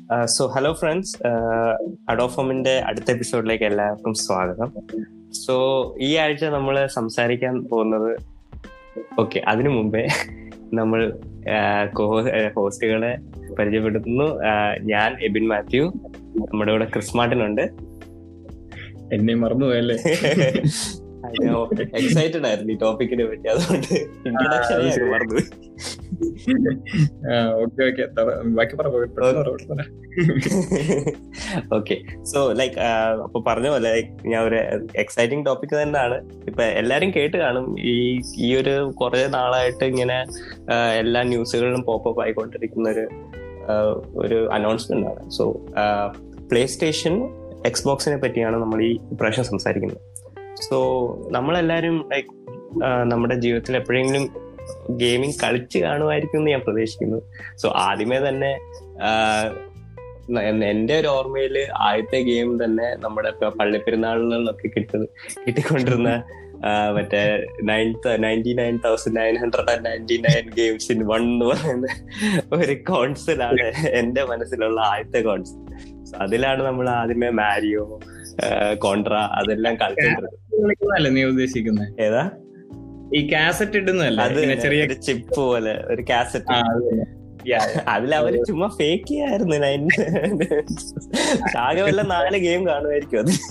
So hello friends അഡോഫോമിന്റെ അടുത്ത എപ്പിസോഡിലേക്ക് എല്ലാവർക്കും സ്വാഗതം സോ ഈ ആഴ്ച നമ്മൾ സംസാരിക്കാൻ പോകുന്നത് ഓക്കെ അതിനു മുമ്പേ നമ്മൾ ഹോസ്റ്റുകളെ പരിചയപ്പെടുത്തുന്നു ഞാൻ എബിൻ മാത്യു നമ്മുടെ കൂടെ ക്രിസ് മാർട്ടിൻ ഉണ്ട് എന്നെ മറന്നുപോയല്ലേ എക്സൈറ്റഡ് ആയിരുന്നു ഈ ടോപ്പിക്കിനെ പറ്റി അതുകൊണ്ട് ഇൻട്രൊഡക്ഷൻ മറന്നു ഓക്കെ ഓക്കെ ബാക്കി ഓക്കെ സോ ലൈക്ക് അപ്പൊ പറഞ്ഞ പോലെ ഞാൻ ഒരു എക്സൈറ്റിംഗ് ടോപ്പിക് തന്നെയാണ് ഇപ്പൊ എല്ലാരും കേട്ട് കാണും ഈ ഈ ഒരു കുറെ നാളായിട്ട് ഇങ്ങനെ എല്ലാ ന്യൂസുകളിലും പോപ്പപ്പ് ആയിക്കൊണ്ടിരിക്കുന്ന ഒരു ഒരു അനൗൺസ്മെന്റ് ആണ് സോ പ്ലേ സ്റ്റേഷൻ എക്സ്ബോക്സിനെ പറ്റിയാണ് നമ്മൾ ഈ പ്രാവശ്യം സംസാരിക്കുന്നത് സോ നമ്മളെല്ലാരും ലൈക്ക് നമ്മുടെ ജീവിതത്തിൽ എപ്പോഴെങ്കിലും ഗെയിമിംഗ് കളിച്ച് കാണുമായിരിക്കും എന്ന് ഞാൻ പ്രതീക്ഷിക്കുന്നു സോ ആദ്യമേ തന്നെ എന്റെ ഒരു ഓർമ്മയിൽ ആദ്യത്തെ ഗെയിം തന്നെ നമ്മുടെ പള്ളിപ്പെരുന്നാളുകളിലൊക്കെ കിട്ടുന്നത് കിട്ടിക്കൊണ്ടിരുന്ന മറ്റേ ninth ninety nine thousand nine hundred and ninety nine games in one എന്ന് പറയുന്ന ഒരു കോൺസലാണ് എന്റെ മനസ്സിലുള്ള ആദ്യത്തെ കോൺസൽ അതിലാണ് നമ്മൾ ആദ്യമേ മാരിയോ കോൺട്ര അതെല്ലാം കളിച്ചോണ്ടിരുന്നത് നീ ഉദ്ദേശിക്കുന്നത് ഏതാ ഈ കാസറ്റ് ഇടുന്നതല്ല അത് ചെറിയ ചിപ്പ് പോലെ ഒരു കാസറ്റ് അതിൽ അവര് ചുമ്മാ ഫേക്ക് ചെയ്യായിരുന്നു ആകെ വല്ല നാല് ഗെയിം കാണുമായിരിക്കും അത്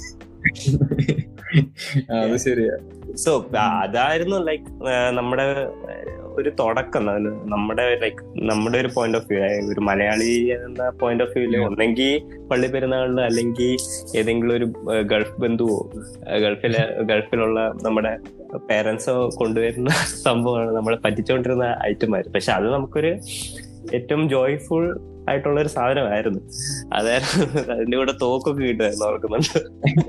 അത് ശരിയാ സോ അതായിരുന്നു ലൈക്ക് നമ്മുടെ ഒരു തുടക്കം നമ്മുടെ ലൈക്ക് നമ്മുടെ ഒരു പോയിന്റ് ഓഫ് വ്യൂ ഒരു മലയാളി എന്ന പോയിന്റ് ഓഫ് വ്യൂല് ഒന്നെങ്കിൽ പള്ളി പെരുന്നാളിൽ അല്ലെങ്കിൽ ഏതെങ്കിലും ഒരു ഗൾഫ് ബന്ധുവോ ഗൾഫിലെ ഗൾഫിലുള്ള നമ്മുടെ പേരൻസോ കൊണ്ടുവരുന്ന സംഭവമാണ് നമ്മളെ പറ്റിച്ചുകൊണ്ടിരുന്ന ഐറ്റമായിരുന്നു പക്ഷെ അത് നമുക്കൊരു ഏറ്റവും ജോയ്ഫുൾ ആയിട്ടുള്ള ഒരു സാധനമായിരുന്നു അതായിരുന്നു അതിന്റെ കൂടെ തോക്കൊക്കെ കിട്ടുമായിരുന്നു ഓർക്കുന്നുണ്ട്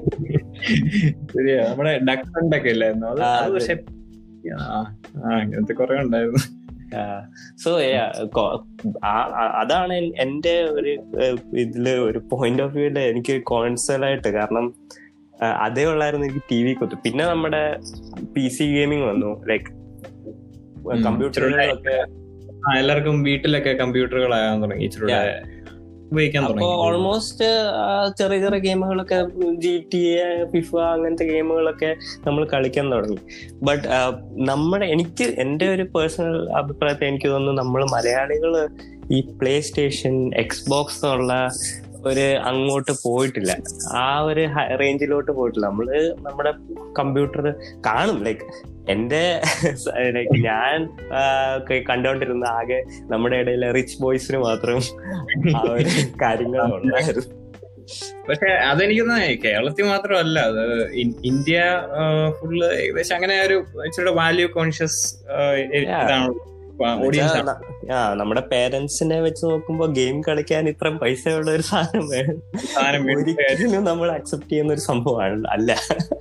ശരിയാ നമ്മുടെ ഡക്ക് ഫണ്ടൊക്കെ ഇല്ലായിരുന്നു അത് പക്ഷെ അങ്ങനത്തെ കുറെ ഉണ്ടായിരുന്നു സോ അതാണ് എന്റെ ഒരു ഇതില് ഒരു പോയിന്റ് ഓഫ് വ്യൂല് എനിക്ക് കോൺസലായിട്ട് കാരണം അതേ ഉള്ളായിരുന്നു എനിക്ക് ടി വി കൊത്തു പിന്നെ നമ്മുടെ പി സി ഗെയിമിംഗ് വന്നു ലൈക്ക് കമ്പ്യൂട്ടറുകളിലൊക്കെ എല്ലാവർക്കും വീട്ടിലൊക്കെ കമ്പ്യൂട്ടറുകളാകാൻ തുടങ്ങി ഇച്ചിരി ഉപയോഗിക്കാൻ അപ്പൊ ഓൾമോസ്റ്റ് ചെറിയ ചെറിയ ഗെയിമുകളൊക്കെ ജി ടി എ ഫിഫ അങ്ങനത്തെ ഗെയിമുകളൊക്കെ നമ്മൾ കളിക്കാൻ തുടങ്ങി ബട്ട് നമ്മുടെ എനിക്ക് എന്റെ ഒരു പേഴ്സണൽ അഭിപ്രായത്തിൽ എനിക്ക് തോന്നുന്നു നമ്മൾ മലയാളികൾ ഈ പ്ലേ സ്റ്റേഷൻ എക്സ്ബോക്സ് എന്നുള്ള ഒരു അങ്ങോട്ട് പോയിട്ടില്ല ആ ഒരു റേഞ്ചിലോട്ട് പോയിട്ടില്ല നമ്മള് നമ്മുടെ കമ്പ്യൂട്ടർ കാണും ലൈക്ക് എന്റെ ലൈക്ക് ഞാൻ കണ്ടുകൊണ്ടിരുന്ന ആകെ നമ്മുടെ ഇടയിലെ റിച്ച് ബോയ്സിന് മാത്രം ആ ഒരു കാര്യങ്ങളുണ്ടായിരുന്നു പക്ഷെ അതെനിക്കൊന്ന് കേരളത്തിൽ മാത്രമല്ല അത് ഇന്ത്യ ഫുള്ള് ഏകദേശം അങ്ങനെ ഒരു ഇച്ചിരി വാല്യൂ കോൺഷ്യസ് ഇതാണ് ആ നമ്മുടെ പേരൻസിനെ വെച്ച് നോക്കുമ്പോ ഗെയിം കളിക്കാൻ ഇത്രയും പൈസയുള്ള ഒരു സാധനം വേണം ഒരിക്കലും നമ്മൾ അക്സെപ്റ്റ് ചെയ്യുന്ന ഒരു സംഭവമാണ് അല്ല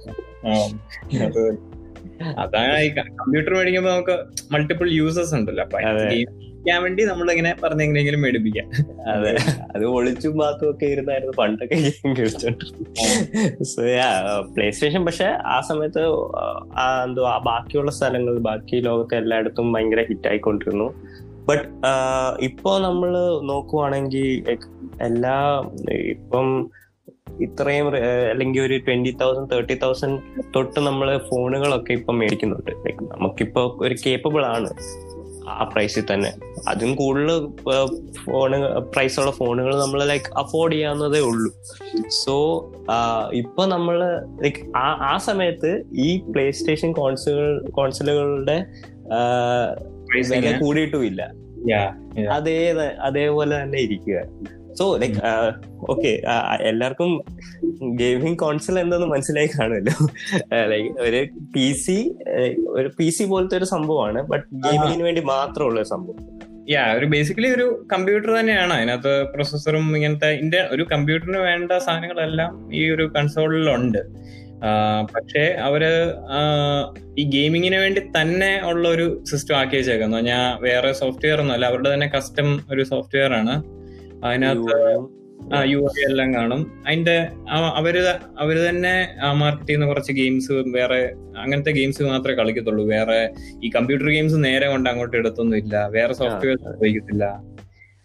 അതാണ് ഈ കമ്പ്യൂട്ടർ മേടിക്കുമ്പോ നമുക്ക് മൾട്ടിപ്പിൾ യൂസേഴ്സ് ഉണ്ടല്ലോ അപ്പൊ ക്കാൻ വേണ്ടി നമ്മളിങ്ങനെ പറഞ്ഞ എങ്ങനെയെങ്കിലും മേടിപ്പിക്കാം അതെ അത് ഒളിച്ചും പാത്തും ഒക്കെ ഇരുന്നായിരുന്നു പണ്ടൊക്കെ ഗെയിം കളിച്ചോണ്ട് പ്ലേ സ്റ്റേഷൻ പക്ഷെ ആ സമയത്ത് എന്തോ ബാക്കിയുള്ള സ്ഥലങ്ങൾ ബാക്കി ലോകത്തെ എല്ലായിടത്തും ഭയങ്കര ഹിറ്റ് ആയിക്കൊണ്ടിരുന്നു ബട്ട് ഇപ്പോ നമ്മൾ നോക്കുവാണെങ്കിൽ എല്ലാ ഇപ്പം ഇത്രയും അല്ലെങ്കിൽ ഒരു ട്വന്റി തൗസൻഡ് തേർട്ടി തൗസൻഡ് തൊട്ട് നമ്മൾ ഫോണുകളൊക്കെ ഇപ്പം മേടിക്കുന്നുണ്ട് ലൈക്ക് നമുക്കിപ്പോ ഒരു കേപ്പബിൾ ആണ് ആ പ്രൈസിൽ തന്നെ അതും കൂടുതൽ ഫോണ് പ്രൈസുള്ള ഫോണുകൾ നമ്മൾ ലൈക്ക് അഫോർഡ് ചെയ്യാവുന്നതേ ഉള്ളൂ സോ ഇപ്പൊ നമ്മള് ലൈക്ക് ആ ആ സമയത്ത് ഈ പ്ലേ സ്റ്റേഷൻ കോൺസുകൾ കോൺസലുകളുടെ വില കൂടിയിട്ടുമില്ല അതേ അതേപോലെ തന്നെ ഇരിക്കുക സോ ലൈക്ക് ഓക്കെ എല്ലാവർക്കും ഗെയിമിംഗ് കോൺസൽ എന്തെന്ന് മനസ്സിലായി കാണുമല്ലോ ലൈക്ക് ഒരു പി സി ഒരു പി സി പോലത്തെ ഒരു സംഭവമാണ് ബട്ട് ഗെയിമിങ്ങിന് വേണ്ടി മാത്രമുള്ള ഒരു സംഭവം യാ ഒരു ബേസിക്കലി ഒരു കമ്പ്യൂട്ടർ തന്നെയാണ് അതിനകത്ത് പ്രൊസസ്സറും ഇങ്ങനത്തെ ഇന്ത്യ ഒരു കമ്പ്യൂട്ടറിന് വേണ്ട സാധനങ്ങളെല്ലാം ഈ ഒരു കൺസോളിലുണ്ട് പക്ഷേ അവര് ഈ ഗെയിമിങ്ങിന് വേണ്ടി തന്നെ ഉള്ള ഒരു സിസ്റ്റം ആക്കി വെച്ചേക്കുന്നു ഞാൻ വേറെ സോഫ്റ്റ്വെയർ ഒന്നും അല്ല അവരുടെ തന്നെ കസ്റ്റം ഒരു സോഫ്റ്റ്വെയർ ആണ് അതിനകത്ത് ആ യു ഐ എല്ലാം കാണും അതിന്റെ അവര് അവര് തന്നെ മാർക്കറ്റ് ചെയ്യുന്ന കുറച്ച് ഗെയിംസ് വേറെ അങ്ങനത്തെ ഗെയിംസ് മാത്രമേ കളിക്കത്തുള്ളൂ വേറെ ഈ കമ്പ്യൂട്ടർ ഗെയിംസ് നേരെ കൊണ്ട് അങ്ങോട്ട് എടുത്തൊന്നും ഇല്ല വേറെ സോഫ്റ്റ്വെയർ ഉപയോഗിക്കത്തില്ല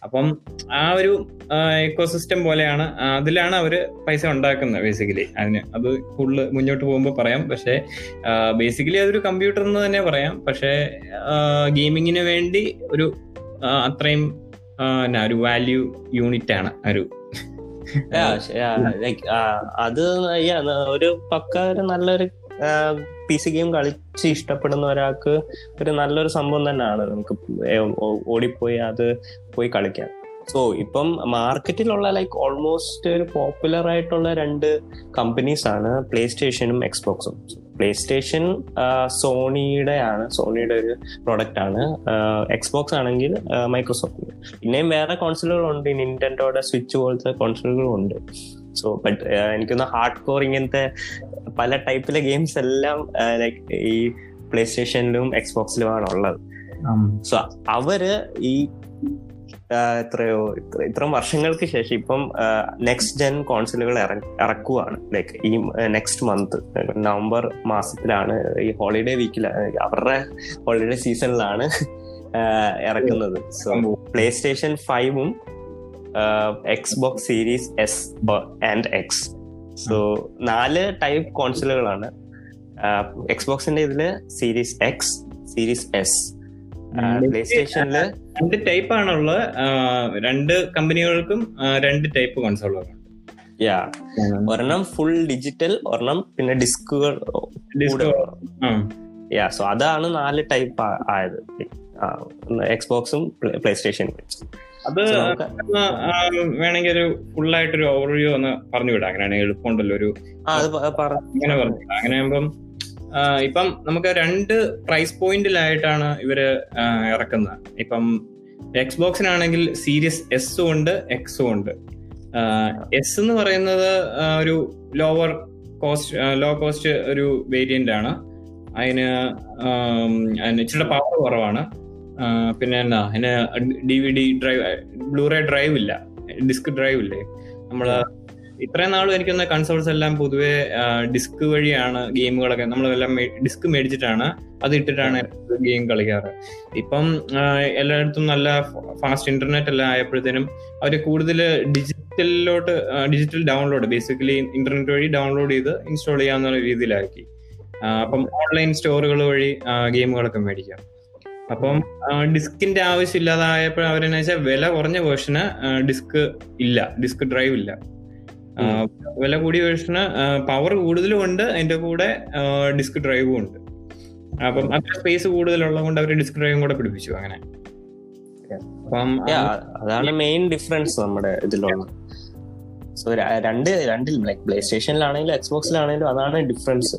അപ്പം ആ ഒരു എക്കോസിസ്റ്റം പോലെയാണ് ആ, അതിലാണ് അവര് പൈസ ഉണ്ടാക്കുന്നത് ബേസിക്കലി അതിന് അത് കൂടുതൽ മുന്നോട്ട് പോകുമ്പോൾ പറയാം പക്ഷേ ബേസിക്കലി അതൊരു കമ്പ്യൂട്ടർ എന്ന് തന്നെ പറയാം പക്ഷേ ഗെയിമിങ്ങിന് വേണ്ടി ഒരു ആ, അത്രയും ആ, എന്നാ, ഒരു വാല്യൂ യൂണിറ്റ് ആണ് ഒരു Yeah, yeah, like, ആ, അത് yeah, ന- ഒരു പക്ക ഒരു നല്ലൊരു പി സി ഗെയിം കളിച്ച് ഇഷ്ടപ്പെടുന്ന ഒരാൾക്ക് ഒരു നല്ലൊരു സംഭവം തന്നെയാണ് നമുക്ക് ഏ, ഓ- ഓടിപ്പോയി അത് പോയി കളിക്കാൻ സോ ഇപ്പം മാർക്കറ്റിലുള്ള ലൈക്ക് ഓൾമോസ്റ്റ് ഒരു പോപ്പുലർ ആയിട്ടുള്ള രണ്ട് കമ്പനീസ് ആണ് പ്ലേ സ്റ്റേഷനും എക്സ്ബോക്സും പ്ലേ സ്റ്റേഷൻ സോണിയുടെ ആണ് സോണിയുടെ ഒരു പ്രൊഡക്റ്റ് ആണ് എക്സ്ബോക്സ് ആണെങ്കിൽ മൈക്രോസോഫ്റ്റ് പിന്നെയും വേറെ കോൺസോളുകളുണ്ട് നിൻറ്റൻഡോയുടെ സ്വിച്ച് പോലത്തെ കോൺസോളുകളും ഉണ്ട് സോ ബട്ട് എനിക്കൊന്ന് ഹാർഡ് കോർ ഇങ്ങനത്തെ പല ടൈപ്പിലെ ഗെയിംസ് എല്ലാം ലൈക്ക് ഈ പ്ലേ സ്റ്റേഷനിലും എക്സ്ബോക്സിലുമാണ് ഉള്ളത് സോ അവര് ഈ ആ, എത്രയോ ഇത്ര ഇത്രയും വർഷങ്ങൾക്ക് ശേഷം ഇപ്പം നെക്സ്റ്റ് ജെൻ കോൺസലുകൾ ഇറക്കുവാണ് ലൈക്ക് ഈ നെക്സ്റ്റ് മന്ത് നവംബർ മാസത്തിലാണ് ഈ ഹോളിഡേ വീക്കിൽ അവരുടെ ഹോളിഡേ സീസണിലാണ് ഇറക്കുന്നത് സോ പ്ലേ സ്റ്റേഷൻ ഫൈവും Xbox series S and X so നാല് ടൈപ്പ് കോൺസലുകളാണ് എക്സ് ബോക്സിന്റെ ഇതില് സീരീസ് എക്സ് സീരീസ് എസ് പ്ലേ സ്റ്റേഷനില് രണ്ട് ടൈപ്പ് ആണുള്ളത് ആ, രണ്ട് കമ്പനികൾക്കും ആ, രണ്ട് ടൈപ്പ് കൺസോളുകളുണ്ട് യാ ഒരെണ്ണം ഫുൾ ഡിജിറ്റൽ ഒരെണ്ണം പിന്നെ ഡിസ്കുകൾ ഡിസ്കോ ആ യാ സോ അതാണ് നാല് ടൈപ്പ് ആയത് എക്സ് ബോക്സും പ്ലേ സ്റ്റേഷനും അത് ഒന്ന്, ആ, വേണമെങ്കിൽ ഒരു ഫുൾ ആയിട്ടൊരു ഓവർവ്യൂ ഒന്ന് പറഞ്ഞു വിടാം അങ്ങനെയാണെങ്കിൽ എളുപ്പമുണ്ടല്ലോ ഒരു അത് പ- പറ അങ്ങനെ പറഞ്ഞു വിടാം. അങ്ങനെ ആകുമ്പം ആ, ഇപ്പം നമുക്ക് രണ്ട് പ്രൈസ് പോയിന്റിലായിട്ടാണ് ഇവര് ആ, ഇറക്കുന്നത് ഇപ്പം എക്സ് ബോക്സിനാണെങ്കിൽ സീരീസ് എസും ഉണ്ട് എക്സും ഉണ്ട് എസ് എന്ന് പറയുന്നത് ആ, ഒരു ലോവർ കോസ്റ്റ് ലോ കോസ്റ്റ് ഒരു വേരിയന്റ് ആണ് അതിന് ആം, അതിന് ഇച്ചിരി പവർ കുറവാണ് ആ, പിന്നെ എന്നാ അതിന് D V D drive bluray drive ഇല്ല ഡിസ്ക് ഡ്രൈവ് ഇല്ലേ നമ്മള് ഇത്രയും നാളും എനിക്കൊന്ന് കൺസോൾസ് എല്ലാം പൊതുവെ ഡിസ്ക് വഴിയാണ് ഗെയിമുകളൊക്കെ നമ്മളെല്ലാം ഡിസ്ക് മേടിച്ചിട്ടാണ് അത് ഇട്ടിട്ടാണ് ഗെയിം കളിക്കാറ് ഇപ്പം ആ, എല്ലായിടത്തും നല്ല ഫാസ്റ്റ് ഇന്റർനെറ്റ് എല്ലാം ആയപ്പോഴത്തേനും അവർ കൂടുതൽ ഡിജിറ്റലിലോട്ട് ഡിജിറ്റൽ ഡൗൺലോഡ് ബേസിക്കലി ഇന്റർനെറ്റ് വഴി ഡൗൺലോഡ് ചെയ്ത് ഇൻസ്റ്റാൾ ചെയ്യാവുന്ന രീതിയിലാക്കി ആ, അപ്പം ഓൺലൈൻ സ്റ്റോറുകൾ വഴി ആ, ഗെയിമുകളൊക്കെ മേടിക്കാം അപ്പം ഡിസ്കിന്റെ ആവശ്യമില്ലാതായപ്പോൾ അവരെന്ന് വെച്ചാൽ വില കുറഞ്ഞ വേർഷന് ഡിസ്ക് ഇല്ല ഡിസ്ക് ഡ്രൈവ് ഇല്ല ആ, വില കൂടിയ വേർഷന് പവർ കൂടുതലും ഉണ്ട് അതിന്റെ കൂടെ ഡിസ്ക് ഡ്രൈവും ഉണ്ട് അപ്പം അത്ര സ്പേസ് കൂടുതലുള്ളത് കൊണ്ട് അവർ ഡിസ്ക് ഡ്രൈവും കൂടെ പിടിപ്പിച്ചു അങ്ങനെ അപ്പം Yeah, അതാണ് മെയിൻ ഡിഫറൻസ് നമ്മുടെ ഇതിലുള്ളത് സോ രണ്ട് രണ്ടിൽ ലൈക്ക് പ്ലേ സ്റ്റേഷനിലാണെങ്കിലും എക്സ്ബോക്സിലാണെങ്കിലും അതാണ് ഡിഫറൻസ്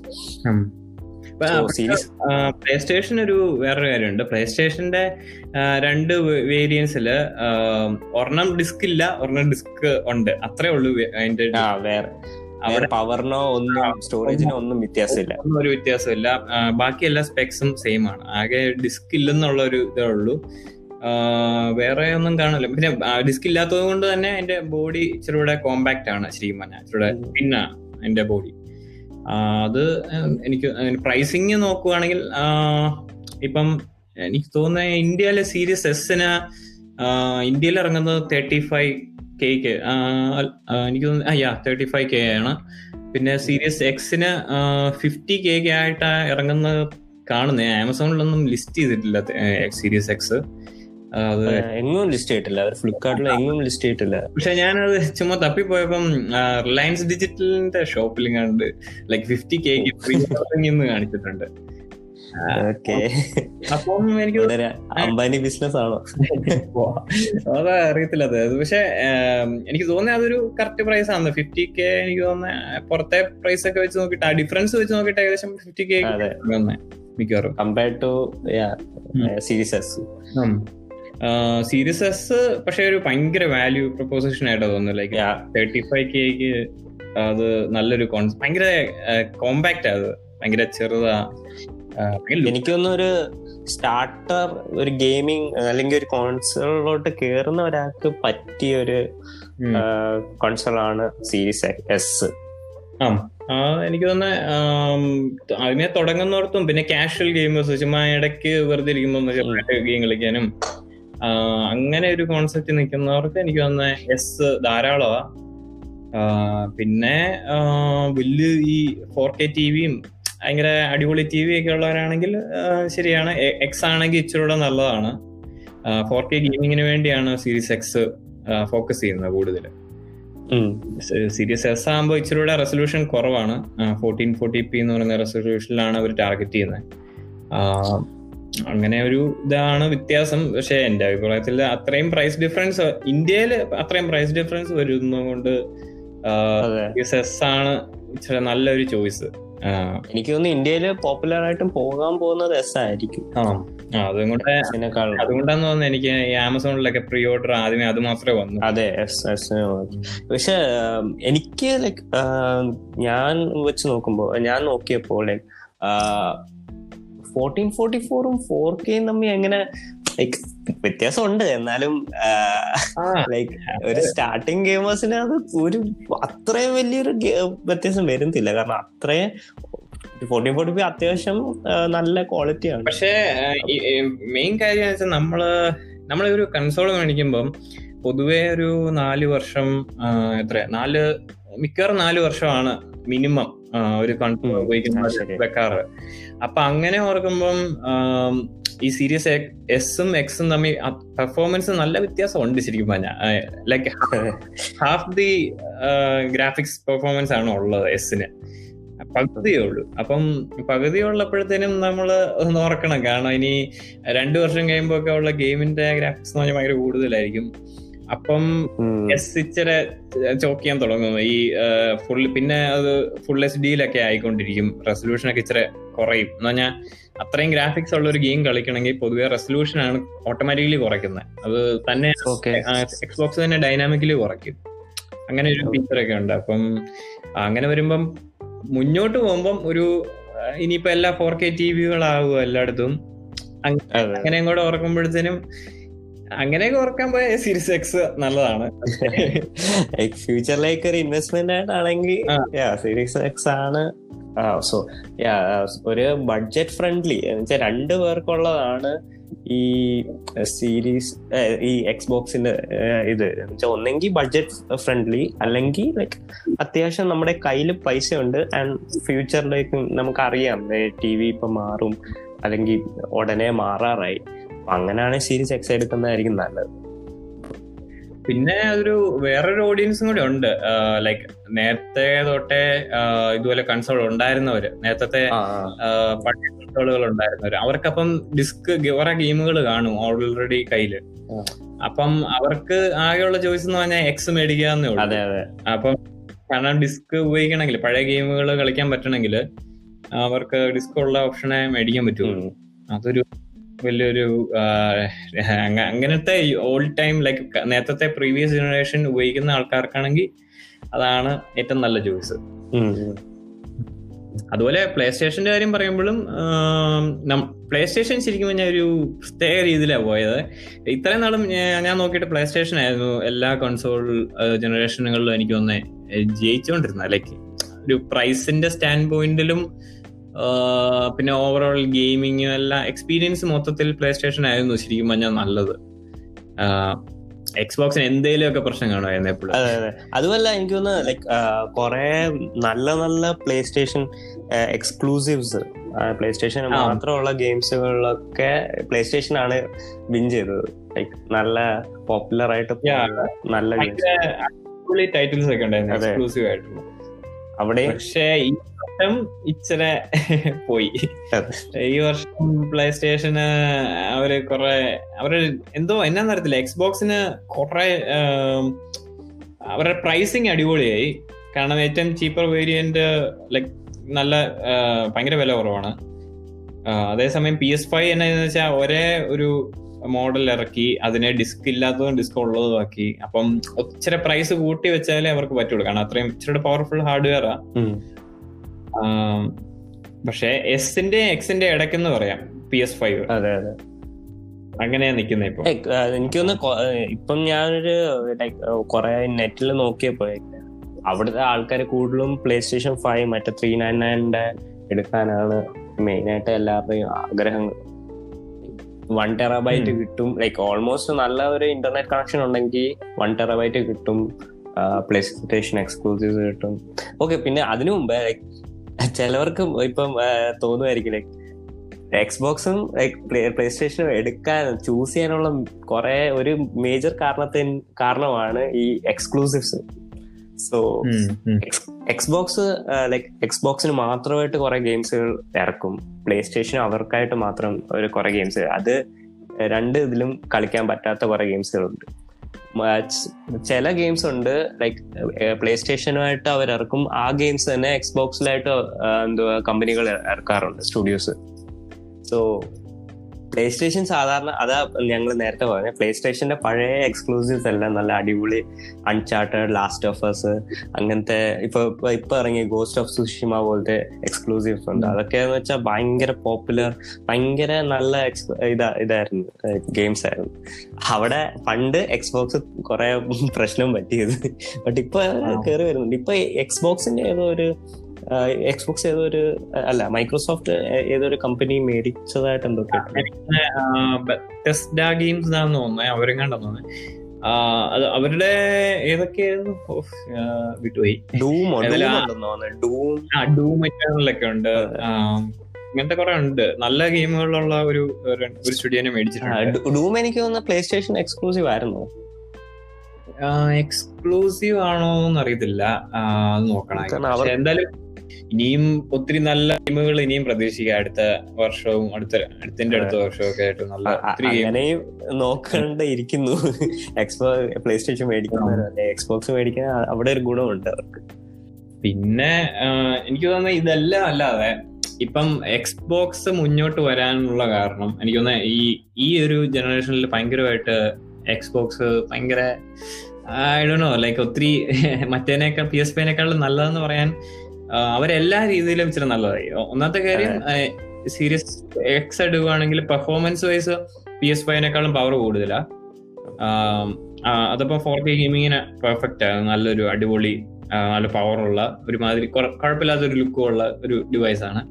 സീരീസ് പ്ലേ സ്റ്റേഷൻ ഒരു വേറൊരു കാര്യമുണ്ട് പ്ലേ സ്റ്റേഷന്റെ രണ്ട് വേരിയൻസില് ഒരെണ്ണം ഡിസ്ക് ഇല്ല ഒരെണ്ണം ഡിസ്ക് ഉണ്ട് അത്രേ ഉള്ളൂ വേ- അതിന്റെ ആ വേറെ അവിടെ പവറിനോ ഒന്നും സ്റ്റോറേജിനോ ഒന്നും വ്യത്യാസമില്ല ഒന്നും ഒരു വ്യത്യാസമില്ല ആ, ബാക്കി എല്ലാ സ്പെക്സും സെയിം ആണ് ആകെ ഡിസ്ക് ഇല്ലെന്നുള്ള ഒരു ഇതേ ഉള്ളൂ ആ, വേറെ ഒന്നും കാണില്ല പിന്നെ ഡിസ്ക് ഇല്ലാത്തത് കൊണ്ട് തന്നെ അതിന്റെ ബോഡി ഇച്ചിരി കൂടെ കോമ്പാക്ട് ആണ് ശരിക്കും പറഞ്ഞാൽ ഇച്ചിരി കൂടെ പിന്നാണ് അതിന്റെ ബോഡി അത് എനിക്ക് പ്രൈസിങ് നോക്കുവാണെങ്കിൽ ആ, ഇപ്പം എനിക്ക് തോന്നുന്നത് ഇന്ത്യയിലെ സീരീസ് എസിന് ഇന്ത്യയിൽ ഇറങ്ങുന്നത് തേർട്ടി ഫൈവ് കെക്ക് എനിക്ക് തോന്നുന്നു യാ തേർട്ടി ഫൈവ് കെ ആണ് പിന്നെ സീരീസ് എക്സിന് ഫിഫ്റ്റി കെ കെ ആയിട്ട് ഇറങ്ങുന്നത് കാണുന്നത് ആമസോണിലൊന്നും ലിസ്റ്റ് ചെയ്തിട്ടില്ല സീരീസ് എക്സ് അത് എങ്ങും ലിസ്റ്റ് ചെയ്തിട്ടില്ല അവർ ഫ്ലിപ്കാർട്ടിൽ എങ്ങും ലിസ്റ്റ് ചെയ്തിട്ടില്ല പക്ഷെ ഞാനത് ചുമ്മാ തപ്പിപ്പോയപ്പം റിലയൻസ് ഡിജിറ്റലിന്റെ ഷോപ്പിൽ കണ്ട് ലൈക്ക് ഫിഫ്റ്റി കെക്ക് ഫ്രീ എന്ന് കാണിച്ചിട്ടുണ്ട് ഓക്കെ അപ്പം എനിക്ക് ഇവിടെ അംബാനി ബിസിനസ് ആണോ അതാ അറിയത്തില്ല അത് അത് പക്ഷെ എനിക്ക് തോന്നുന്നത് അതൊരു കറക്റ്റ് പ്രൈസ് ആണ് ഫിഫ്റ്റി കെ എനിക്ക് തോന്നുന്നത് പുറത്തെ പ്രൈസ് ഒക്കെ വെച്ച് നോക്കിയിട്ട് ആ ഡിഫറൻസ് വെച്ച് നോക്കിയിട്ട് ഏകദേശം ഫിഫ്റ്റി കെ അതെ മിക്കവാറും compared to series S series S പക്ഷെ ഒരു ഭയങ്കര വാല്യൂ പ്രൊപ്പോസിഷൻ ആയിട്ടാ തോന്നുന്നു ലൈക്ക് തേർട്ടി ഫൈവ് കെക്ക് അത് നല്ലൊരു കോൺസ് ഭയങ്കര കോമ്പാക്റ്റ് അത് ഭയങ്കര ചെറുതാ ആ, ഭയങ്കര look എനിക്കൊന്നും ഒരു സ്റ്റാർട്ടർ ഒരു ഗെയിമിംഗ് അല്ലെങ്കിൽ ഒരു കോൺസോളിലോട്ട് കേറുന്ന ഒരാൾക്ക് പറ്റിയ ഒരു ഉം. കോൺസോളാണ് സീരീസ് എസ് ആ ആ, എനിക്ക് തോന്നുന്നത് അതിനെ തുടങ്ങുന്നിടത്തും പിന്നെ കാഷ്വൽ ഗെയിമേഴ്സ് ചുമ്മാ ഇടയ്ക്ക് വെറുതെ ഇരിക്കുമ്പോൾ ഗെയിം കളിക്കാനും അങ്ങനെ ഒരു കോൺസെപ്റ്റ് നിൽക്കുന്നവർക്ക് എനിക്ക് തോന്നുന്ന എസ് ധാരാളമാ പിന്നെ വലിയ ഈ ഫോർ കെ ടി വിയും ഭയങ്കര അടിപൊളി ടി വി ഒക്കെ ഉള്ളവരാണെങ്കിൽ ശരിയാണ് എക്സ് ആണെങ്കിൽ ഇച്ചിരി കൂടെ നല്ലതാണ് ഫോർ കെ ഗെയിമിങ്ങിന് വേണ്ടിയാണ് സീരീസ് എക്സ് ഫോക്കസ് ചെയ്യുന്നത് കൂടുതൽ സീരീസ് എസ് ആകുമ്പോൾ ഇച്ചിരി കൂടെ റെസൊല്യൂഷൻ കുറവാണ് ഫോർട്ടീൻ ഫോർട്ടി പി എന്ന് പറയുന്ന റെസൊല്യൂഷനിലാണ് അവർ ടാർഗറ്റ് ചെയ്യുന്നത് അങ്ങനെ ഒരു ഇതാണ് വ്യത്യാസം പക്ഷെ എന്റെ അഭിപ്രായത്തിൽ അത്രയും പ്രൈസ് ഡിഫറൻസ് ഇന്ത്യയിൽ അത്രയും പ്രൈസ് ഡിഫറൻസ് വരുന്നതുകൊണ്ട് എസ് ആണ് ഇച്ചിരി നല്ലൊരു ചോയ്സ് എനിക്ക് തോന്നുന്നു ഇന്ത്യയിൽ പോപ്പുലർ ആയിട്ടും പോകാൻ പോകുന്നത് എസ് ആയിരിക്കും അതുകൊണ്ട് അതുകൊണ്ടാന്ന് തോന്നുന്നു എനിക്ക് ഈ ആമസോണിലൊക്കെ പ്രീ ഓർഡർ ആദ്യമേ അത് മാത്രമേ വന്നു അതെ എസ് എസ് പക്ഷെ എനിക്ക് ലൈക്ക് ഞാൻ വെച്ച് നോക്കുമ്പോ ഞാൻ നോക്കിയപ്പോ ലൈക്ക് ഫോർട്ടീൻ ഫോർട്ടി ഫോറും ഫോർ കെയും തമ്മിൽ എങ്ങനെ ലൈക്ക് വ്യത്യാസമുണ്ട് എന്നാലും ലൈക്ക് ഒരു സ്റ്റാർട്ടിങ് ഗെയിമേഴ്സിന് അത് ഒരു അത്രയും വലിയൊരു വ്യത്യാസം വരുന്നില്ല കാരണം അത്രയും ഫോർട്ടീൻ ഫോർട്ടി ഫൈവ് അത്യാവശ്യം നല്ല ക്വാളിറ്റിയാണ് പക്ഷേ മെയിൻ കാര്യം വെച്ചാൽ നമ്മള് നമ്മളെ ഒരു കൺസോൾ മേടിക്കുമ്പം പൊതുവെ ഒരു നാല് വർഷം എത്ര നാല് മിക്കവാറും നാല് വർഷമാണ് മിനിമം ഒരു കൺസോൾ ഉപയോഗിക്കുന്ന വെക്കാറ് അപ്പൊ അങ്ങനെ ഓർക്കുമ്പം ഈ സീരീസ് എസും എക്സും തമ്മിൽ പെർഫോമൻസ് നല്ല വ്യത്യാസം ഉണ്ട് ശരിക്കും പറഞ്ഞാൽ like half the graphics performance ആണ് ഉള്ളത് എസിന് പകുതിയേ ഉള്ളൂ അപ്പം പകുതി ഉള്ളപ്പോഴത്തേനും നമ്മൾ ഒന്ന് ഓർക്കണം കാരണം ഇനി രണ്ടു വർഷം കഴിയുമ്പോ ഒക്കെ ഉള്ള ഗെയിമിന്റെ ഗ്രാഫിക്സ് എന്ന് പറഞ്ഞാൽ ഭയങ്കര കൂടുതലായിരിക്കും അപ്പം എസ് ഇച്ചിരി ചോക്ക് ചെയ്യാൻ തുടങ്ങും ഈ ഫുൾ പിന്നെ അത് ഫുൾ എച്ച് ഡിയിലൊക്കെ ആയിക്കൊണ്ടിരിക്കും റെസൊല്യൂഷൻ ഒക്കെ ഇച്ചിരി കുറയും എന്ന് പറഞ്ഞാൽ അത്രയും ഗ്രാഫിക്സ് ഉള്ള ഒരു ഗെയിം കളിക്കണമെങ്കിൽ പൊതുവെ റെസൊല്യൂഷൻ ആണ് ഓട്ടോമാറ്റിക്കലി കുറയ്ക്കുന്നത് അത് തന്നെ എക്സ്ബോക്സ് തന്നെ ഡൈനാമിക്കലി കുറയ്ക്കും അങ്ങനെ ഒരു ഫീച്ചർ ഒക്കെ ഉണ്ട് അപ്പം അങ്ങനെ വരുമ്പം മുന്നോട്ട് പോകുമ്പം ഒരു ഇനിയിപ്പോ എല്ലാ ഫോർ കെ ടി വികളാകും എല്ലായിടത്തും അങ്ങനെയും കൂടെ ഓർക്കുമ്പോഴത്തേനും അങ്ങനെയൊക്കെ ഓർക്കാൻ പോയ സീരീസ് എക്സ് നല്ലതാണ് ഫ്യൂച്ചറിലേക്ക് ഒരു ഇൻവെസ്റ്റ്മെന്റ് ആയിട്ടാണെങ്കിൽ സീരീസ് എക്സ് ആണ് സോ ഒരു ബഡ്ജറ്റ് ഫ്രണ്ട്ലി എന്നുവെച്ചാൽ രണ്ടു പേർക്കുള്ളതാണ് ഈ സീരീസ് ഈ എക്സ് ബോക്സിന്റെ ഇത് വെച്ചാൽ ഒന്നെങ്കിൽ ബഡ്ജറ്റ് ഫ്രണ്ട്ലി അല്ലെങ്കിൽ ലൈക്ക് അത്യാവശ്യം നമ്മുടെ കയ്യിൽ പൈസ ഉണ്ട് ആൻഡ് ഫ്യൂച്ചറിലേക്ക് നമുക്കറിയാം ടി വി ഇപ്പൊ മാറും അല്ലെങ്കിൽ ഉടനെ മാറാറായി അങ്ങനെയാണ് സീരീസ് എക്സ് എടുക്കുന്നതായിരിക്കും നല്ലത് പിന്നെ അതൊരു വേറൊരു ഓഡിയൻസും കൂടി ഉണ്ട് ലൈക്ക് നേരത്തെ തൊട്ടേ ഇതുപോലെ കൺസോൾ ഉണ്ടായിരുന്നവര് നേരത്തെ പഴയ കൺസോളുകൾ ഉണ്ടായിരുന്നവര് അവർക്കപ്പം ഡിസ്ക് കുറെ ഗെയിമുകൾ കാണും ഓൾറെഡി കയ്യില് അപ്പം അവർക്ക് ആകെയുള്ള ചോയ്സ് എന്ന് പറഞ്ഞാൽ എക്സ് മേടിക്കാന്നേ ഉള്ളൂ അപ്പം കാരണം ഡിസ്ക് ഉപയോഗിക്കണമെങ്കിൽ പഴയ ഗെയിമുകൾ കളിക്കാൻ പറ്റണമെങ്കിൽ അവർക്ക് ഡിസ്ക് ഉള്ള ഓപ്ഷനെ മേടിക്കാൻ പറ്റുള്ളൂ അതൊരു വലിയൊരു അങ്ങനത്തെ ഓൾഡ് ടൈം ലൈക്ക് നേരത്തെ പ്രീവിയസ് ജനറേഷൻ ഉപയോഗിക്കുന്ന ആൾക്കാർക്കാണെങ്കിൽ അതാണ് ഏറ്റവും നല്ല ചോയ്സ് അതുപോലെ പ്ലേ സ്റ്റേഷന്റെ കാര്യം പറയുമ്പോഴും പ്ലേ സ്റ്റേഷൻ ശരിക്കും പറഞ്ഞാൽ ഒരു പ്രത്യേക രീതിയിലാണ് പോയത് ഇത്രയും നാളും ഞാൻ നോക്കിയിട്ട് പ്ലേ സ്റ്റേഷൻ ആയിരുന്നു എല്ലാ കൺസോൾ ജനറേഷനുകളിലും എനിക്ക് ഒന്ന് ജയിച്ചുകൊണ്ടിരുന്നത് ലൈക്ക് ഒരു പ്രൈസിന്റെ സ്റ്റാൻഡ് പോയിന്റിലും പിന്നെ ഓവറോൾ ഗെയിമിങ് എല്ലാം എക്സ്പീരിയൻസ് മൊത്തത്തിൽ പ്ലേ സ്റ്റേഷൻ ആയിരുന്നു ശരിക്കും പറഞ്ഞാൽ നല്ലത് എക്സ്ബോക്സിന് എന്തെങ്കിലും ഒക്കെ പ്രശ്നം കാണുമായിരുന്നു എപ്പോഴും അതെ അതെ അതുമല്ല എനിക്ക് തോന്നുന്നു ലൈക്ക് കുറെ നല്ല നല്ല PlayStation exclusives PlayStation മാത്രമുള്ള ഗെയിംസുകളിലൊക്കെ പ്ലേ സ്റ്റേഷൻ ആണ് വിൻ ചെയ്തത് ലൈക്ക് നല്ല പോപ്പുലർ ആയിട്ട് നല്ല ടൈറ്റിൽസ് ഒക്കെ ഉണ്ടായിരുന്നു എക്സ്ക്ലൂസീവ് ആയിട്ടുള്ള അവിടെ പക്ഷേ ഈ വർഷം ഇച്ചിരി പോയി ഈ വർഷം പ്ലേ സ്റ്റേഷന് അവര് കുറെ അവര് എന്തോ എന്നാന്ന് അറിയത്തില്ല എക്സ്ബോക്സിന് കുറെ അവരുടെ പ്രൈസിങ് അടിപൊളിയായി കാരണം ഏറ്റവും ചീപ്പർ വേരിയന്റ് ലൈക്ക് നല്ല ഭയങ്കര വില കുറവാണ് അതേസമയം പി എസ് ഫൈവ് എന്നാന്ന് വെച്ചാൽ ഒരേ ഒരു മോഡൽ ഇറക്കി അതിനെ ഡിസ്ക് ഇല്ലാത്തതും ഡിസ്ക് ഉള്ളതും ആക്കി അപ്പം ഇച്ചിരി പ്രൈസ് കൂട്ടി വെച്ചാലേ അവർക്ക് പറ്റുള്ളൂ കാരണം അത്രയും ഇച്ചിരി പവർഫുൾ ഹാർഡ്വെയറാ പക്ഷെ എസിന്റെ എക്സിന്റെ ഇടയ്ക്കെന്ന് പറയാം പി എസ് ഫൈവ് അതെ അതെ അങ്ങനെയാ നിക്കുന്നത് ഇപ്പൊ എനിക്കൊന്ന് ഇപ്പം ഞാനൊരു ലൈക്ക് കുറെ നെറ്റിൽ നോക്കിയപ്പോ അവിടുത്തെ ആൾക്കാർ കൂടുതലും പ്ലേ സ്റ്റേഷൻ ഫൈവ് മറ്റേ ത്രീ നയൻ നയൻ്റെ എടുക്കാനാണ് മെയിൻ ആയിട്ട് എല്ലാവരുടെയും ആഗ്രഹങ്ങൾ വൺ ടെറാബൈറ്റ് ഉം. കിട്ടും ലൈക്ക് ഓൾമോസ്റ്റ് നല്ല ഒരു ഇന്റർനെറ്റ് കണക്ഷൻ ഉണ്ടെങ്കിൽ വൺ ടെറാബൈറ്റ് കിട്ടും പ്ലേ സ്റ്റേഷൻ എക്സ്ക്ലൂസീവ്സ് കിട്ടും ഓക്കെ പിന്നെ അതിനു മുമ്പ് ലൈക്ക് ചിലവർക്ക് ഇപ്പം ആ, തോന്നുമായിരിക്കും ലൈക്ക് എക്സ്ബോക്സും ലൈക്ക് പ്ലേ സ്റ്റേഷനും എടുക്കാൻ ചൂസ് ചെയ്യാനുള്ള കുറെ ഒരു മേജർ കാരണത്തിന് കാരണമാണ് ഈ എക്സ്ക്ലൂസീവ്സ് സോ എക്സ്ബോക്സ് ലൈക്ക് എക്സ്ബോക്സിന് മാത്രമായിട്ട് കുറെ ഗെയിംസുകൾ ഇറക്കും പ്ലേ സ്റ്റേഷൻ അവർക്കായിട്ട് മാത്രം ഒരു കുറെ ഗെയിംസ് അത് രണ്ട് ഇതിലും കളിക്കാൻ പറ്റാത്ത കുറെ ഗെയിംസുകളുണ്ട് ചില ഗെയിംസ് ഉണ്ട് ലൈക്ക് പ്ലേ സ്റ്റേഷനുമായിട്ട് അവർ ഇറക്കും ആ ഗെയിംസ് തന്നെ എക്സ്ബോക്സിലായിട്ട് എന്തുവാ കമ്പനികൾ ഇറക്കാറുണ്ട് സ്റ്റുഡിയോസ് സോ പ്ലേ സ്റ്റേഷൻ സാധാരണ അതാ ഞങ്ങൾ നേരത്തെ പറഞ്ഞ പ്ലേ സ്റ്റേഷന്റെ പഴയ എക്സ്ക്ലൂസീവ്സ് എല്ലാം നല്ല അടിപൊളി അൺചാർട്ടഡ് ലാസ്റ്റ് ഓഫേഴ്സ് അങ്ങനത്തെ ഇപ്പൊ ഇപ്പൊ ഇറങ്ങിയ ഗോസ്റ്റ് ഓഫ് സുഷിമ പോലത്തെ എക്സ്ക്ലൂസീവ്സ് ഉണ്ട് അതൊക്കെ എന്ന് വെച്ചാൽ ഭയങ്കര പോപ്പുലർ ഭയങ്കര നല്ല ഇതാ ഇതായിരുന്നു ഗെയിംസ് ആയിരുന്നു അവിടെ പണ്ട് എക്സ്ബോക്സ് കുറെ പ്രശ്നം പറ്റിയത് ബട്ട് ഇപ്പൊ കയറി വരുന്നുണ്ട് ഇപ്പൊ എക്സ്ബോക്സിന്റെ ഏതോ ഒരു എക്സ്ബോക്സ് ഏതോ ഒരു അല്ല മൈക്രോസോഫ്റ്റ് ഏതൊരു കമ്പനി മേടിച്ചതായിട്ട് എന്തോ ടെസ്ഡ ഗെയിംസ് ആണെന്ന് തോന്നുന്നത് അവരെങ്ങാണ്ടെന്ന് തോന്നുന്നത് അത് അവരുടെ ഏതൊക്കെയായിരുന്നു വിട്ടുപോയി ഡൂം ഡൂം ഡൂം ഒക്കെ ഉണ്ട് ഇങ്ങനത്തെ കുറെ ഉണ്ട് നല്ല ഗെയിമുകളുള്ള ഒരു ഒരു സ്റ്റുഡിയോനെ മേടിച്ചിട്ടുണ്ട് ഡൂം എനിക്ക് തോന്നുന്ന പ്ലേ സ്റ്റേഷൻ എക്സ്ക്ലൂസീവ് ആയിരുന്നു എക്സ്ക്ലൂസീവ് ആണോ എന്ന് അറിയത്തില്ല നോക്കണം എന്തായാലും ഇനിയും ഒത്തിരി നല്ല ഗെയിമുകൾ ഇനിയും പ്രതീക്ഷിക്കാം അടുത്ത വർഷവും അടുത്ത അടുത്തിന്റെ അടുത്ത വർഷവും ഒക്കെ ആയിട്ട് നല്ല ഒത്തിരി അങ്ങനെയും നോക്കണ്ട ഇരിക്കുന്നു എക്സ്പോ പ്ലേ സ്റ്റേഷൻ മേടിക്കുന്നവരല്ലേ എക്സ്ബോക്സ് മേടിക്കാൻ അവിടെ ഒരു ഗുണമുണ്ട് അവർക്ക് പിന്നെ എനിക്ക് തോന്നുന്നത് ഇതെല്ലാം അല്ലാതെ ഇപ്പം എക്സ്ബോക്സ് മുന്നോട്ട് വരാനുള്ള കാരണം എനിക്ക് തോന്നുന്നത് ഈ ഈ ഒരു ജനറേഷനിൽ ഭയങ്കരമായിട്ട് എക്സ്ബോക്സ് ഭയങ്കര ഐ ഡോ നോ ലൈക്ക് ഒത്തിരി മറ്റേനേക്കാൾ പി എസ് പിനേക്കാളും നല്ലതെന്ന് പറയാൻ അവരെല്ലാ രീതിയിലും ഇച്ചിരി നല്ലതായി ഒന്നാമത്തെ കാര്യം സീരിയസ് എക്സ് എടുക്കുകയാണെങ്കിൽ പെർഫോമൻസ് വൈസ് പി എസ് ഫൈനേക്കാളും പവർ കൂടുതലാ അതപ്പോ ഫോർ കെ ഗെയിമിങ്ങിന് പെർഫെക്റ്റ് ആണ് നല്ലൊരു അടിപൊളി നല്ല പവറുള്ള ഒരുമാതിരി കുഴപ്പമില്ലാത്ത ഒരു ലുക്കും ഉള്ള ഒരു ഡിവൈസ് ആണ്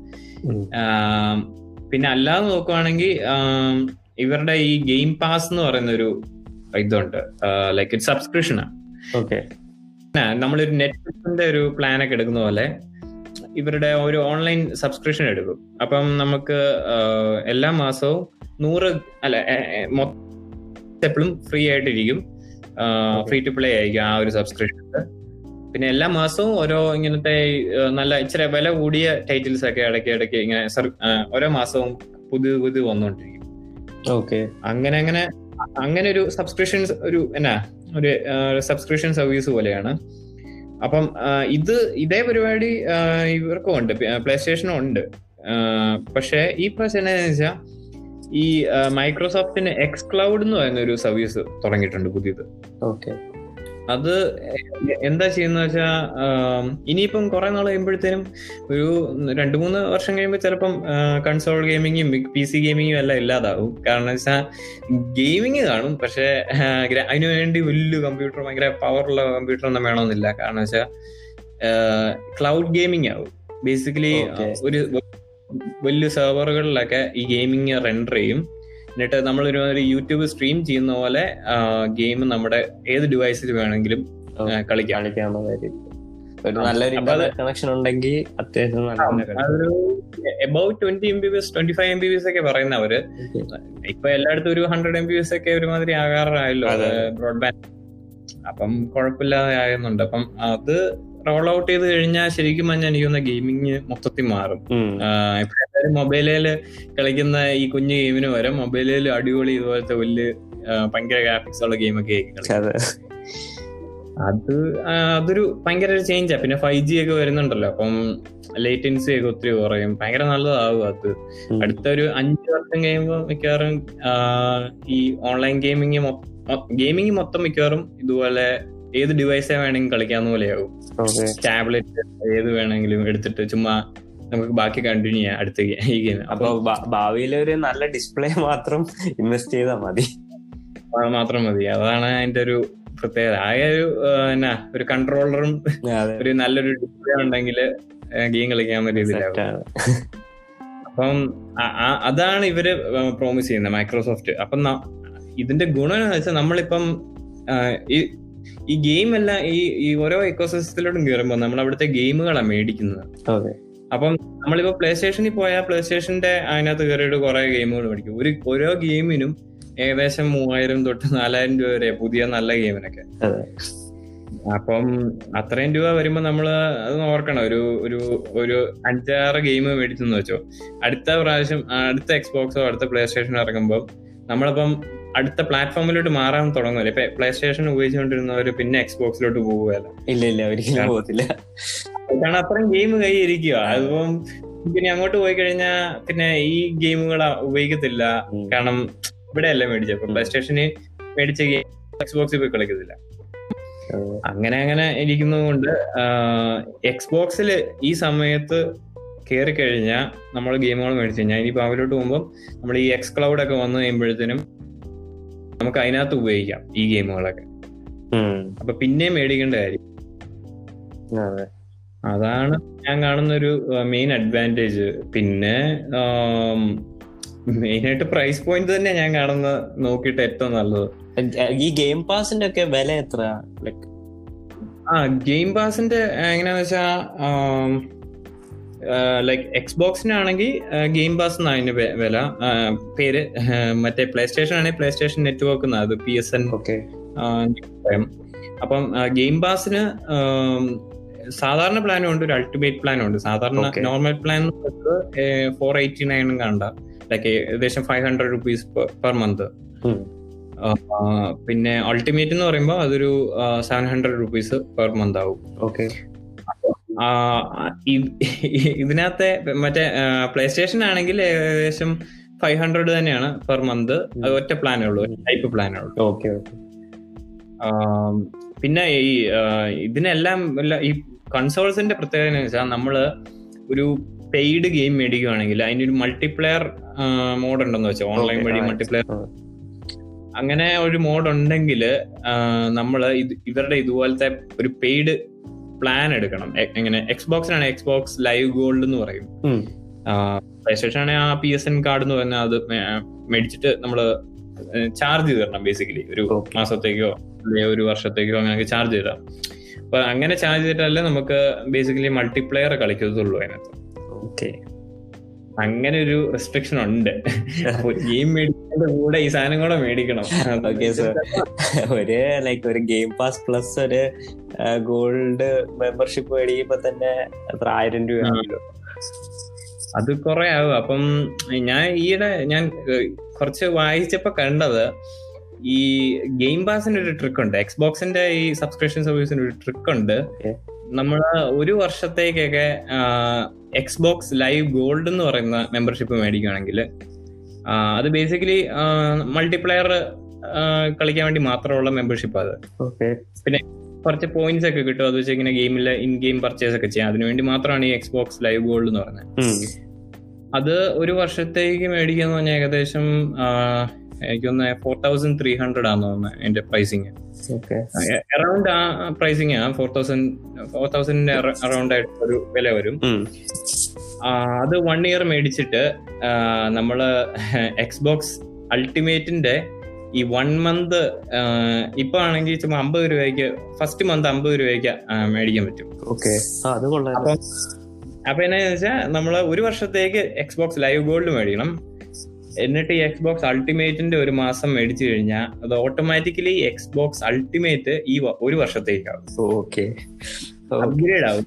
പിന്നെ അല്ലാതെ നോക്കുവാണെങ്കിൽ ഇവരുടെ ഈ ഗെയിം പാസ് എന്ന് പറയുന്ന ഒരു ഇതുണ്ട് ലൈക്ക് ഒരു സബ്സ്ക്രിപ്ഷൻ ആണ് ഓക്കെ നമ്മളൊരു നെറ്റ്ഫ്ലിക്സിന്റെ ഒരു പ്ലാൻ ഒക്കെ എടുക്കുന്ന പോലെ ഇവരുടെ ഒരു ഓൺലൈൻ സബ്സ്ക്രിപ്ഷൻ എടുക്കും അപ്പം നമുക്ക് എല്ലാ മാസവും നൂറ് അല്ല എപ്പോഴും ഫ്രീ ആയിട്ടിരിക്കും ഫ്രീ ടു പ്ലേ ആയിരിക്കും ആ ഒരു സബ്സ്ക്രിപ്ഷൻ പിന്നെ എല്ലാ മാസവും ഓരോ ഇങ്ങനത്തെ നല്ല ഇച്ചിരി വില കൂടിയ ടൈറ്റിൽസ് ഒക്കെ ഇടയ്ക്ക് ഇടയ്ക്ക് ഇങ്ങനെ ഓരോ മാസവും പുതിയ പുതിയ വന്നുകൊണ്ടിരിക്കും ഓക്കെ അങ്ങനെ അങ്ങനെ അങ്ങനെ ഒരു സബ്സ്ക്രിപ്ഷൻ ഒരു എന്നാ ഒരു സബ്സ്ക്രിപ്ഷൻ സർവീസ് പോലെയാണ് അപ്പം ഇത് ഇതേ പരിപാടി ഇവർക്കും ഉണ്ട് പ്ലേ സ്റ്റേഷനും ഉണ്ട് പക്ഷെ ഈ പ്രാവശ്യം എന്താണെന്ന് വെച്ചാൽ ഈ മൈക്രോസോഫ്റ്റിന് എക്സ് ക്ലൗഡ് എന്ന് പറയുന്ന ഒരു സർവീസ് തുടങ്ങിയിട്ടുണ്ട് പുതിയത് ഓക്കെ അത് എന്താ ചെയ്യുന്ന വെച്ചാ ഇനിയിപ്പം കുറെ നാൾ കഴിയുമ്പോഴത്തേനും ഒരു രണ്ടു മൂന്ന് വർഷം കഴിയുമ്പോൾ ചിലപ്പം കൺസോൾ ഗെയിമിങ്ങും പി സി ഗെയിമിങ്ങും എല്ലാം ഇല്ലാതാവും കാരണം വെച്ചാൽ ഗെയിമിങ് കാണും പക്ഷെ അതിനു വേണ്ടി വലിയ കമ്പ്യൂട്ടർ ഭയങ്കര പവറുള്ള കമ്പ്യൂട്ടർ ഒന്നും വേണമെന്നില്ല കാരണം വെച്ചാൽ ക്ലൗഡ് ഗെയിമിംഗ് ആവും ബേസിക്കലി ഒരു വലിയ സെർവറുകളിലൊക്കെ ഈ ഗെയിമിങ് റെൻഡർ ചെയ്യും എന്നിട്ട് നമ്മൾ ഒരു യൂട്യൂബ് സ്ട്രീം ചെയ്യുന്ന പോലെ ഗെയിം നമ്മുടെ ഏത് ഡിവൈസിൽ വേണമെങ്കിലും കളിക്കാം ഒരു നല്ലൊരു കണക്ഷൻ ഉണ്ടെങ്കിൽ അത്യാവശ്യം അതൊരു about twenty M B B S twenty five M B B S ഒക്കെ പറയുന്നവര് ഇപ്പൊ എല്ലായിടത്തും ഒരു ഹൺഡ്രഡ് എം ബി എസ് ഒക്കെ ഒരുമാതിരി ആകാറായല്ലോ ബ്രോഡ്ബാൻഡ് അപ്പം കുഴപ്പമില്ലാതെ ആകുന്നുണ്ട് അപ്പം അത് റോൾ ഔട്ട് ചെയ്ത് കഴിഞ്ഞാൽ ശരിക്കും പറഞ്ഞാൽ എനിക്ക് തോന്നുന്ന ഗെയിമിങ് മൊത്തത്തിൽ മാറും ഇപ്പൊ എല്ലാവരും മൊബൈലില് കളിക്കുന്ന ഈ കുഞ്ഞു ഗെയിമിന് വരെ മൊബൈലിൽ അടിപൊളി ഇതുപോലത്തെ വലിയ ഭയങ്കര ഗ്രാഫിക്സ് ഉള്ള ഗെയിമൊക്കെ അത് അതൊരു ഭയങ്കര ഒരു ചേഞ്ചാ പിന്നെ ഫൈവ് ജി ഒക്കെ വരുന്നുണ്ടല്ലോ അപ്പം ലേറ്റൻസി ഒക്കെ ഒത്തിരി കുറയും ഭയങ്കര നല്ലതാവും അത് അടുത്ത ഒരു അഞ്ചു വർഷം കഴിയുമ്പോൾ മിക്കവാറും ഈ ഓൺലൈൻ ഗെയിമിങ് ഗെയിമിങ് മൊത്തം മിക്കവാറും ഇതുപോലെ ഏത് ഡിവൈസേ വേണമെങ്കിലും കളിക്കാവുന്ന പോലെയാവും ടാബ്ലറ്റ് ഏത് വേണമെങ്കിലും എടുത്തിട്ട് ചുമ്മാ നമുക്ക് ബാക്കി കണ്ടിന്യൂ ചെയ്യാം അടുത്ത ഈ ഗെയിം അപ്പൊ ഭാവിയിൽ ഒരു നല്ല ഡിസ്പ്ലേ മാത്രം ഇൻവെസ്റ്റ് ചെയ്താൽ മതി മാത്രം മതി അതാണ് അതിന്റെ ഒരു പ്രത്യേകത ആ ഒരു എന്നാ ഒരു കൺട്രോളറും ഒരു നല്ലൊരു ഡിസ്പ്ലേ ഉണ്ടെങ്കിൽ ഗെയിം കളിക്കാൻ രീതിയിലാവും അപ്പം ആ- ആ- അതാണ് ഇവര് പ്രോമിസ് ചെയ്യുന്നത് മൈക്രോസോഫ്റ്റ് അപ്പം ന- ഇതിന്റെ ഗുണം എന്ന് വെച്ചാൽ നമ്മളിപ്പം ആ, ഈ ഈ ഗെയിം എല്ലാം ഈ ഈ ഓരോ ഇക്കോസിസ്റ്റത്തിലോട്ടും കയറുമ്പോൾ നമ്മൾ അവിടുത്തെ ഗെയിമുകളാണ് മേടിക്കുന്നത് അതെ അപ്പം നമ്മളിപ്പോ പ്ലേ സ്റ്റേഷനിൽ പോയാൽ പ്ലേ സ്റ്റേഷന്റെ അതിനകത്ത് കയറിയിട്ട് കുറെ ഗെയിമുകൾ മേടിക്കും ഒരു ഓരോ ഗെയിമിനും ഏകദേശം മൂവായിരം തൊട്ട് നാലായിരം രൂപ വരെ പുതിയ നല്ല ഗെയിമിനൊക്കെ അതെ അപ്പം അത്രയും രൂപ വരുമ്പോ നമ്മള് അത് ഓർക്കണം ഒരു ഒരു ഒരു അഞ്ചാറ് ഗെയിം മേടിച്ചെന്ന് വെച്ചോ അടുത്ത പ്രാവശ്യം ആ, അടുത്ത എക്സ്ബോക്സോ അടുത്ത പ്ലേ സ്റ്റേഷനോ ഇറങ്ങുമ്പോൾ നമ്മളിപ്പം അടുത്ത പ്ലാറ്റ്ഫോമിലോട്ട് മാറാൻ തുടങ്ങുമല്ലോ ഇപ്പൊ പ്ലേ സ്റ്റേഷൻ ഉപയോഗിച്ചുകൊണ്ടിരുന്നവര് പിന്നെ എക്സ്ബോക്സിലോട്ട് പോകുകയല്ല ഇല്ല ഇല്ല ഒരിക്കലും പോകത്തില്ല കാരണം അത്രയും ഗെയിം കൈ ഇരിക്കുക അതിപ്പം പിന്നെ അങ്ങോട്ട് പോയി കഴിഞ്ഞാൽ പിന്നെ ഈ ഗെയിമുകൾ ഉപയോഗിക്കത്തില്ല ഉം. കാരണം ഇവിടെ അല്ലേ മേടിച്ചത് പ്ലേ സ്റ്റേഷന് മേടിച്ച ഗെയിം എക്സ്ബോക്സിൽ പോയി കളിക്കത്തില്ല അതെ. അങ്ങനെ അങ്ങനെ ഇരിക്കുന്നതുകൊണ്ട് എക്സ്ബോക്സിൽ ഈ സമയത്ത് കയറി കഴിഞ്ഞാൽ നമ്മൾ ഗെയിമുകൾ മേടിച്ചു കഴിഞ്ഞാൽ ഇനിയിപ്പോൾ അവരോട്ട് പോകുമ്പോൾ നമ്മൾ ഈ എക്സ് ക്ലൗഡ് ഒക്കെ വന്നു കഴിയുമ്പോഴത്തേനും നമുക്ക് അതിനകത്ത് ഉപയോഗിക്കാം ഈ ഗെയിമുകളൊക്കെ ഉം. അപ്പൊ പിന്നെയും മേടിക്കേണ്ട കാര്യം അതെ അതാണ് ഞാൻ കാണുന്ന ഒരു മെയിൻ അഡ്വാൻറ്റേജ് പിന്നെ മെയിൻ ആയിട്ട് പ്രൈസ് പോയിന്റ് തന്നെ ഞാൻ കാണുന്ന നോക്കിയിട്ട് ഏറ്റവും നല്ലത് ഈ ഗെയിം പാസിന്റെ ഒക്കെ വില എത്ര ലൈക് ആ ഗെയിം പാസിന്റെ എങ്ങനെയാന്ന് വെച്ചാ ലൈക്ക് എക്സ്ബോക്സിനാണെങ്കിൽ ഗെയിം പാസ് എന്നാണ് അതിന്റെ വെ- വില ആ, പേര് ആ, മറ്റേ പ്ലേ സ്റ്റേഷൻ ആണെങ്കിൽ പ്ലേ സ്റ്റേഷൻ നെറ്റ്വർക്ക് എന്നാ അത് പി എസ് എൻ ഓക്കെ പറയും അപ്പം ഗെയിം പാസിന് സാധാരണ പ്ലാനും ഉണ്ട് ഒരു അൾട്ടിമേറ്റ് പ്ലാനും ഉണ്ട് സാധാരണ Okay. Normal plan four eighty nine കണ്ട ലൈക്ക് ഏകദേശം five hundred rupees per month പിന്നെ അൾട്ടിമേറ്റ് എന്ന് പറയുമ്പോൾ അതൊരു seven hundred rupees per month ആവും ഓക്കെ ആ, ഇ- ഇതിനകത്തെ മറ്റേ പ്ലേ സ്റ്റേഷൻ ആണെങ്കിൽ ഏകദേശം ഫൈവ് ഹൺഡ്രഡ് തന്നെയാണ് പെർ മന്ത് അത് ഒറ്റ പ്ലാനേ ഉള്ളൂ ടൈപ്പ് പ്ലാനേ ഉള്ളൂ ഓക്കെ ഓക്കെ ആം, പിന്നെ ഈ ആ, ഇതിനെല്ലാം വല്ല ഈ കൺസോൾസിന്റെ പ്രത്യേകത എന്ന് വെച്ചാൽ നമ്മള് ഒരു പെയ്ഡ് ഗെയിം മേടിക്കുകയാണെങ്കിൽ അതിനൊരു മൾട്ടിപ്ലെയർ മോഡ് ഉണ്ടെന്ന് വെച്ചാൽ ഓൺലൈൻ Okay, വഴി ആ, മൾട്ടിപ്ലെയർ ആ. അങ്ങനെ ഒരു മോഡ് ഉണ്ടെങ്കിൽ നമ്മൾ ഇവരുടെ ഇതുപോലത്തെ ഒരു പെയ്ഡ് പ്ലാൻ എടുക്കണം എ- എങ്ങനെ എക്സ്ബോക്സിനാണ് എക്സ്ബോക്സ് ലൈവ് ഗോൾഡ് എന്ന് പറയും ഉം. പ്ലേ സ്റ്റേഷൻ ആണെങ്കിൽ ആ പി എസ് എൻ കാർഡ് എന്ന് പറഞ്ഞാൽ അത് മേ- മേടിച്ചിട്ട് നമ്മൾ ചാർജ് ചെയ്ത് തരണം ബേസിക്കലി ഒരു Okay. മാസത്തേക്കോ അല്ലെങ്കിൽ ഒരു വർഷത്തേക്കോ അങ്ങനെ ചാർജ് ചെയ്താൽ അപ്പൊ അങ്ങനെ ചാർജ് ചെയ്തിട്ടല്ലേ നമുക്ക് ബേസിക്കലി മൾട്ടിപ്ലെയർ കളിക്കത്തുള്ളൂ അതിനകത്ത് ഓക്കെ അങ്ങനെ ഒരു റെസ്ട്രിക്ഷൻ ഉണ്ട് ഗെയിം മേടിക്കുന്നതിന്റെ കൂടെ ഈ സാധനം കൂടെ മേടിക്കണം ഓക്കെ സർ ഒരു ലൈക്ക് ഒരു ഗെയിം പാസ് പ്ലസ് ഒരു ഗോൾഡ് മെമ്പർഷിപ്പ് മേടിക്കുമ്പോ തന്നെ എത്ര ആയിരം രൂപ ആണല്ലോ അത് കുറെ ആവും അപ്പം ഞാൻ ഈയിടെ ഞാൻ ഏഹ്, കുറച്ച് വായിച്ചപ്പോ കണ്ടത് ഈ ഗെയിം പാസിന്റെ ഒരു ട്രിക്ക് ഉണ്ട് എക്സ്ബോക്സിന്റെ ഈ സബ്സ്ക്രിപ്ഷൻ സർവീസിന് ഒരു ട്രിക്ക് ഉണ്ട് Okay. നമ്മൾ ഒരു വർഷത്തേക്കൊക്കെ എക്സ്ബോക്സ് ലൈവ് ഗോൾഡ് എന്ന് പറയുന്ന മെമ്പർഷിപ്പ് മേടിക്കുകയാണെങ്കിൽ അത് ബേസിക്കലി മൾട്ടിപ്ലെയർ കളിക്കാൻ വേണ്ടി മാത്രമുള്ള മെമ്പർഷിപ്പ് അത് ഓക്കെ കുറച്ച് പോയിന്റ്സ് ഒക്കെ കിട്ടും അത് വെച്ച് ഇങ്ങനെ ഗെയിമിൽ ഇൻ ഗെയിം പർച്ചേസ് ഒക്കെ ചെയ്യാം അതിനുവേണ്ടി മാത്രമാണ് ഈ എക്സ്ബോക്സ് ലൈവ് ഗോൾഡ് എന്ന് പറയുന്നത് അത് ഒരു വർഷത്തേക്ക് മേടിക്കാന്ന് പറഞ്ഞാൽ ഏകദേശം ആ, എനിക്കൊന്ന് ഫോർ തൗസൻഡ് ത്രീ ഹൺഡ്രഡ് ആണെന്ന് തോന്നുന്നത് എന്റെ പ്രൈസിങ് ഓക്കെ അറൌണ്ട് ആ പ്രൈസിങ് ആ ഫോർ തൗസൻഡ് ഫോർ തൗസൻഡിന്റെ അറൌണ്ട് ആയിട്ട് ഒരു വില വരും ആ, അത് വൺ ഇയർ മേടിച്ചിട്ട് ആ, നമ്മള് എക്സ്ബോക്സ് അൾട്ടിമേറ്റിന്റെ ഈ വൺ മന്ത് ഇപ്പൊ ആണെങ്കിൽ ചുമ്മാ അമ്പത് രൂപയ്ക്ക് ഫസ്റ്റ് മന്ത് അമ്പത് രൂപയ്ക്ക് ആ, മേടിക്കാൻ പറ്റും ഓക്കെ അത് കൊള്ളാം അപ്പം അപ്പൊ എന്നാന്ന് വെച്ചാൽ നമ്മള് ഒരു വർഷത്തേക്ക് എക്സ്ബോക്സ് ലൈവ് ഗോൾഡ് മേടിക്കണം എന്നിട്ട് ഈ എക്സ്ബോക്സ് അൾട്ടിമേറ്റിന്റെ ഒരു മാസം മേടിച്ചു കഴിഞ്ഞാൽ അത് ഓട്ടോമാറ്റിക്കലി എക്സ്ബോക്സ് അൾട്ടിമേറ്റ് ഈ വ- ഒരു വർഷത്തേക്കാവും ഓക്കെ അപ്ഗ്രേഡ് ആവും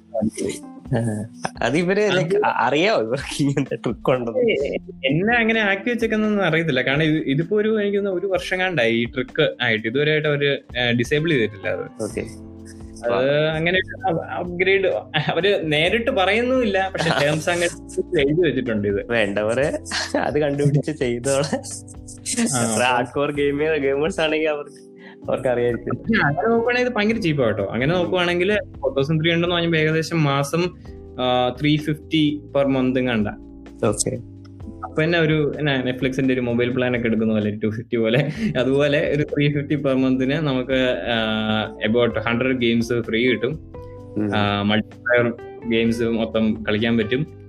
അത് ഇവര് ലൈക്ക് അറിയാവോ ഇവർക്ക് ഇങ്ങനത്തെ ട്രിക്ക് ഉണ്ടെന്ന് എന്നെ അങ്ങനെ ആക്കി വെച്ചേക്കുന്നൊന്നും അറിയത്തില്ല കാരണം ഇത് ഇതിപ്പോ ഒരു എനിക്ക് തോന്നുന്നു ഒരു വർഷം കണ്ടായി ഈ ട്രിക്ക് ആയിട്ട് ഇതുവരെയായിട്ട് അവര് ഡിസേബിൾ ചെയ്തിട്ടില്ല അത് ഓക്കെ അത് അങ്ങനെ അപ്ഗ്രേഡ് അവര് നേരിട്ട് പറയുന്നുമില്ല പക്ഷെ ടേംസ് അങ്ങനെ എഴുതി വെച്ചിട്ടുണ്ട് ഇത് വേണ്ടവര് അത് കണ്ടുപിടിച്ച് ചെയ്തോളെ ഹാർഡ് കോർ ഗെയിമർ ഗെയിമേഴ്സ് ആണെങ്കിൽ അവർക്ക് അവർക്ക് അറിയായിരിക്കും അങ്ങനെ നോക്കുവാണെങ്കിൽ ഇത് ഭയങ്കര ചീപ്പ് കേട്ടോ അങ്ങനെ നോക്കുവാണെങ്കിൽ ഫോർ തൗസൻഡ് ത്രീ ഹൺഡ്രഡ് എന്ന് പറയുമ്പോൾ ഏകദേശം മാസം ത്രീ ഫിഫ്റ്റി പെർ മന്ത് കണ്ട ഓക്കെ അപ്പൊ തന്നെ ഒരു എന്നാ നെറ്റ്ഫ്ലിക്സിന്റെ ഒരു മൊബൈൽ പ്ലാൻ ഒക്കെ എടുക്കുന്ന പോലെ ടു ഫിഫ്റ്റി പോലെ അതുപോലെ ഒരു ത്രീ ഫിഫ്റ്റി പെർ മന്തിന് നമുക്ക് അബൌട്ട് ഹൺഡ്രഡ് ഗെയിംസ് ഫ്രീ കിട്ടും മൾട്ടിപ്ലെയർ ഗെയിംസ് മൊത്തം കളിക്കാൻ പറ്റും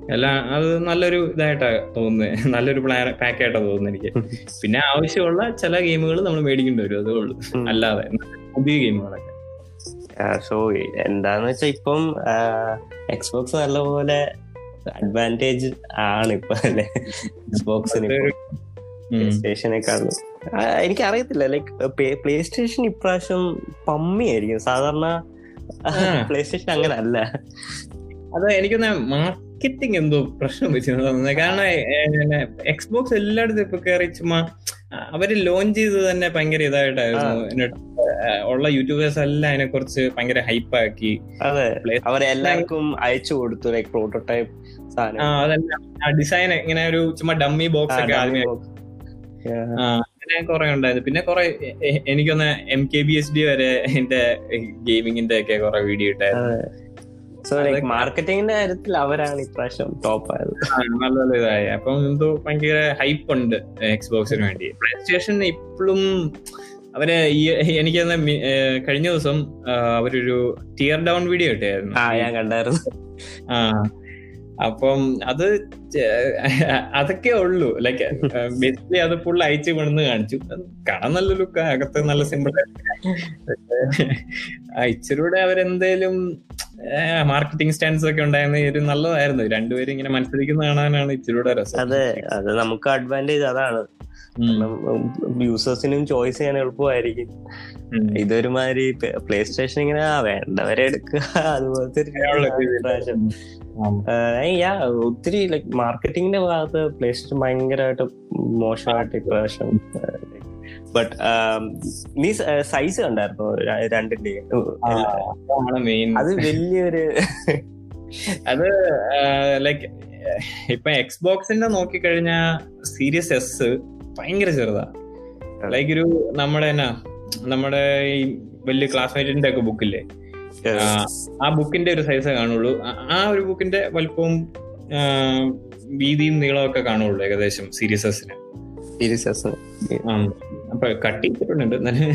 എല്ലാം അത് നല്ലൊരു ഇതായിട്ടാ തോന്നുന്നത് നല്ലൊരു പ്ലാൻ പാക്ക് ആയിട്ടാ തോന്നുന്നത് എനിക്ക് പിന്നെ ആവശ്യമുള്ള ചില ഗെയിമുകൾ നമ്മൾ മേടിക്കേണ്ടി വരും അതേ ഉള്ളൂ ഉം. അല്ലാതെ പുതിയ ഗെയിമുകളൊക്കെ സോ എന്താന്ന് വെച്ചാ ഇപ്പം എക്സ്ബോക്സ് നല്ലപോലെ അഡ്വാൻറ്റേജ് ആണ് ഇപ്പൊ അല്ലെ എക്സ്ബോക്സിന് അതൊരു- പ്ലേ ഉം. സ്റ്റേഷനേക്കാളും എനിക്ക് അറിയത്തില്ല ലൈക്ക് പ്ലേ സ്റ്റേഷൻ ഇപ്രാവശ്യം പമ്മി ആയിരിക്കും സാധാരണ ആ. പ്ലേ സ്റ്റേഷൻ അങ്ങനെ അല്ല അത് എനിക്കൊന്ന് മാർക്കറ്റിംഗ് എന്തോ പ്രശ്നം വെച്ചിരുന്നു തോന്നുന്നത് കാരണം എക്സ്ബോക്സ് എല്ലായിടത്തും ഇപ്പൊ കയറി ചുമ്മാ ആ, അവര് ലോഞ്ച് ചെയ്ത് തന്നെ ഭയങ്കര ഇതായിട്ടായിരുന്നു എന്നിട്ട്, ആ, ഉള്ള യൂട്യൂബേഴ്സ് എല്ലാം അതിനെ കുറിച്ച് ഭയങ്കര ഹൈപ്പാക്കി അതെ Play- അവരെല്ലാവർക്കും അയച്ചു കൊടുത്തു ലൈക്ക് പ്രോട്ടോടൈപ്പ് ആ സാധനം അതല്ല ആ ഡിസൈൻ ഇങ്ങനെ ഒരു ചുമ്മാ ഡമ്മി ബോക്സ് ഒക്കെ ആദ്യമേ ആ, അങ്ങനെ കുറെ ഉണ്ടായിരുന്നു പിന്നെ കുറെ എ- എ- എനിക്കൊന്ന് M K B S D വരെ എന്റെ ഗെയിമിങ്ങിന്റെ ഒക്കെ കുറെ വീഡിയോ ഇട്ടായിരുന്നു സോ ലൈക്ക് അതൊക്കെ- മാർക്കറ്റിംഗിന്റെ കാര്യത്തിൽ അവരാണ് ഇപ്രാവശ്യം ടോപ്പ് ആയത് ആ, നല്ല നല്ല ഇതായി അപ്പം എന്തോ ഭയങ്കര ഹൈപ്പ് ഉണ്ട് എക്സ്ബോക്സിന് വേണ്ടി പ്ലേ സ്റ്റേഷൻ ഇപ്പോഴും അവര് ഈ എനിക്ക് തോന്നുന്നു മി- ഏ, കഴിഞ്ഞ ദിവസം ആ, അവരൊരു ടിയർ ഡൗൺ വീഡിയോ ഇട്ടായിരുന്നു ആ ഞാൻ കണ്ടായിരുന്നു ആ അപ്പം അത് ചെ- അതൊക്കെ ഉള്ളൂ ലൈക്ക് ബേസിക്കലി അത് ഫുൾ അയച്ചു കൊണ്ടുവന്ന് കാണിച്ചു അത് കാണാൻ നല്ല ലുക്ക് അകത്ത് നല്ല സിമ്പിൾ ഇച്ചിരൂടെ അവരെന്തേലും മാർക്കറ്റിംഗ് സ്റ്റാൻഡ്സ് ഒക്കെ ഉണ്ടായിരുന്ന ഒരു നല്ലതായിരുന്നു രണ്ടുപേരും ഇങ്ങനെ മത്സരിക്കുന്ന കാണാനാണ് ഇച്ചിരൂടെ രസം അതെ അത് നമുക്ക് അഡ്വാൻറ്റേജ് അതാണ് ഉം. യൂസേഴ്സിനും ചോയ്സ് ചെയ്യാൻ എളുപ്പമായിരിക്കും ഉം. ഇതൊരുമാതിരി പ്ലേ സ്റ്റേഷൻ ഇങ്ങനെ ആ, വേണ്ടവരെ എടുക്കുക അതുപോലത്തെ ഒരു അങ്ങനെയുള്ള രീതിയാണ് രീതിയിൽ. ഇപ്രാവശ്യം. ഉം. ആഹ് yeah, ഒത്തിരി ലൈക് മാർക്കറ്റിംഗിന്റെ ഭാഗത്ത് പ്ലേ സ്റ്റേഷൻ ഭയങ്കരമായിട്ട് മോശമായിട്ട് ഇപ്രാവശ്യം ബട്ട് നീ സൈസ് കണ്ടായിരുന്നു രണ്ടിന്റെ ആ, അതാണ് മെയിൻ അത് വലിയൊരു അത് ലൈക്ക് ഇപ്പൊ എക്സ്ബോക്സിന്റെ നോക്കിക്കഴിഞ്ഞാ സീരിയസ് എസ് ഭയങ്കര ചെറുതാ ലൈക്ക് ഒരു നമ്മുടെ എന്നാ നമ്മുടെ ഈ വലിയ ക്ലാസ്മേറ്റിന്റെ ഒക്കെ ബുക്കില്ലേ ആ, ആ ബുക്കിന്റെ ഒരു സൈസേ കാണുള്ളൂ ആ- ആ ഒരു ബുക്കിന്റെ വലിപ്പവും ആ, വീതിയും നീളവും ഒക്കെ കാണുള്ളൂ ഏകദേശം സീരിയസ് എസിന് സീരിയസ് അപ്പൊ കട്ട് ചെയ്തിട്ടുണ്ട് എന്നാലും,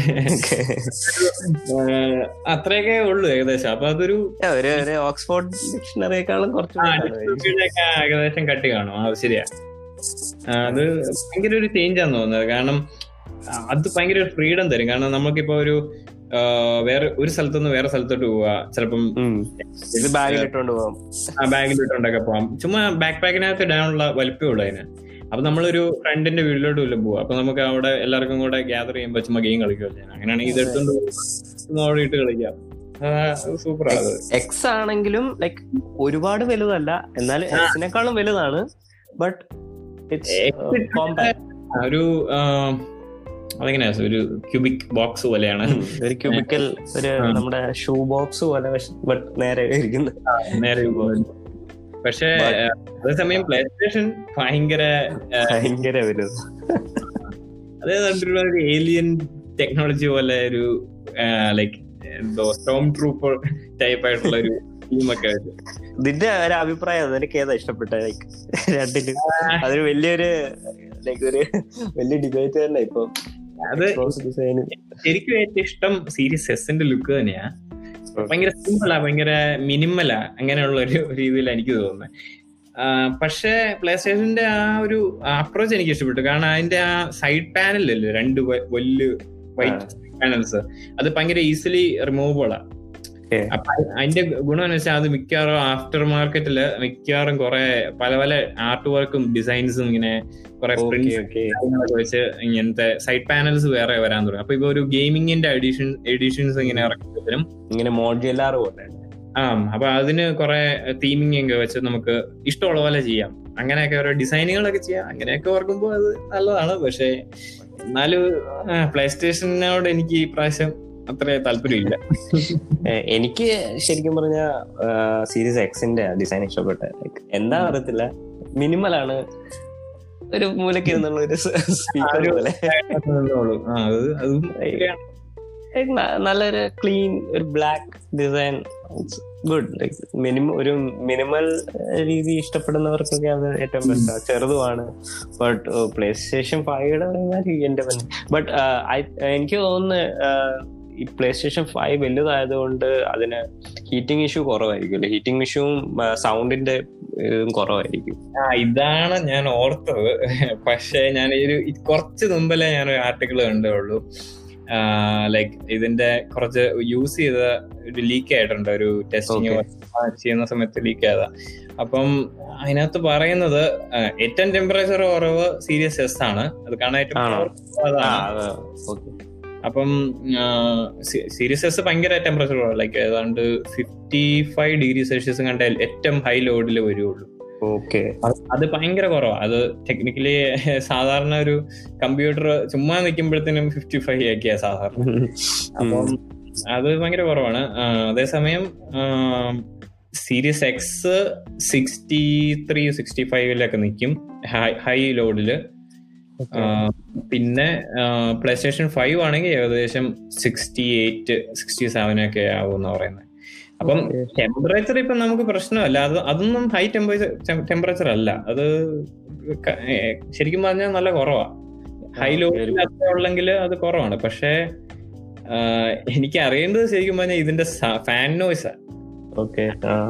ആ, അത്രയൊക്കെ ഉള്ളൂ ഏകദേശം അപ്പൊ അതൊരു ഒരു ഒരു ഓക്സ്ഫോർഡ് ഡിക്ഷണറിയേക്കാളും കുറച്ച് ആ, വലുതാണ്. ഡിസ്ക്രിപ്ഷനൊക്കെ ഏകദേശം കട്ടി കാണും ആ അത് ശരിയാ ആ, അത് ഭയങ്കര ഒരു ചേഞ്ച് ആണെന്ന് തോന്നുന്നത് കാരണം ആ, അത് ഭയങ്കര ഒരു ഫ്രീഡം തരും കാരണം നമുക്കിപ്പോ ഒരു ആ, വേറെ ഒരു സ്ഥലത്തുനിന്ന് വേറെ സ്ഥലത്തോട്ട് പോവാ ചിലപ്പം ഉം. ഇത് ബാഗിൽ ഇട്ടോണ്ട് പോകാം ആ ബാഗിൽ ഇട്ടുകൊണ്ടൊക്കെ പോവാം ചുമ്മാ ബാക്ക് പാക്കിനകത്ത് ഇടാനുള്ള വലിപ്പമേ ഉള്ളൂ അതിന് അപ്പൊ നമ്മളൊരു ഫ്രണ്ടിന്റെ വീട്ടിലോട്ട് വല്ലതും പോവാം അപ്പൊ നമുക്ക് അവിടെ എല്ലാവർക്കും കൂടെ ഗ്യാദർ ചെയ്യുമ്പോൾ ചുമ്മാ ഗെയിം കളിക്കുമല്ലോ ചെയ്യാം അങ്ങനെയാണെങ്കിൽ ഇത് എടുത്തോണ്ട് പോകും. ചുമ്മാ അവിടെ ഇട്ട് കളിക്കാം സൂപ്പർ അത് എക്സ് ആണെങ്കിലും ലൈക്ക് ഒരുപാട് വലുതല്ല എന്നാലും ആ. എക്സിനേക്കാളും വലുതാണ് ബട്ട് X ആ, ഒരു ആ, അതെങ്ങനെയാ ഒരു ക്യൂബിക് ബോക്സ് പോലെയാണ് ഒരു ക്യൂബിക്കൽ ഒരു ആ. നമ്മുടെ ഷൂ ബോക്സ് പോലെ ബട്ട് നേരെ ഇരിക്കുന്നു നേരെ പക്ഷേ But- അതേസമയം പ്ലേ സ്റ്റേഷൻ ഭയങ്കര ഭയങ്കര വലുത് അത് കണ്ടിട്ടുള്ള ഒരു ഏലിയൻ ടെക്നോളജി പോലെ ഒരു ലൈക്ക് എന്തോ സ്റ്റോം ട്രൂപ്പർ ടൈപ്പ് ആയിട്ടുള്ള ഒരു ടീമൊക്കെ ആയിട്ട് നിന്റെ ഒരു അഭിപ്രായം നിനക്ക് ഏതാ ഇഷ്ടപ്പെട്ടത് ലൈക്ക് രണ്ടിലും അതൊരു വലിയൊരു ലൈക്ക് ഒരു വലിയ ഡിബേറ്റ് തന്നെ ഇപ്പൊ അത് ഡിസൈൻ ശരിക്കും ഏറ്റവും ഇഷ്ടം സീരീസ് എസിന്റെ ലുക്ക് തന്നെയാ ഭയങ്കര സിമ്പിളാ ഭയങ്കര മിനിമലാ അങ്ങനെയുള്ള ഒരു രീതിയിൽ എനിക്ക് തോന്നുന്നത് പക്ഷേ പ്ലേ സ്റ്റേഷന്റെ ആ ഒരു അപ്രോച്ച് എനിക്ക് ഇഷ്ടപ്പെട്ടു കാരണം അതിന്റെ ആ സൈഡ് പാനലല്ലേ രണ്ട് വ- വലിയ വൈറ്റ് പാനൽസ് അത് ഭയങ്കര ഈസിലി റിമൂവബിളാ Okay. അപ്പൊ അതിന്റെ ഗുണം എന്ന് വെച്ചാൽ അത് മിക്കവാറും ആഫ്റ്റർ മാർക്കറ്റില് മിക്കവാറും കുറെ പല പല ആർട്ട് വർക്കും ഡിസൈൻസും ഇങ്ങനെ കുറെ ഓക്കെ പ്രിന്റ്സ് ഓക്കെ കാര്യങ്ങളൊക്കെ വെച്ച് ഇങ്ങനത്തെ സൈഡ് പാനൽസ് വേറെ വരാൻ തുടങ്ങി അപ്പൊ ഇപ്പൊ ഒരു ഗെയിമിങ്ങിന്റെ എഡിഷൻ എഡിഷൻസ് ഇങ്ങനെ ഇറക്കുമ്പോഴത്തേനും ഇങ്ങനെ മോഡ്യുലാർ പോലെ ആ അപ്പൊ അതിന് കുറെ തീമിങ് ഒക്കെ വെച്ച് നമുക്ക് ഇഷ്ടമുള്ള പോലെ ചെയ്യാം അങ്ങനെയൊക്കെ ഓരോ ഡിസൈനുകളൊക്കെ ചെയ്യാം അങ്ങനെയൊക്കെ ഓർക്കുമ്പോൾ അത് നല്ലതാണ് പക്ഷെ എന്നാലും പ്ലേ സ്റ്റേഷനോട് എനിക്ക് ഈ പ്രാവശ്യം അത്ര താല്പര്യമില്ല ഏഹ് എനിക്ക് ശരിക്കും പറഞ്ഞ സീരീസ് എക്സിന്റെ ഡിസൈൻ ഇഷ്ടപ്പെട്ടെ Like, എന്താ അറിയത്തില്ല മിനിമൽ ആണ് ഒരു മൂലക്ക് ഇരുന്നുള്ള ഒരു സ്പീക്കർ ഒരു- പോലെ ഉള്ളൂ. ആ, അത് അതും ശരിയാണ്. Like, ന- നല്ലൊരു ക്ലീൻ ഒരു black design good like minimum ഒരു മിനിമൽ രീതി ഇഷ്ടപ്പെടുന്നവർക്കൊക്കെ അത് ഏറ്റവും ബെസ്റ്റ് ചെറുതുമാണ് ബട്ട് പ്ലേ സ്റ്റേഷൻ ഫൈവയുടെ എന്റെ ബട്ട് എനിക്ക് തോന്നുന്നു ആഹ്, ഈ പ്ലേ സ്റ്റേഷൻ ഫൈവ് വലുതായതുകൊണ്ട് അതിന് ഹീറ്റിംഗ് ഇഷ്യൂ കുറവായിരിക്കും ഹീറ്റിംഗ് ഇഷ്യൂവും സൗണ്ടിന്റെ ഇതും കുറവായിരിക്കും ആ ഇതാണ് ഞാൻ ഓർത്തത് പക്ഷെ ഞാൻ ഈ ഒരു ഇത് കുറച്ച് മുമ്പല്ലേ ഞാൻ ഒരു ആർട്ടിക്കിൾ കണ്ടുള്ളൂ ലൈക്ക് ഇതിന്റെ കുറച്ച് യൂസ് ചെയ്ത ഒരു ലീക്ക് ആയിട്ടുണ്ട് ഒരു ടെസ്റ്റിങ് ചെയ്യുന്ന സമയത്ത് ലീക്ക് ആയതാ അപ്പം അതിനകത്ത് പറയുന്നത് ആ, ഏറ്റവും ടെമ്പറേച്ചർ കുറവ് സീരിയസ് എസ് ആണ് അത് കാണാൻ ഏറ്റവും ആണോ? powerful ആ അതാണ് ഓക്കെ അപ്പം സീരിയസ് എസ് ഭയങ്കര ടെമ്പറേച്ചർ ലൈക്ക് ഏതാണ്ട് ഫിഫ്റ്റി ഫൈവ് ഡിഗ്രി സെൽഷ്യസ് കണ്ട ഏറ്റവും ഹൈ ലോഡിൽ വരുള്ളൂ ഓക്കെ അത് അത് ഭയങ്കര കുറവാണ് അത് ടെക്നിക്കലി സാധാരണ ഒരു കമ്പ്യൂട്ടർ ചുമ്മാ നിൽക്കുമ്പോഴത്തേനും ഫിഫ്റ്റി ഫൈവ് ഒക്കെയാ സാധാരണ അപ്പം അത് ഭയങ്കര കുറവാണ് ആ, അതേസമയം Series X sixty three sixty ഫൈവിലൊക്കെ നിൽക്കും ഹൈ ലോഡില് പിന്നെ പ്ലേ സ്റ്റേഷൻ ഫൈവ് ആണെങ്കിൽ ഏകദേശം സിക്സ്റ്റി എയ്റ്റ് സിക്സ്റ്റി സെവൻ ഒക്കെ ആവും എന്ന് പറയുന്നത് അപ്പം ടെമ്പറേച്ചർ ഇപ്പൊ നമുക്ക് പ്രശ്നമല്ല അത് അതൊന്നും ഹൈ ടെമ്പറേച്ചർ ടെമ്പറേച്ചർ അല്ല അത് ക- ഏ, ശരിക്കും പറഞ്ഞാൽ നല്ല കുറവാ ഹൈ ലോഡിൽ അത്ര ഉള്ളെങ്കിൽ അത് കുറവാണ് പക്ഷേ ആ, എനിക്ക് അറിയേണ്ടത് ശരിക്കും പറഞ്ഞാൽ ഇതിന്റെ ഫാൻ നോയ്സ് ഓക്കെ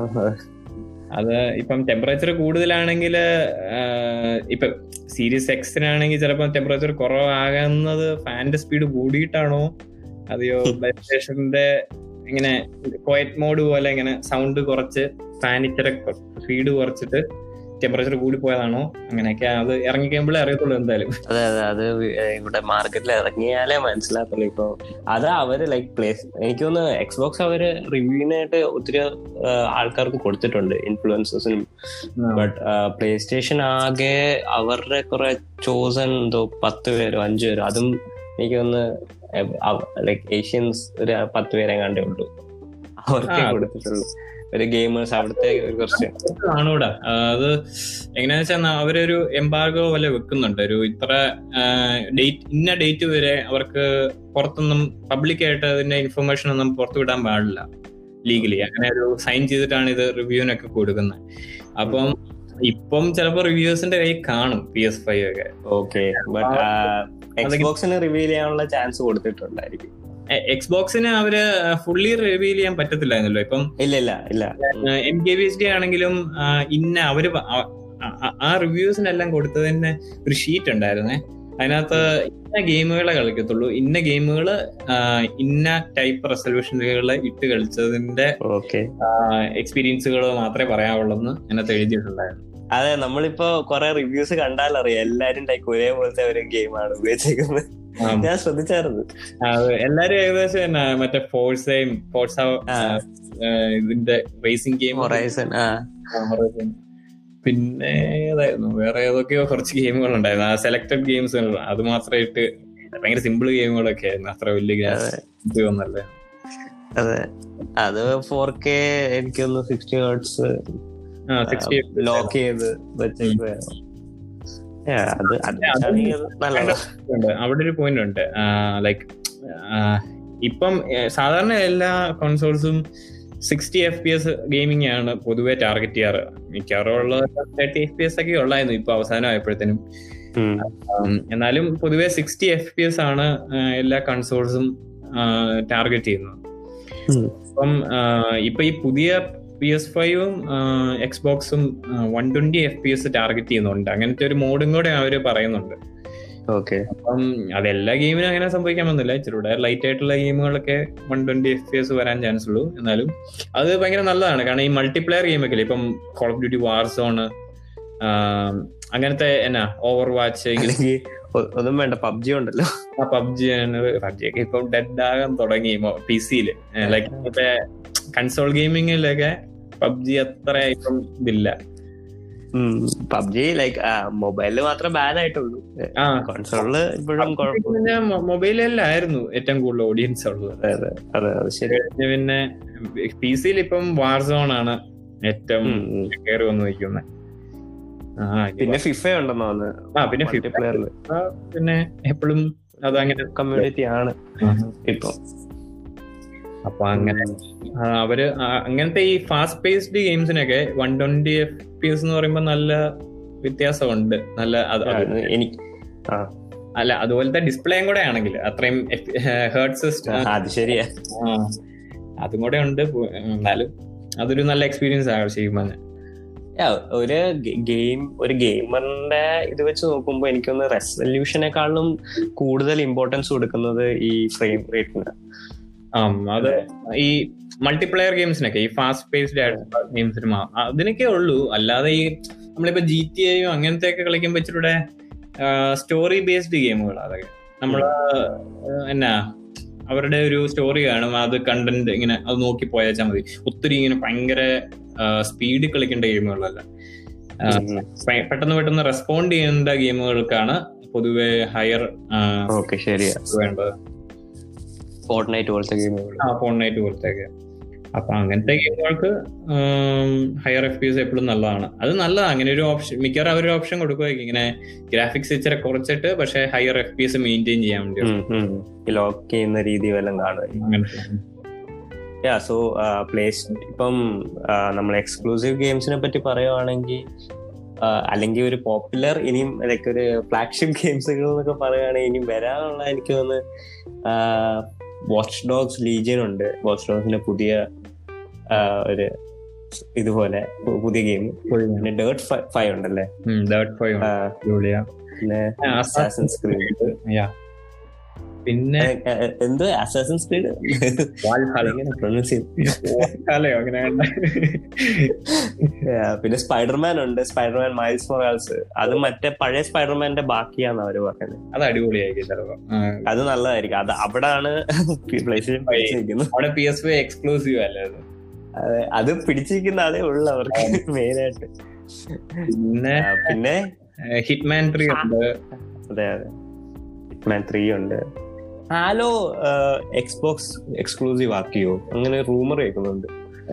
അത് ഇപ്പം ടെമ്പറേച്ചർ കൂടുതലാണെങ്കിൽ ഇപ്പൊ സീരീസ് എക്സിനാണെങ്കിൽ ചിലപ്പോൾ ടെമ്പറേച്ചർ കുറവാകുന്നത് ഫാനിന്റെ സ്പീഡ് കൂടിയിട്ടാണോ അതെയോ പ്ലേ സ്റ്റേഷന്റെ ഇങ്ങനെ ക്വയറ്റ് മോഡ് പോലെ ഇങ്ങനെ സൗണ്ട് കുറച്ച് ഫാൻ ഇച്ചിരി സ്പീഡ് കുറച്ചിട്ട് ടെമ്പറേച്ചർ കൂടി പോയതാണോ അങ്ങനെയൊക്കെ അത് ഇറങ്ങി കഴിയുമ്പോഴേ അറിയത്തുള്ളൂ എന്തായാലും അതെ അതെ അത് ഇവിടെ മാർക്കറ്റിൽ ഇറങ്ങിയാലേ മനസ്സിലാക്കുള്ളൂ ഇപ്പൊ അത് അവര് ലൈക്ക് പ്ലേസ് എനിക്ക് തോന്നുന്നു എക്സ്ബോക്സ് അവര് റിവ്യൂവിനായിട്ട് ഒത്തിരി ആ, ആൾക്കാർക്ക് കൊടുത്തിട്ടുണ്ട് ഇൻഫ്ലുവൻസേഴ്സിനും ബട്ട് പ്ലേ സ്റ്റേഷൻ ആകെ അവരുടെ കുറെ ചോസൺ എന്തോ പത്ത് പേരോ അഞ്ചു പേരോ അതും എനിക്ക് തോന്നുന്നു ലൈക്ക് ഏഷ്യൻസ് ഒരു പത്ത് പേരെ കണ്ടേ ഉള്ളൂ അവർക്കേ ആ. കൊടുത്തിട്ടുള്ളൂ ഒരു ഗെയിമേഴ്സ് അവിടുത്തെ ഒരു കുറച്ച് കാണൂടാ ആ, അത് എങ്ങനെയാന്ന് വെച്ചാൽ അവരൊരു എംബാർഗോ പോലെ വെക്കുന്നുണ്ട് ഒരു ഇത്ര ഡേറ്റ് ഇന്ന ഡേറ്റ് വരെ അവർക്ക് പുറത്തൊന്നും പബ്ലിക്കായിട്ട് അതിന്റെ ഇൻഫർമേഷൻ ഒന്നും പുറത്തു വിടാൻ പാടില്ല ലീഗലി അങ്ങനെ ഒരു സൈൻ ചെയ്തിട്ടാണ് ഇത് റിവ്യൂവിനൊക്കെ കൊടുക്കുന്നത് അപ്പം ഇപ്പം ചിലപ്പോ റിവ്യൂസിന്റെ കയ്യിൽ കാണും പി എസ് ഫൈവ് ഒക്കെ ഓക്കെ ബട്ട് എക്സ്ബോക്സിന് റിവീൽ ചെയ്യാനുള്ള ചാൻസ് കൊടുത്തിട്ടുണ്ടായിരിക്കും എക്സ്ബോക്സിന് അവര് ഫുള്ളി റിവീൽ ചെയ്യാൻ പറ്റത്തില്ലായിരുന്നല്ലോ ഇപ്പം ഇല്ല ഇല്ല ഇല്ല M K V S D ആണെങ്കിലും ആ, ഇന്ന അവര് പ- ആ- ആ- ആ റിവ്യൂസിനെല്ലാം കൊടുത്തതിന് ഒരു ഷീറ്റ് ഉണ്ടായിരുന്നേ അതിനകത്ത് ഇന്ന ഗെയിമുകളെ കളിക്കത്തുള്ളൂ ഇന്ന ഗെയിമുകൾ ഇന്ന ടൈപ്പ് റെസൊല്യൂഷനുകൾ ഇട്ട് കളിച്ചതിന്റെ ഓക്കെ എക്സ്പീരിയൻസുകൾ മാത്രമേ പറയാവുള്ളൂ എന്ന് അതിനകത്ത് എഴുതിയിട്ടുണ്ടായിരുന്നു അതെ നമ്മളിപ്പോ കൊറേ റിവ്യൂസ് കണ്ടാൽ അറിയാം എല്ലാരും ടൈപ്പ് ഒരേപോലത്തെ ഒരു ഗെയിമാണ് ഉപയോഗിച്ചേക്കുന്നത് ആ, ഞാൻ ശ്രദ്ധിച്ചായിരുന്നു അത് എല്ലാരും ഏകദേശം തന്നെ മറ്റേ ഫോഴ്സയും ഫോഴ്സ ആ. ഇതിന്റെ റേസിംഗ് ഗെയിം ഹൊറൈസൺ ആ പിന്നെ ഏതായിരുന്നു വേറെ ഏതൊക്കെയോ കുറച്ച് ഗെയിമുകൾ ഉണ്ടായിരുന്നു ആ സെലക്ടഡ് ഗെയിംസ് അത് മാത്രമായിട്ട് ഭയങ്കര സിമ്പിൾ ഗെയിമുകളൊക്കെ ആയിരുന്നു അത്ര വലിയ ഗ്രാഫിക്സ് ഒന്നല്ലേ അതെ അത് ഫോർ കെ എനിക്കൊന്ന് സിക്സ്റ്റി ഹേർട്സ് ആ സിക്സ്റ്റി ലോക്ക് ചെയ്ത് വെച്ചേക്കുവായിരുന്നു Yeah, അത് അതാണെങ്കിൽ അത് നല്ലതാ ഉണ്ട് അവിടെ ഒരു പോയിന്റ് ഉണ്ട് ലൈക്ക് ഇപ്പം ഏഹ്, സാധാരണ എല്ലാ കോൺസോൾസും sixty F P S gaming ആണ് പൊതുവെ ടാർഗറ്റ് ചെയ്യാറ് മിക്കവാറും ഉള്ള തേർട്ടി എഫ് പി എസ് ഒക്കെ ഉള്ളായിരുന്നു ഇപ്പൊ അവസാനം ആയപ്പോഴത്തേനും ഉം. ഉം, എന്നാലും പൊതുവെ സിക്സ്റ്റി എഫ് പി എസ് ആണ് ആ, എല്ലാ കൺസോൾസും ടാർഗറ്റ് ചെയ്യുന്നത് ഉം. അപ്പം ആ, ഇപ്പൊ ഈ പുതിയ പി എസ് ഫൈവും എക്സ്ബോക്സും one twenty F P S target ചെയ്യുന്നുണ്ട് അങ്ങനത്തെ ഒരു മോഡും കൂടെ അവര് പറയുന്നുണ്ട് ഓക്കെ അപ്പം അതെല്ലാ ഗെയിമിനും അങ്ങനെ സംഭവിക്കാൻ വന്നില്ല ഇച്ചിരൂടെ ലൈറ്റ് ആയിട്ടുള്ള ഗെയിമുകളൊക്കെ one twenty F P S വരാൻ ചാൻസ് ഉള്ളൂ എന്നാലും അത് ഭയങ്കര നല്ലതാണ് കാരണം ഈ മൾട്ടിപ്ലെയർ ഗെയിമൊക്കെ ഇപ്പം Call of Duty Warzone അങ്ങനത്തെ എന്നാ ഓവർ വാച്ച് അല്ലെങ്കിൽ ഒ- ഒന്നും വേണ്ട പബ്ജി ഉണ്ടല്ലോ പബ്ജി പബ്ജി ഒക്കെ ഇപ്പം ഡെഡ് ആകാൻ തുടങ്ങി പി സിയില് ലൈക്ക് മറ്റേ കൺസോൾ ഗെയിമിങ്ങിലൊക്കെ പബ്ജി അത്ര ഇപ്പം ഇതില്ല പബ്ജി ലൈക്ക് മൊബൈലില് മാത്രമേ ബാൻ ആയിട്ടുള്ളൂ ആ കോൺസോളില് ഇപ്പോഴും കുഴപ്പം മൊബൈലിലായിരുന്നു ഏറ്റവും കൂടുതൽ ഓഡിയൻസ് ഉള്ളത് അതെ അതെ അതെ അത് ശരി കഴിഞ്ഞ് പിന്നെ പി സിയിൽ ഇപ്പം വാർസോൺ ആണ് ഏറ്റവും ഉം, ഉം. കയറി വന്ന് നിൽക്കുന്നത് പിന്നെ ഫിഫ ഉണ്ടെന്ന് തോന്നുന്നു ആ പിന്നെ FIFA മൾട്ടിപ്ലെയറിൽ പിന്നെ എപ്പോഴും അതങ്ങനെ കമ്മ്യൂണിറ്റി ആണ് ഇപ്പൊ അപ്പൊ അങ്ങനെ ആ, അവര് ആ, അങ്ങനത്തെ ഈ ഫാസ്റ്റ് പേസ്ഡ് ഗെയിംസിനൊക്കെ one twenty F P S എന്ന് പറയുമ്പോൾ നല്ല വ്യത്യാസമുണ്ട് നല്ല അത് അത് എനിക്ക് ആ അല്ല അതുപോലത്തെ ഡിസ്പ്ലേയും കൂടെ ആണെങ്കിൽ അത്രയും ഹേർട്സ് അത് ശരിയാ അതും കൂടെ ഉണ്ട് പു- എന്നാലും അതൊരു നല്ല എക്സ്പീരിയൻസ് ആണ് ശരിക്കും പറഞ്ഞാൽ Yeah, ഒരു ഗെയിം ഒരു ഗെയിമറിന്റെ ഇത് വെച്ച് നോക്കുമ്പോ എനിക്കൊന്ന് റെസൊല്യൂഷനെക്കാളും കൂടുതൽ ഇമ്പോർട്ടൻസ് കൊടുക്കുന്നത് ഈ ഫ്രെയിം റേറ്റിന് ആം, അത് ഈ മൾട്ടിപ്ലെയർ ഗെയിംസിനൊക്കെ ഈ ഫാസ്റ്റ് പേസ്ഡ് ആയിട്ടുള്ള ഗെയിംസിന് അതിനൊക്കെ ഉള്ളൂ അല്ലാതെ ഈ നമ്മളിപ്പോ ജി ടി എയും അങ്ങനത്തെ ഒക്കെ കളിക്കുമ്പോ ഇച്ചിരൂടെ സ്റ്റോറി ബേസ്ഡ് ഗെയിമുകൾ അതൊക്കെ നമ്മള് ആ, എന്നാ അവരുടെ ഒരു സ്റ്റോറി കാണും അത് കണ്ടന്റ് ഇങ്ങനെ അത് നോക്കി പോയാച്ചാൽ മതി ഒത്തിരി ഇങ്ങനെ ഭയങ്കര സ്പീഡിൽ കളിക്കേണ്ട ഗെയിമുകളല്ല ആ, പെ- പെട്ടെന്ന് പെട്ടെന്ന് റെസ്പോണ്ട് ചെയ്യേണ്ട ഗെയിമുകൾക്കാണ് പൊതുവെ ഹയർ ഓക്കെ ശരിയാ വേണ്ടത് ഫോർട്ട് നൈറ്റ് പോലത്തെ ഗെയിമുകൾ ആ ഫോൺ നൈറ്റ് പോലത്തെയൊക്കെ അപ്പൊ അങ്ങനത്തെ ഗെയിമുകൾക്ക് ഹയർ എഫ് പി എസ് എപ്പോഴും നല്ലതാണ് അത് നല്ലതാണ് അങ്ങനെ ഒരു ഓപ്ഷൻ മിക്കവാറും അവരൊരു ഓപ്ഷൻ കൊടുക്കുമായിരിക്കും ഇങ്ങനെ ഗ്രാഫിക്സ് ഇച്ചിരി കുറച്ചിട്ട് പക്ഷെ higher F P S maintain ചെയ്യാൻ വേണ്ടി ലോക്ക് ചെയ്യുന്ന രീതി വല്ലതും കാണുമായിരിക്കും അങ്ങനത്തെ യാ സോ പ്ലേസ് ഇപ്പം നമ്മൾ എക്സ്ക്ലൂസീവ് ഗെയിംസിനെ പറ്റി പറയുവാണെങ്കിൽ അല്ലെങ്കിൽ ഒരു പോപ്പുലർ ഇനിയും ലൈക്ക് ഒരു ഫ്ലാഗ്ഷിപ്പ് ഗെയിംസുകൾ എന്നൊക്കെ പറയുകയാണെങ്കിൽ ഇനിയും വരാനുള്ള എനിക്ക് തോന്നുന്നു വാച്ച് ഡോഗ്സ് ലീജിയൻ ഉണ്ട് വാച്ച് ഡോഗ്സിന്റെ പുതിയ ആ, ഒരു ഇതുപോലെ പു- പുതിയ ഗെയിം പിന്നെ ഡേർട്ട് ഫൈവ് ഉണ്ടല്ലേ തേർഡ് ഫൈവ് ആ, ജൂലിയ പിന്നെ Assassin's Creed. പിന്നെ എന്ത് അസാസൻസ് സ്ക്രീഡ് എങ്ങനെ പ്രൊനൗൺസ് ചെയ്യും അല്ലയോ അങ്ങനെ Yeah, പിന്നെ സ്പൈഡർമാൻ ഉണ്ട് സ്പൈഡർമാൻ മൈൽസ് മൊറാൽസ് അത് മറ്റേ പഴയ സ്പൈഡർമാന്റെ ബാക്കിയാന്ന് അവര് പറയുന്നത് അത് അടിപൊളിയായിരിക്കും ചിലപ്പോ ആ, അത് നല്ലതായിരിക്കും അത് അവിടാണ് പ്ലേസ്റ്റേഷൻ പിടിച്ചിരിക്കുന്നത് അവിടെ പി എസ് വൈ എക്സ്ക്ലൂസീവ് അല്ലേ അത് അതെ, അത് പിടിച്ചിരിക്കുന്ന അതേ ഉള്ളു അവർക്ക് മെയിൻ ആയിട്ട് പിന്നെ ആ, പിന്നെ ഹിറ്റ്മാൻ ത്രീ ഉണ്ട് അതെ അതെ ഹിറ്റ്മാൻ ത്രീ ഉണ്ട് ഹാലോ എക്സ്ബോക്സ് എക്സ്ക്ലൂസീവ് ആക്കിയോ അങ്ങനെ റൂമർ കേൾക്കുന്നുണ്ട്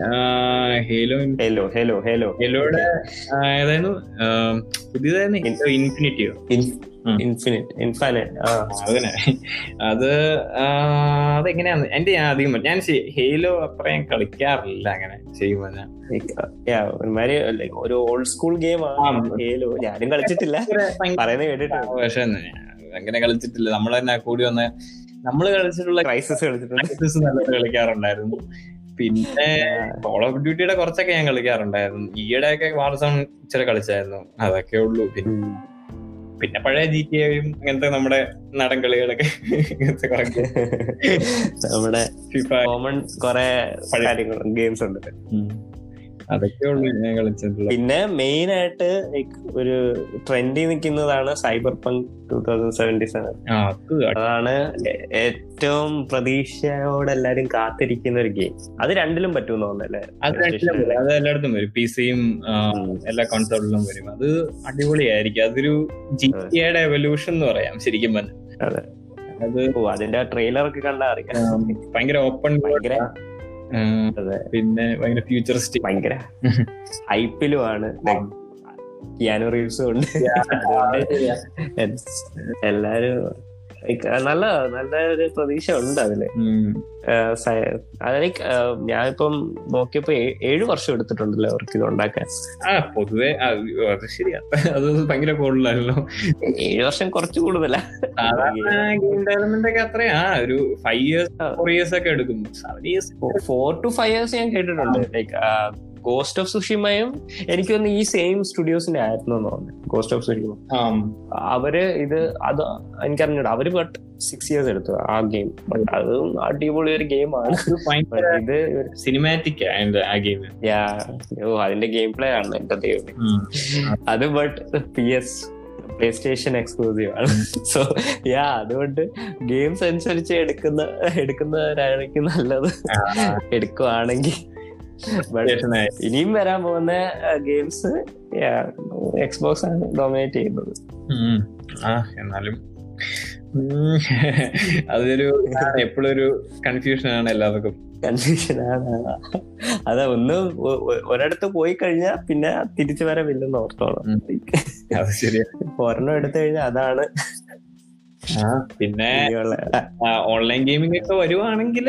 ഹേലോ ഹേലോ ഹേലോ ഹേലോ ഹേലോയുടെ ഏതായിരുന്നു ആ, പുതിയതായിരുന്നു ഇൻഫിനിറ്റിയോ ഉം. ഇൻഫിനിറ്റ് ഇൻഫാനറ്റ് ആ അതിനെ അത് ആ, അതെങ്ങനെയാന്ന് എന്റെ ഞാൻ അധികം ഞാൻ ശ- ഹേലോ അത്രയും കളിക്കാറില്ല അങ്ങനെ ചെയ്യുമ്പോ ഞാൻ Yeah, ഒരുമാതിരി like ഒരു ഓൾഡ് സ്കൂൾ ഗെയിം ആണ് ആ. ഹേലോ ഞാനും കളിച്ചിട്ടില്ല പറയുന്നത് കേട്ടിട്ടുണ്ട് പക്ഷെ അങ്ങനെ കളിച്ചിട്ടില്ല നമ്മൾ തന്നെ കൂടി വന്ന് നമ്മള് കളിച്ചിട്ടുള്ള ക്രൈസിസ് കളിച്ചിട്ടുണ്ട് ക്രൈസിസ് നല്ലത് കളിക്കാറുണ്ടായിരുന്നു പിന്നെ കോൾ ഓഫ് ഡ്യൂട്ടിയുടെ കുറച്ചൊക്കെ ഞാൻ കളിക്കാറുണ്ടായിരുന്നു ഈയിടെയൊക്കെ വാർസോൺ ഇച്ചിരി കളിച്ചായിരുന്നു അതൊക്കെ ഉള്ളൂ പിന്നെ ഉം. പിന്നെ പഴയ ജി ടി എയും അങ്ങനത്തെ നമ്മുടെ നാടൻ കളികളൊക്കെ ഇങ്ങനത്തെ കുറെ നമ്മുടെ ഫിഫ കോമൺ കുറെ പഴയ- കാര്യങ്ങൾ ഗെയിംസ് ഉണ്ട് അതൊക്കെ ഉള്ളൂ ഞാൻ കളിച്ചിട്ടുള്ളത് പിന്നെ മെയിൻ ആയിട്ട് like ഒരു ട്രെൻഡിൽ നിൽക്കുന്നതാണ് സൈബർ പങ്ക് ടൂ തൗസൻഡ് സെവന്റി സെവൻ ആ അത് അതാണ് ഏ- ഏറ്റവും പ്രതീക്ഷയോടെ എല്ലാരും കാത്തിരിക്കുന്ന ഒരു ഗെയിം അത് രണ്ടിലും പറ്റുമെന്ന് തോന്നുന്നല്ലേ അത് രണ്ടിലും വരും. അത് എല്ലായിടത്തും വരും പി സിയും ഉം. എല്ലാ കോൺസോളിലും വരും അത് അടിപൊളിയായിരിക്കും അതൊരു ജി ടിയുടെ എവല്യൂഷൻ എന്ന് പറയാം ശരിക്കും പറഞ്ഞാൽ അതെ. അത് ഓ അതിന്റെ ട്രെയിലർ ഒക്കെ കണ്ടാ അറിയാം ഭയങ്കര ഓപ്പൺ ഭയങ്കര അതെ. പിന്നെ ഭയങ്കര ഫ്യൂച്ചറിസ്റ്റിക് ഭയങ്കര ഹൈപ്പിലുമാണ് കിയാനോ റീവ്സും ഉണ്ട് അതുകൊണ്ട് എല്ലാരും like, നല്ല നല്ല ഒരു പ്രതീക്ഷ ഉണ്ട് അതില് ആഹ് സ- അത് like, ആഹ് ഞാനിപ്പം നോക്കിയപ്പോ ഏ- ഏഴ് വർഷം എടുത്തിട്ടുണ്ടല്ലോ അവർക്ക് ഇത് ഉണ്ടാക്കാൻ ആ പൊതുവെ ആ, അത് ശരിയാ അത് ഭയങ്കര കൂടുതലല്ലോ ഏഴ് വർഷം കുറച്ച് കൂടുതലാ സാധാരണ ഗെയിം ഡെവലപ്മെന്റ് ഒക്കെ അത്രയാ ഒരു ഫൈവ് ഇയേഴ്സ് ഫോർ ഇയേഴ്സ് ഒക്കെ എടുക്കും seven years four to five years ഞാൻ കേട്ടിട്ടുണ്ട് ലൈക്ക് ഗോസ്റ്റ് ഓഫ് സുഷിമയും എനിക്ക് തോന്നുന്നു ഈ സെയിം സ്റ്റുഡിയോസിന്റെ ആയിരുന്നു എന്ന് തോന്നുന്നു ഗോസ്റ്റ് ഓഫ് സുഷിമ അവര് ഇത് അത് എനിക്കറിഞ്ഞൂടാ അവര് ബട്ട് സിക്സ് ഇയേഴ്സ് എടുത്തു ആ ഗെയിം ബട്ട് അതും അടിപൊളി ഒരു ഗെയിമാണ് ഭയങ്കര ഇത് സിനിമാറ്റിക് ആ ഗെയിം യാ ഓ അതിന്റെ ഗെയിം പ്ലേ ആണ് എന്റെ ദൈവം അത് but P S PlayStation exclusive ആണ് സോ യാ അതുകൊണ്ട് ഗെയിംസ് അനുസരിച്ച് എടുക്കുന്ന എടുക്കുന്നവരായിരിക്കും നല്ലത് എടുക്കുവാണെങ്കിൽ But ഇനിയും വരാൻ പോകുന്ന ഗെയിംസ് എക്സ്ബോക്സ് ആണ് ഡൊമിനേറ്റ് ചെയ്യുന്നത് ആ എന്നാലും ഉം, അതൊരു എപ്പോഴും ഒരു കൺഫ്യൂഷൻ ആണ് എല്ലാവർക്കും കൺഫ്യൂഷൻ ആണ് അതെ ഒന്ന് ഒ- ഒ- ഒരിടത്ത് പോയി കഴിഞ്ഞാൽ പിന്നെ തിരിച്ചു വരവില്ലെന്ന് ഓർത്തോളം ഉം. അത് ശരിയാ ഒരെണ്ണം എടുത്തു കഴിഞ്ഞാൽ അതാണ് ആ, പിന്നെ ഇനിയുള്ള ഓൺലൈൻ ഗെയിമിംഗ് ഒക്കെ വരുവാണെങ്കിൽ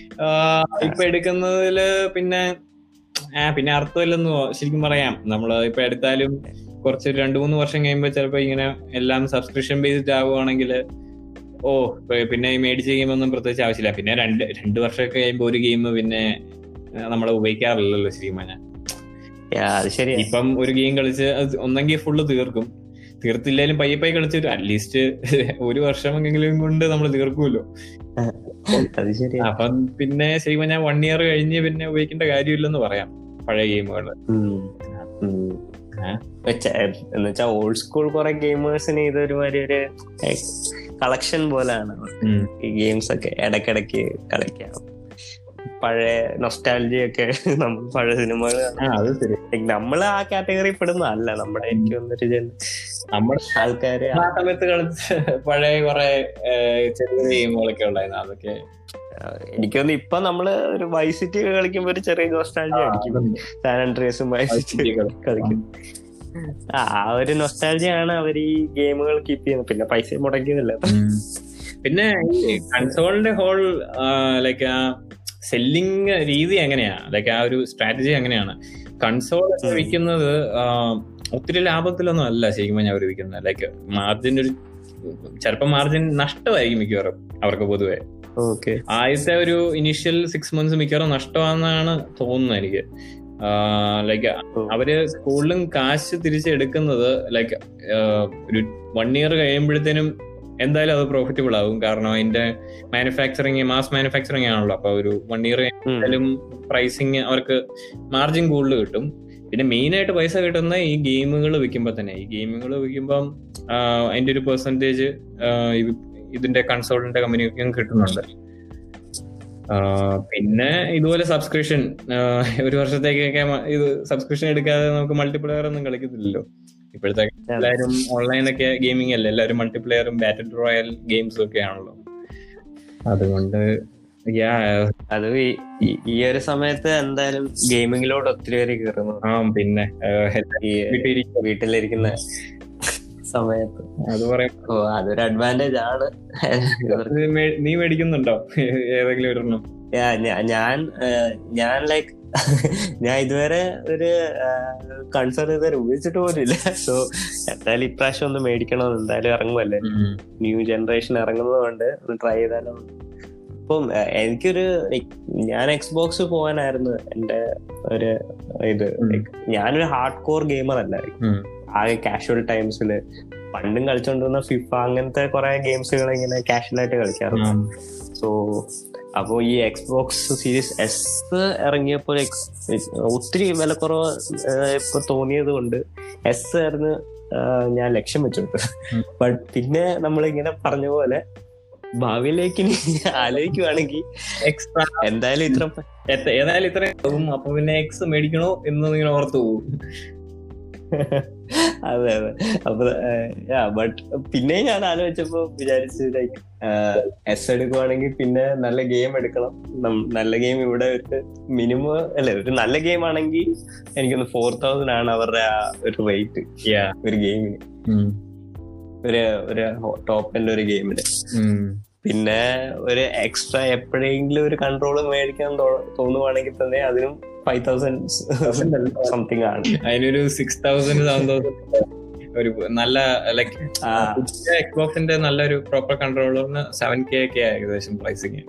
ഇപ്പൊ എടുക്കുന്നതില് പിന്നെ ആ പിന്നെ അർത്ഥമില്ലെന്ന് ശരിക്കും പറയാം നമ്മൾ ഇപ്പൊ എടുത്താലും കുറച്ച് രണ്ടു മൂന്ന് വർഷം കഴിയുമ്പോൾ ചിലപ്പോ ഇങ്ങനെ എല്ലാം സബ്സ്ക്രിപ്ഷൻ ബേസ്ഡ് ആവുകയാണെങ്കിൽ ഓ ഇപ്പൊ പിന്നെ ഈ മേടിച്ച ഗെയിമൊന്നും പ്രത്യേകിച്ച് ആവശ്യമില്ല പിന്നെ രണ്ട് രണ്ട് വർഷമൊക്കെ കഴിയുമ്പോൾ ഒരു ഗെയിം പിന്നെ നമ്മൾ ഉപയോഗിക്കാറില്ലല്ലോ ശരിക്കും പറഞ്ഞാൽ അത് ശരിയാ ഇപ്പം ഒരു ഗെയിം കളിച്ച് അത് ഒന്നെങ്കിൽ ഫുള്ള് തീർക്കും തീർത്തില്ലേലും പയ്യെ പയ്യെ കളിച്ച് അറ്റ്ലീസ്റ്റ് ഒരു വർഷമെങ്കിലും കൊണ്ട് നമ്മൾ തീർക്കുമല്ലോ അത് ശരിയാ അപ്പം പിന്നെ ശരിക്കും ഞാൻ വൺ ഇയർ കഴിഞ്ഞ് പിന്നെ ഉപയോഗിക്കേണ്ട കാര്യമില്ലെന്ന് പറയാം പഴയ ഗെയിമുകൾ ഉം. ഉം. ഏ? വെച്ച- എന്നുവെച്ചാ ഓൾഡ് സ്കൂൾ കുറെ ഗെയിമേഴ്സിന് ഇതൊരുമാതിരി ഒരു കളക്ഷൻ പോലെയാണ് ഈ ഗെയിംസ് ഒക്കെ ഇടയ്ക്കിടയ്ക്ക് കളിക്കാം പഴയ നൊസ്റ്റാലജി ഒക്കെ നമ്മൾ പഴയ സിനിമകൾ അത് ശരി നമ്മൾ ആ കാറ്റഗറി പെടുന്നതല്ല നമ്മുടെ എനിക്ക് വന്നൊരു ജന- നമ്മുടെ ആൾക്കാര് ആ സമയത്ത് കളിച്ച പഴയ കുറെ ചെറിയ ഗെയിമുകളൊക്കെ ഉണ്ടായിരുന്നു അതൊക്കെ എനിക്ക് തോന്നുന്നു ഇപ്പൊ നമ്മള് ഒരു വൈസിറ്റി കളിക്കുമ്പോ ഒരു ചെറിയ നൊസ്റ്റാലജി അടിക്കും സാൻ ആൻഡ്രിയസും വൈസിറ്റി കളിക്കും ആ ആ ഒരു നൊസ്റ്റാലജിയാണ് അവർ ഈ ഗെയിമുകൾ കീപ്പ് ചെയ്യുന്നത് പിന്നെ പൈസ മുടക്കിയതല്ല ഉം. പിന്നെ ഈ കൺസോളിന്റെ ഹോൾ ലൈക്ക് ആ സെല്ലിങ് രീതി എങ്ങനെയാ ലൈക്ക് ആ ഒരു സ്ട്രാറ്റജി എങ്ങനെയാണ് കൺസോൾ ഉം. വിൽക്കുന്നത് ആ, ഒത്തിരി ലാഭത്തിലൊന്നും അല്ല ശരിക്കും പറഞ്ഞാൽ അവർ വിൽക്കുന്നത് ലൈക്ക് മാർജിൻ ഒരു ചിലപ്പോൾ മാർജിൻ നഷ്ടമായിരിക്കും മിക്കവാറും അവർക്ക് പൊതുവെ ഓക്കെ ആദ്യത്തെ ഒരു ഇനീഷ്യൽ സിക്സ് മന്ത്സ് മിക്കവാറും നഷ്ടമാണെന്നാണ് തോന്നുന്നത് എനിക്ക് ലൈക്ക് അവര് കൂടുതലും കാശ് തിരിച്ചെടുക്കുന്നത് ലൈക്ക് ഒരു വൺ ഇയർ കഴിയുമ്പോഴത്തേനും എന്തായാലും അത് പ്രോഫിറ്റബിൾ ആവും കാരണം അതിന്റെ മാനുഫാക്ചറിങ് മാസ് മാനുഫാക്ചറിങ് ആണല്ലോ അപ്പൊ ഒരു വൺ ഇയർ എന്തായാലും പ്രൈസിങ് അവർക്ക് മാർജിൻ കൂടുതൽ കിട്ടും പിന്നെ മെയിൻ ആയിട്ട് പൈസ കിട്ടുന്ന ഈ ഗെയിമുകൾ വിൽക്കുമ്പോൾ തന്നെ ഈ ഗെയിമുകൾ വിൽക്കുമ്പം അതിന്റെ ഒരു പെർസെന്റേജ് ഇതിന്റെ കൺസോളിന്റെ കമ്പനിക്കും കിട്ടുന്നുണ്ട് ആ, പിന്നെ ഇതുപോലെ സബ്സ്ക്രിപ്ഷൻ ഒരു വർഷത്തേക്കൊക്കെ മ- ഇത് സബ്സ്ക്രിപ്ഷൻ എടുക്കാതെ നമുക്ക് മൾട്ടിപ്ലെയർ ഒന്നും കളിക്കത്തില്ലല്ലോ ഇപ്പോഴത്തെ എല്ലാവരും ഓൺലൈനൊക്കെ ഗെയിമിംഗ് അല്ലേ എല്ലാവരും മൾട്ടിപ്ലെയറും ബാറ്റിൽ റോയൽ ഗെയിംസും ഒക്കെ ആണല്ലോ അതുകൊണ്ട് yeah, അത് ഈ- ഈ- ഈ ഒരു സമയത്ത് എന്തായാലും ഗെയിമിങ്ങിലോട്ട് ഒത്തിരി പേര് കയറുന്നു ആ പിന്നെ ആ, ഈ വീട്ടിലിരിക്കും. വീട്ടിലിരിക്കുന്ന സമയത്ത് അത് പറയാം ഓ അതൊരു അഡ്വാൻറ്റേജ് ആണ് ഇവർക്ക് ഇത് മേ- നീ മേടിക്കുന്നുണ്ടോ ഏതെങ്കിലും ഒരെണ്ണം Yeah, ഞാ- ഞാൻ ഏഹ്, ഞാൻ ലൈക്ക് ഞാൻ ഇതുവരെ ഒരു കൺസേൺ ഇതുവരെ ഉപയോഗിച്ചിട്ട് പോലും ഇല്ല സോ എന്തായാലും ഇപ്രാവശ്യം ഒന്ന് മേടിക്കണം എന്തായാലും ഇറങ്ങുമല്ലേ ന്യൂ ജനറേഷൻ ഇറങ്ങുന്നത് കൊണ്ട് ഒന്ന് ട്രൈ ചെയ്താലോ അപ്പം ഏഹ്, എനിക്കൊരു like, ഞാൻ എക്സ് ബോക്സ് പോകാനായിരുന്നു എന്റെ ഒരു ഇത് ഉം. like, ഞാനൊരു ഹാർഡ് കോർ ഗെയിമർ അല്ല ഉം. ആകെ കാഷ്വൽ ടൈംസിൽ പണ്ടും കളിച്ചോണ്ടിരുന്ന ഫിഫ അങ്ങനത്തെ കുറെ ഗെയിംസുകൾ ഇങ്ങനെ കാഷ്വൽ ആയിട്ട് കളിക്കാറുണ്ട് സോ അപ്പോ ഈ എക്സ്ബോക്സ് സീരീസ് എസ് ഇറങ്ങിയപ്പോൾ ex- ഒത്തിരി വിലക്കുറവ് ഏഹ്, ഇപ്പൊ തോന്നിയത് കൊണ്ട് എസ് ആയിരുന്നു ഏഹ്, ഞാൻ ലക്ഷ്യം വെച്ചത് ഉം. ബട്ട് പിന്നെ നമ്മൾ ഇങ്ങനെ പറഞ്ഞ പോലെ ഭാവിയിലേക്ക് ഇനി ആലോചിക്കുവാണെങ്കിൽ എക്സ്ട്രാ എന്തായാലും ഇത്ര ഏതായാലും ഇത്രയും ആവും അപ്പൊ പിന്നെ എക്സ് മേടിക്കണോ എന്ന് ഇങ്ങനെ ഓർത്തു പോകും അതെ അതെ അപ്പൊ ബട്ട് പിന്നെ ഞാൻ ആലോചിച്ചപ്പോ വിചാരിച്ചു ലൈക്ക് എസ് എടുക്കുവാണെങ്കിൽ പിന്നെ നല്ല ഗെയിം എടുക്കണം നം- നല്ല ഗെയിം ഇവിടെ ഒരു മിനിമം അല്ലെ ഒരു നല്ല ഗെയിം ആണെങ്കിൽ എനിക്കൊന്ന് ഫോർ തൗസൻഡ് ആണ് അവരുടെ ആ ഒരു റേറ്റ് Yeah. ഒരു ഗെയിമിന് ഒരു ഒരു ടോപ്പ് എൻഡ് ഒരു ഗെയിമിന് പിന്നെ ഒരു എക്സ്ട്രാ എപ്പോഴെങ്കിലും ഒരു കൺട്രോൾ മേടിക്കാൻ തോ- തോന്നുവാണെങ്കിൽ തന്നെ അതിനും ഫൈവ് തൗസൻഡ് സംതിങ് ആണ് അതിനൊരു സിക്സ് തൗസൻഡ് സെവൻ തൗസൻഡ് ഒരു നല്ല ലൈക്ക് ആ എക്സ്ബോക്സിന്റെ നല്ലൊരു പ്രോപ്പർ കൺട്രോളറിന് സെവൻ കെ ഒക്കെ ഏകദേശം പ്രൈസിങ്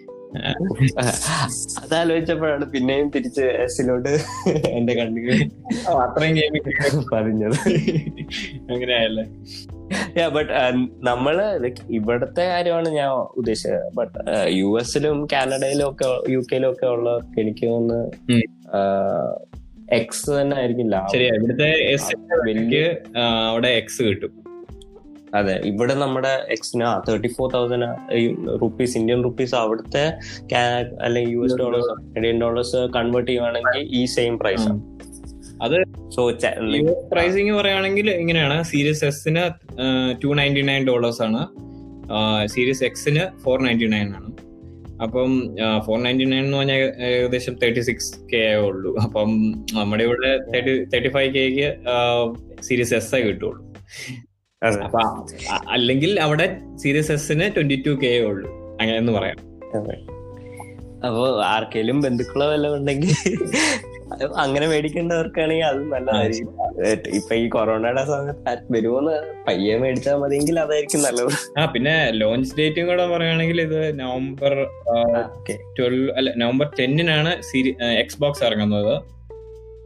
അതാലോചിച്ചപ്പോഴാണ് പിന്നെയും തിരിച്ച് എസിലോട്ട് എന്റെ കണ്ണുകൾ അത്രയും ഗെയിമിംഗ് പതിഞ്ഞത് അങ്ങനെയല്ലേ ബട്ട് നമ്മള് like ഇവിടത്തെ കാര്യമാണ് ഞാൻ ഉദ്ദേശിച്ചത് ബട്ട് യു എസിലും കാനഡയിലും ഒക്കെ യു കെയിലും ഒക്കെ ഉള്ളവർക്ക് എനിക്ക് തോന്നുന്നു ഉം. എക്സ് തന്നെ ആയിരിക്കും ലാഭം ശരിയാ ഇവിടുത്തെ എസ് വലിയ അവിടെ എക്സ് കിട്ടും അതെ ഇവിടെ നമ്മുടെ എക്സിന് thirty four thousand rupees Indian rupees അവിടുത്തെ കാ- അല്ലെങ്കിൽ U S dollars Canadian dollars convert ചെയ്യുവാണെങ്കിൽ ഈ സെയിം പ്രൈസ് ഉം. അത് സോ പ്രൈസിങ് പറയുകയാണെങ്കിൽ ഇങ്ങനെയാണ് സീരീസ് എസിന് ടു നയൻറ്റി നയൻ ഡോളേഴ്സ് ആണ് സീരീസ് എക്സിന് ഫോർ നയൻറ്റി നയൻ ആണ് അപ്പം ഫോർ നയൻറ്റി നയൻ എന്ന് പറഞ്ഞാൽ ഏകദേശം തേർട്ടി സിക്സ് കെ ഉള്ളൂ അപ്പം നമ്മുടെ ഇവിടെ തേർട്ടി തേർട്ടി ഫൈവ് കെക്ക് സീരീസ് എസ് കിട്ടുള്ളൂ അപ്പൊ അ- അല്ലെങ്കിൽ അവിടെ സീരീസ് എസിന് ട്വന്റി ടു കെ ഉള്ളൂ അങ്ങനെ എന്ന് പറയാം അപ്പൊ ആർക്കെങ്കിലും ബന്ധുക്കളോ വല്ലതും ഉണ്ടെങ്കിൽ അങ്ങനെ മേടിക്കേണ്ടവർക്കാണെങ്കിൽ അത് നല്ലതായിരിക്കും ഏറ്റ് ഇപ്പൊ ഈ കൊറോണയുടെ സമയത്ത് ആർക്ക് വരുമോന്ന് പയ്യെ മേടിച്ചാൽ മതിയെങ്കിൽ അതായിരിക്കും നല്ലത് ആ പിന്നെ ലോഞ്ച് ഡേറ്റും കൂടെ പറയുകയാണെങ്കിൽ ഇത് നവംബർ ഓക്കെ ട്വൽവ് അല്ല നവംബർ ടെന്നിനാണ് സീരി എക്സ് ബോക്സ് ഇറങ്ങുന്നത്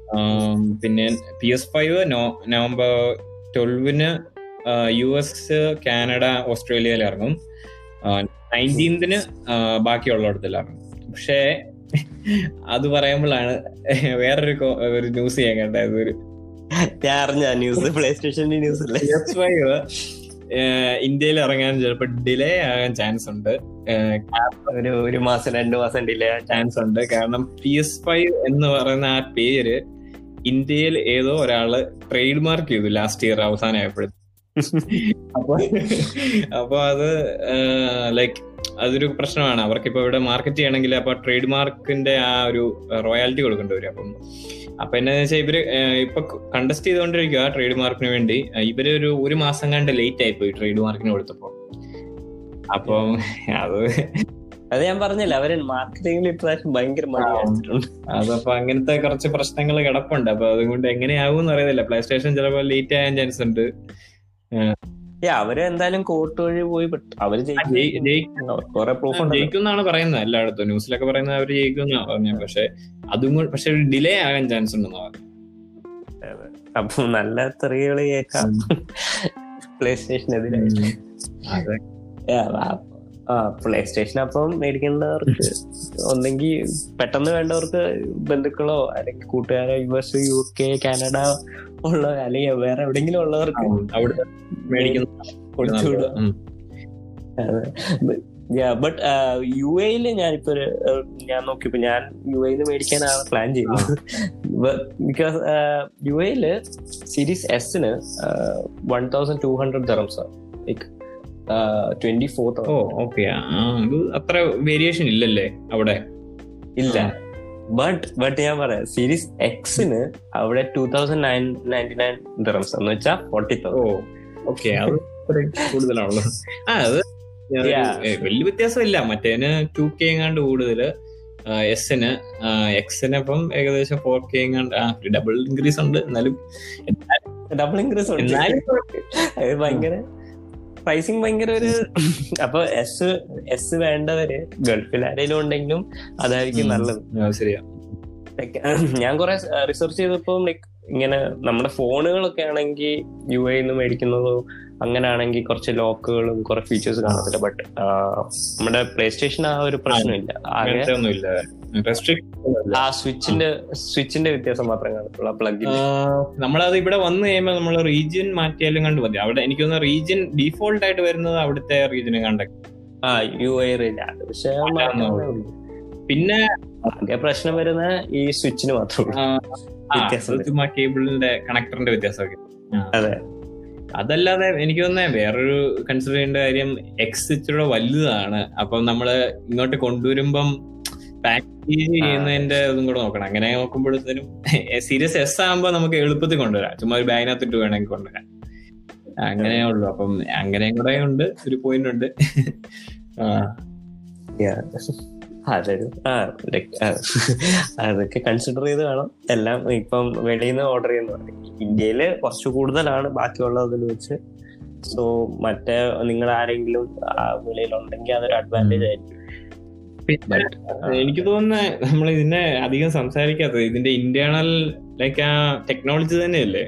പിന്നെ പി എസ് ഫൈവ് നവംബർ ട്വൽവിന് യു എസ് കാനഡ ഓസ്ട്രേലിയയിൽ ഇറങ്ങും നയൻറ്റീൻത്തിന് ബാക്കിയുള്ളിടത്തിൽ ഇറങ്ങും പക്ഷേ അത് പറയുമ്പോഴാണ് വേറൊരു ഒരു ന്യൂസ് ചെയ്യാൻ കണ്ടത് ഒരു ഞാൻ അറിഞ്ഞ ന്യൂസ് പ്ലേ സ്റ്റേഷന്റെ ന്യൂസ് അല്ലേ പി എസ് ഫൈവ് ഇന്ത്യയിൽ ഇറങ്ങാൻ ചിലപ്പോൾ ഡിലേ ആകാൻ ചാൻസ് ഉണ്ട് ഒരു ഒരു മാസം രണ്ടു മാസം ഡിലേ ചാൻസ് ഉണ്ട് കാരണം പി എസ് ഫൈവ് എന്ന് പറയുന്ന ആ പേര് ഇന്ത്യയിൽ ഏതോ ഒരാള് ട്രേഡ് മാർക്ക് ചെയ്തു ലാസ്റ്റ് ഇയർ അവസാനമായപ്പോഴത്തെ അപ്പൊ അപ്പൊ അത് ലൈക്ക് അതൊരു പ്രശ്നമാണ് അവർക്കിപ്പോ ഇവിടെ മാർക്കറ്റ് ചെയ്യണമെങ്കിൽ അപ്പൊ ട്രേഡ് മാർക്കിന്റെ ആ ഒരു റോയാലിറ്റി കൊടുക്കേണ്ടി വരും അപ്പം അപ്പൊ എന്നാ വെച്ചാൽ ഇവര് ഇപ്പൊ കണ്ടസ്റ്റ് ചെയ്തുകൊണ്ടിരിക്കുക ട്രേഡ് മാർക്കിന് വേണ്ടി ഇവര് ഒരു ഒരു മാസം കണ്ട് ലേറ്റ് ആയിപ്പോയി ട്രേഡ് മാർക്കിന് കൊടുത്തപ്പോ അപ്പം അത് അത് ഞാൻ പറഞ്ഞില്ല അവര് മാർക്കറ്റിംഗിൽ ഇപ്രാവശ്യം ഭയങ്കര മടി കാണിച്ചിട്ടുണ്ട് അതപ്പോ അങ്ങനത്തെ കുറച്ച് പ്രശ്നങ്ങൾ കിടപ്പുണ്ട് അപ്പൊ അതുകൊണ്ട് എങ്ങനെയാവും എന്ന് അറിയത്തില്ല പ്ലേ സ്റ്റേഷൻ ചിലപ്പോ ലേറ്റ് ആകാൻ ചാൻസ് ഉണ്ട് അവര് എന്തായാലും കോർട്ട് വഴി പോയി അവര് കുറെ പ്രൂഫ് ജയിക്കുന്നാണ് പറയുന്നത് എല്ലായിടത്തും ന്യൂസിലൊക്കെ പറയുന്നത് അവര് ജയിക്കുന്ന പറഞ്ഞു പക്ഷെ അതും പക്ഷെ ഡിലേ ആകാൻ ചാൻസ് ഉണ്ടെന്ന് പറഞ്ഞു അപ്പൊ നല്ല തെറികള് കേൾക്കാം പ്ലേ സ്റ്റേഷനെതിരെ ആ പ്ലേ സ്റ്റേഷൻ അപ്പം മേടിക്കേണ്ടവർക്ക് ഒന്നെങ്കിൽ പെട്ടെന്ന് വേണ്ടവർക്ക് ബന്ധുക്കളോ അല്ലെങ്കിൽ കൂട്ടുകാരോ U S U K Canada ഉള്ള അല്ലെങ്കിൽ വേറെ എവിടെങ്കിലും ഉള്ളവർക്ക് അവിടെ കൊടുത്തുവിടുക ബട്ട് യു എയില് ഞാനിപ്പോ ഒരു ഞാൻ നോക്കിയപ്പോ ഞാൻ യു എയിൽ മേടിക്കാനാണ് പ്ലാൻ ചെയ്യുന്നത് ബിക്കോസ് യു എയില് സീരീസ് എസിന് one thousand two hundred dirhams like twenty four oh okay അത്ര വേരിയേഷൻ ഇല്ലല്ലേ അവിടെ ഇല്ല ബട്ട് ബട്ട് ഞാൻ പറയാം സീരീസ് എക്സിന് അവിടെ two thousand nine ninety nine dirhams എന്ന് വെച്ചാൽ ഫോർട്ടി ഓ ഓക്കെ അത് കൂടുതലാണല്ലോ ആ അത് വലിയ വ്യത്യാസമില്ല മറ്റേന് ടു കെ എങ്ങാണ്ട് കൂടുതല് എസിന് എക്സിന് അപ്പം ഏകദേശം ഫോർ കെ എങ്ങാണ്ട് ആ ഡബിൾ ഇൻക്രീസ് ഉണ്ട് എന്നാലും ഡബിൾ ഇൻക്രീസ് ഉണ്ട് ഭയങ്കര പ്രൈസിങ് ഭയങ്കര ഒരു അപ്പൊ എസ് എസ് വേണ്ടവര് ഗൾഫിൽ ആരെങ്കിലും ഉണ്ടെങ്കിലും അതായിരിക്കും നല്ലത് ശരിയാ ഞാൻ കുറെ റിസർച്ച് ചെയ്തപ്പോ ലൈക്ക് ഇങ്ങനെ നമ്മുടെ ഫോണുകളൊക്കെ ആണെങ്കിൽ യു എന്ന് മേടിക്കുന്നതോ അങ്ങനെ ആണെങ്കിൽ കുറച്ച് ലോക്കുകളും കുറെ ഫീച്ചേഴ്സ് കാണത്തില്ല ബട്ട് നമ്മുടെ പ്ലേ സ്റ്റേഷൻ ആ ഒരു പ്രശ്നമില്ല ആ സ്വിച്ചിന്റെ സ്വിച്ചിന്റെ വ്യത്യാസം മാത്രം കാണത്തുള്ളൂ പ്ലഗിൽ നമ്മളത് ഇവിടെ വന്നു കഴിയുമ്പോൾ നമ്മൾ റീജിയൻ മാറ്റിയാലും കണ്ടു മതി അവിടെ എനിക്ക് തോന്നുന്നു റീജിയൻ ഡീഫോൾട്ട് ആയിട്ട് വരുന്നത് അവിടുത്തെ റീജിയനെ കണ്ട ആ യു ഐ റീജിയൻ പക്ഷെ പിന്നെ പ്രശ്നം വരുന്ന ഈ സ്വിച്ചിന് മാത്രമേ കേബിളിന്റെ കണക്ടറിന്റെ വ്യത്യാസമൊക്കെ അതെ അതല്ലാതെ എനിക്ക് തോന്നുന്നത് വേറൊരു കൺസിഡർ ചെയ്യേണ്ട കാര്യം എക്സ് ഇച്ചിരി വലുതാണ് അപ്പം നമ്മള് ഇങ്ങോട്ട് കൊണ്ടുവരുമ്പം പാക്കേജ് ചെയ്യുന്നതിന്റെ ഇതും കൂടെ നോക്കണം അങ്ങനെ നോക്കുമ്പോഴത്തേനും സീരിയസ് എസ് ആകുമ്പോൾ നമുക്ക് എളുപ്പത്തിൽ കൊണ്ടുവരാം ചുമ്മാ ഒരു ബാഗിനകത്ത് ഇട്ട് വേണമെങ്കിൽ കൊണ്ടുവരാം അങ്ങനെ ഉള്ളു അപ്പം അങ്ങനെയും കൂടെ ഉണ്ട് ഒരു പോയിന്റ് ഉണ്ട് അതൊരു ആ അതൊക്കെ കൺസിഡർ ചെയ്ത് വേണം എല്ലാം ഇപ്പം വെളിയിൽ നിന്ന് ഓർഡർ ചെയ്യുന്ന ഇന്ത്യയില് കുറച്ച് കൂടുതലാണ് ബാക്കിയുള്ളതിൽ വെച്ച് സോ മറ്റേ നിങ്ങൾ ആരെങ്കിലും വെളിയിലുണ്ടെങ്കിൽ അതൊരു അഡ്വാൻറ്റേജ് ആയിരിക്കും എനിക്ക് തോന്നുന്നത് നമ്മൾ ഇതിനെ അധികം സംസാരിക്കാത്തത് ഇതിന്റെ ഇന്റേണൽ ലൈക്ക് ആ ടെക്നോളജി തന്നെയല്ലേ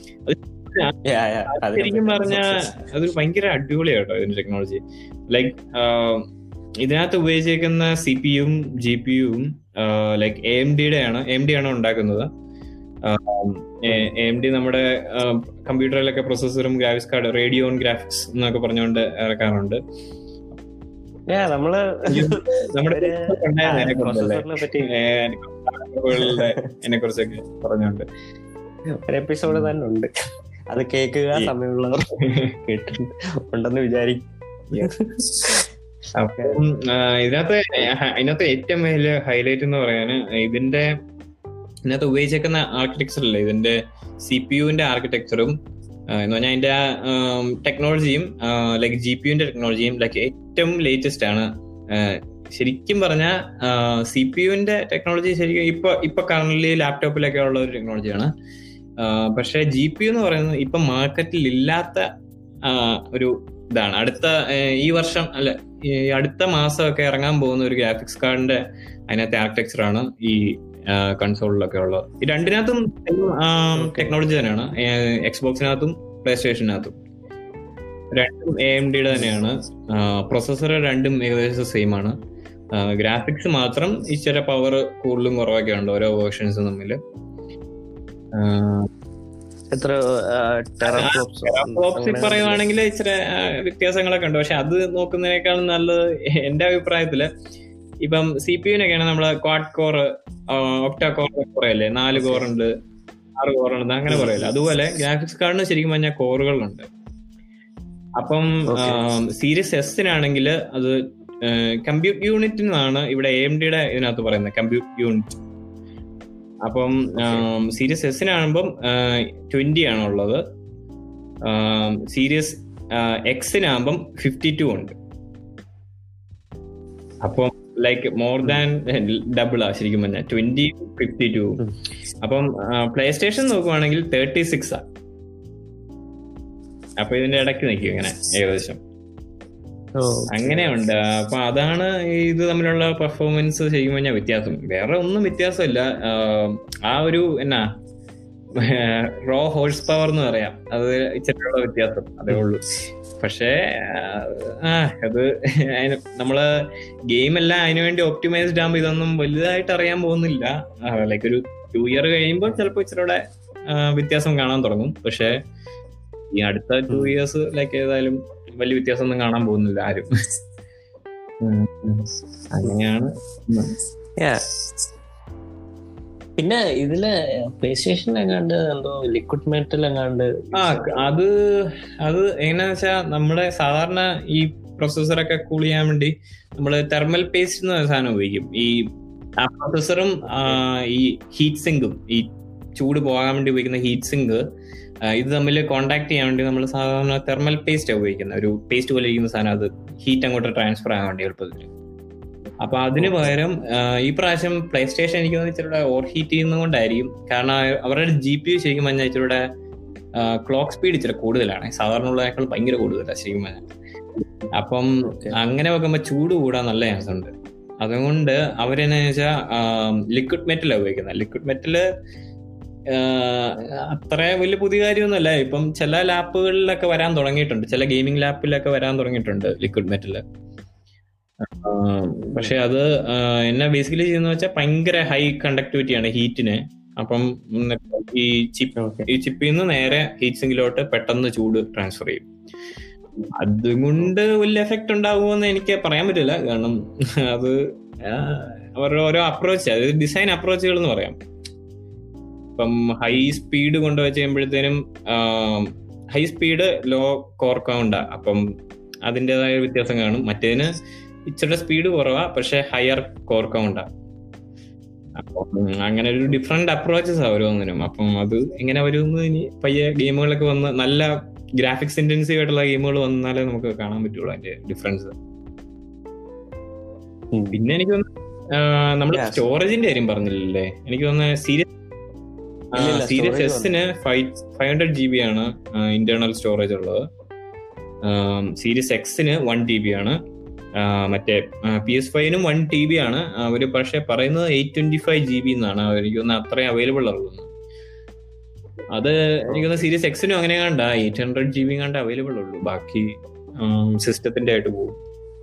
ശരിക്കും പറഞ്ഞ അതൊരു ഭയങ്കര അടിപൊളിയാട്ടോ ഇതിന്റെ ടെക്നോളജി ലൈക്ക് ഇതിനകത്ത് ഉപയോഗിച്ചേക്കുന്ന സി പി യും ജി പി യും ലൈക്ക് എ എം ഡിയുടെ ആണ് എം ഡി ആണ് ഉണ്ടാക്കുന്നത് എ എം ഡി നമ്മുടെ കമ്പ്യൂട്ടറിലൊക്കെ പ്രൊസസ്സറും graphics card Radeon graphics എന്നൊക്കെ പറഞ്ഞുകൊണ്ട് ഇറക്കാറുണ്ട് നമ്മള് നമ്മുടെ ഇതിനെ കുറിച്ചൊക്കെ പറഞ്ഞുകൊണ്ട് ഒരു എപ്പിസോഡ് തന്നെ ഉണ്ട് അത് കേൾക്കുക സമയമുള്ളവർ കേട്ടിട്ടുണ്ട് ഉണ്ടെന്ന് വിചാരിക്കും അപ്പം ഇതിനകത്ത് ഇതിനകത്ത് ഏറ്റവും വലിയ ഹൈലൈറ്റ് എന്ന് പറയാന് ഇതിന്റെ ഇതിനകത്ത് ഉപയോഗിച്ചേക്കുന്ന ആർക്കിടെക്ചർ അല്ലേ ഇതിന്റെ സി പി യുവിന്റെ ആർക്കിടെക്ചറും എന്ന് പറഞ്ഞാൽ അതിന്റെ ടെക്നോളജിയും ലൈക്ക് ജി പി യുവിന്റെ ടെക്നോളജിയും ലൈക്ക് ഏറ്റവും ലേറ്റസ്റ്റ് ആണ് ശരിക്കും പറഞ്ഞാൽ സി പി യുവിന്റെ ടെക്നോളജി ശരിക്കും ഇപ്പൊ ഇപ്പൊ കറന്റ് ലാപ്ടോപ്പിലൊക്കെ ഉള്ള ഒരു ടെക്നോളജിയാണ് പക്ഷെ ജി പി യു എന്ന് പറയുന്നത് ഇപ്പൊ മാർക്കറ്റിൽ ഇല്ലാത്ത ഒരു ഇതാണ് അടുത്ത ഈ വർഷം അല്ല ഈ അടുത്ത മാസമൊക്കെ ഇറങ്ങാൻ പോകുന്ന ഒരു ഗ്രാഫിക്സ് കാർഡിന്റെ അതിനകത്തെ ആർക്കിടെക്ചർ ആണ് ഈ കൺസോളിലൊക്കെ ഉള്ളത് ഈ രണ്ടിനകത്തും ടെക്നോളജി തന്നെയാണ് എക്സ്ബോക്സിനകത്തും പ്ലേ സ്റ്റേഷനകത്തും രണ്ടും എ എം ഡിയുടെ തന്നെയാണ് പ്രൊസസ്സർ രണ്ടും ഏകദേശം സെയിം ആണ് ഗ്രാഫിക്സ് മാത്രം ഇച്ചിരി പവർ കൂടുതലും കുറവൊക്കെ ഉണ്ട് ഓരോ വേർഷൻസും തമ്മിൽ എത്ര ടെറാഫ്ലോപ്സ് പറയുവാണെങ്കിൽ ഇച്ചിരി ആ, വ്യത്യാസങ്ങളൊക്കെ ഉണ്ട് പക്ഷെ അത് നോക്കുന്നതിനേക്കാളും നല്ലത് എന്റെ അഭിപ്രായത്തില് ഇപ്പം സി പി യുനൊക്കെയാണ് നമ്മള് ക്വാഡ് കോർ ഒക്ടാ കോർ പറയല്ലേ നാല് കോർ ഉണ്ട് ആറ് കോർ ഉണ്ട് അങ്ങനെ പറയല്ലേ അതുപോലെ ഗ്രാഫിക്സ് കാർഡിന് ശരിക്കും പറഞ്ഞാൽ കോറുകളുണ്ട് അപ്പം Okay. സീരീസ് എസിനാണെങ്കിൽ അത് കമ്പ്യൂട്ട് യൂണിറ്റ് എന്നാണ് ഇവിടെ എ എം ഡിയുടെ ഇതിനകത്ത് പറയുന്നത് കമ്പ്യൂട്ട് യൂണിറ്റ് അപ്പം സീരീസ് എസിനാകുമ്പം ട്വന്റി ആണുള്ളത് സീരീസ് എക്സിനാകുമ്പം ഫിഫ്റ്റി ടു ഉണ്ട് അപ്പം ലൈക്ക് മോർ ദാൻ ഡബിൾ ആ ശരിക്കും പറഞ്ഞാൽ ട്വന്റി ഫിഫ്റ്റി ടു ഉം. അപ്പം പ്ലേ സ്റ്റേഷൻ നോക്കുവാണെങ്കിൽ തേർട്ടി സിക്സ് ആ അപ്പൊ ഇതിന്റെ ഇടയ്ക്ക് നിൽക്കും ഇങ്ങനെ ഏകദേശം അങ്ങനെയുണ്ട് അപ്പൊ അതാണ് ഇത് തമ്മിലുള്ള പെർഫോമൻസ് ശരിക്കും പറഞ്ഞാൽ വ്യത്യാസം വേറെ ഒന്നും വ്യത്യാസമില്ല ആഹ് ആ ഒരു എന്നാ റോ ഹോഴ്സ് പവർ എന്ന് പറയാം അത് ഇച്ചിട്ടുള്ള വ്യത്യാസം അതേ ഉള്ളൂ പക്ഷേ ആ അത് അതിന് നമ്മള് ഗെയിം എല്ലാം അതിനുവേണ്ടി ഒപ്റ്റിമൈസ്ഡ് ആകുമ്പോൾ ഇതൊന്നും വലുതായിട്ട് അറിയാൻ പോകുന്നില്ല ലൈക്ക് ഒരു ടു ഇയർ കഴിയുമ്പോൾ ചിലപ്പോൾ ഇച്ചിരി വ്യത്യാസം കാണാൻ തുടങ്ങും പക്ഷേ ഈ അടുത്ത ടു ഇയേഴ്സ് ലൈക്ക് ഏതായാലും വലിയ വ്യത്യാസം ഒന്നും കാണാൻ പോകുന്നില്ല ആരും ഉം, ഉം. അങ്ങനെയാണ് ഉം. പിന്നെ ഇതില് പ്ലേ സ്റ്റേഷൻ എങ്ങാണ്ട് എന്തോ ലിക്വിഡ് മെറ്റൽ എങ്ങാണ്ട് ആ അത് അത് എങ്ങനെയാന്ന് വെച്ചാ നമ്മുടെ സാധാരണ ഈ പ്രൊസസ്സറൊക്കെ കൂൾ ചെയ്യാൻ വേണ്ടി നമ്മള് തെർമൽ പേസ്റ്റ് എന്ന സാധനം ഉപയോഗിക്കും ഈ ആ പ്രൊസസ്സറും ഈ ഹീറ്റ് സിങ്കും ഈ ചൂട് പോകാൻ വേണ്ടി ഉപയോഗിക്കുന്ന ഹീറ്റ് സിങ്ക് ഇത് തമ്മിൽ കോണ്ടാക്ട് ചെയ്യാൻ വേണ്ടി നമ്മൾ സാധാരണ തെർമൽ പേസ്റ്റ് ഉപയോഗിക്കുന്നത് ഒരു പേസ്റ്റ് പോലെ ഇരിക്കുന്ന സാധനം അത് ഹീറ്റ് അങ്ങോട്ട് ട്രാൻസ്ഫർ ആകാൻ വേണ്ടി എളുപ്പത്തിൽ അപ്പൊ അതിന് പകരം ആ, ഈ പ്രാവശ്യം പ്ലേ സ്റ്റേഷൻ എനിക്ക് തോന്നുന്നു ഇച്ചിരി ഓവർ ഹീറ്റ് ചെയ്യുന്നതുകൊണ്ടായിരിക്കും കാരണം അവരുടെ ജി പി യു ശരിക്കും പറഞ്ഞാൽ ഇച്ചിരി ക്ലോക്ക് സ്പീഡ് ഇച്ചിരി കൂടുതലാണ് സാധാരണ ഉള്ളതിനേക്കാൾ ഭയങ്കര കൂടുതലാണ് ശരിക്കും പറഞ്ഞാൽ അപ്പം Okay. അങ്ങനെ വെക്കുമ്പോ ചൂട് കൂടാൻ നല്ല ചാൻസ് ഉണ്ട് അതുകൊണ്ട് അവരെന്നു വെച്ചാൽ ലിക്വിഡ് മെറ്റലാണ് ഉപയോഗിക്കുന്നത് ലിക്വിഡ് മെറ്റല് അത്ര വലിയ പുതിയ കാര്യമൊന്നുമല്ല ഇപ്പം ചില ലാപ്പുകളിലൊക്കെ വരാൻ തുടങ്ങിയിട്ടുണ്ട് ചില ഗെയിമിംഗ് ലാപ്പിലൊക്കെ വരാൻ തുടങ്ങിയിട്ടുണ്ട് ലിക്വിഡ് മെറ്റല് പക്ഷെ അത് ആ, എന്നെ ബേസിക്കലി ചെയ്യുന്ന വെച്ചാൽ ഭയങ്കര ഹൈ കണ്ടക്ടിവിറ്റി ആണ് ഹീറ്റിന് അപ്പം ഉം, ഈ ചിപ്പ് Okay. ഈ ചിപ്പിൽ നിന്ന് നേരെ ഹീറ്റ് സിങ്കിലോട്ട് പെട്ടെന്ന് ചൂട് ട്രാൻസ്ഫർ ചെയ്യും അതുകൊണ്ട് വലിയ എഫക്ട് ഉണ്ടാകുമെന്ന് എനിക്ക് പറയാൻ പറ്റില്ല കാരണം അത് ആ, അവരുടെ ഓരോ അപ്രോച്ച് അതായത് ഡിസൈൻ അപ്രോച്ചുകൾ എന്ന് പറയാം ഇപ്പം ഹൈ സ്പീഡ് കൊണ്ടുവച്ച് ചെയ്യുമ്പോഴത്തേനും ഹൈ സ്പീഡ് ലോ കോർ കൗണ്ടാ അപ്പം അതിൻ്റെതായ വ്യത്യാസം കാണും മറ്റേതിന് ഇച്ചിരി സ്പീഡ് കുറവാ പക്ഷെ ഹയർ കോർ കൗണ്ടാ അപ്പം അങ്ങനെ ഒരു ഡിഫറെന്റ് അപ്രോച്ചസ് ആ ഓരോന്നിനും അപ്പം അത് എങ്ങനെ വരുമെന്ന് ഇനി പയ്യെ ഗെയിമുകളൊക്കെ വന്ന് നല്ല ഗ്രാഫിക്സ് ഇന്റൻസീവ് ആയിട്ടുള്ള ഗെയിമുകൾ വന്നാലേ നമുക്ക് കാണാൻ പറ്റുള്ളൂ അതിന്റെ ഡിഫറൻസ് ഉം. പിന്നെ എനിക്ക് തോന്നുന്നു നമ്മൾ Yeah. സ്റ്റോറേജിന്റെ കാര്യം പറഞ്ഞില്ലല്ലേ എനിക്ക് തോന്നുന്നത് സീരിയസ് ഇല്ല, ഇല്ല, സീരിയസ് storage എസിന് five five hundred G B ആണ് ഇന്റേണൽ സ്റ്റോറേജ് ഉള്ളത് സീരീസ് എക്സിന് വൺ ടി ബി ആണ് ആ, മറ്റേ പി എസ് ഫൈവിനും വൺ ടി ബി ആണ് അവര് പക്ഷെ പറയുന്നത് eight twenty five G B എന്നാണ് എനിക്ക് തോന്നുന്നത് അത്രയും അവൈലബിൾ ഉള്ളത് അത് എനിക്ക് തോന്നുന്നു സീരീസ് എക്സിനും അങ്ങനെ കണ്ട എയ്റ്റ് ഹൺഡ്രഡ് ജി ബി കണ്ട അവൈലബിൾ ഉള്ളൂ ബാക്കി സിസ്റ്റത്തിന്റെ ആയിട്ട് പോകും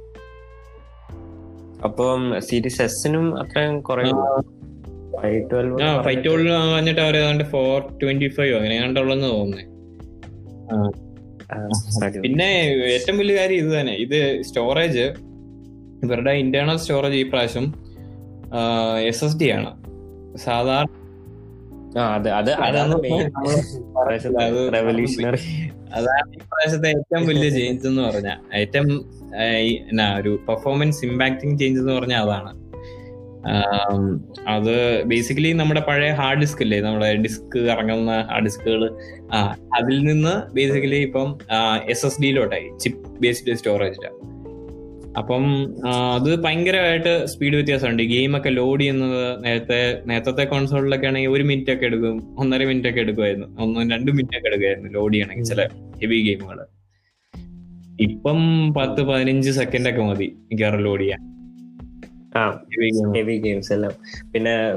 അപ്പം സീരീസ് എസിനും അത്രയും കുറയും ഫൈവ് ട്വൽവ് ആ ഫൈവ് ടോളിൽ വന്നിട്ട് അവർ ഏതാണ്ട് ഫോർ ട്വന്റി ഫൈവ് അങ്ങനെ കണ്ടുള്ളതെന്ന് തോന്നുന്നേ പിന്നെ ഏറ്റവും വലിയ കാര്യം ഇത് തന്നെ ഇത് സ്റ്റോറേജ് ഇവരുടെ ഇന്റേണൽ സ്റ്റോറേജ് ഈ പ്രാവശ്യം എസ് എസ് ഡി ആണ് സാധാരണ അത് അത് അതാണ് മെയിൻ അത് റെവല്യൂഷണറി അതാണ് ഈ പ്രാവശ്യത്തെ ഏറ്റവും വലിയ ചേഞ്ച് എന്ന് പറഞ്ഞാൽ ഏറ്റവും ആ, ഈ എന്നാ ഒരു പെർഫോമൻസ് ഇമ്പാക്ടിങ് ചേഞ്ച് എന്ന് പറഞ്ഞാൽ അതാണ് ആം, അത് ബേസിക്കലി നമ്മുടെ പഴയ ഹാർഡ് ഡിസ്ക് ഇല്ലേ നമ്മുടെ ഡിസ്ക് ഇറങ്ങുന്ന ഹാർഡ് ഡിസ്കുകൾ ആ അതിൽ നിന്ന് ബേസിക്കലി ഇപ്പം എസ് എസ് ഡിയിലോട്ടായി ചിപ്പ് ബേസ്ഡ് സ്റ്റോറേജിലാണ് അപ്പം ആ, അത് ഭയങ്കരമായിട്ട് സ്പീഡ് വ്യത്യാസമുണ്ട് ഗെയിം ഒക്കെ ലോഡ് ചെയ്യുന്നത് നേരത്തെ നേരത്തെ കോൺസോളിലൊക്കെ ആണെങ്കിൽ ഒരു മിനിറ്റ് ഒക്കെ എടുക്കും ഒന്നര മിനിറ്റ് ഒക്കെ എടുക്കുമായിരുന്നു ഒന്നും രണ്ട് മിനിറ്റ് ഒക്കെ എടുക്കുമായിരുന്നു ലോഡ് ചെയ്യണമെങ്കിൽ ചില ഹെവി ഗെയിമുകൾ ഇപ്പം പത്ത് പതിനഞ്ച് സെക്കൻഡ് ഒക്കെ മതി മിക്കവാറും ലോഡ് ചെയ്യാൻ ആ ഹെവി ഗെയിം ഹെവി ഗെയിംസ് എല്ലാം പിന്നെ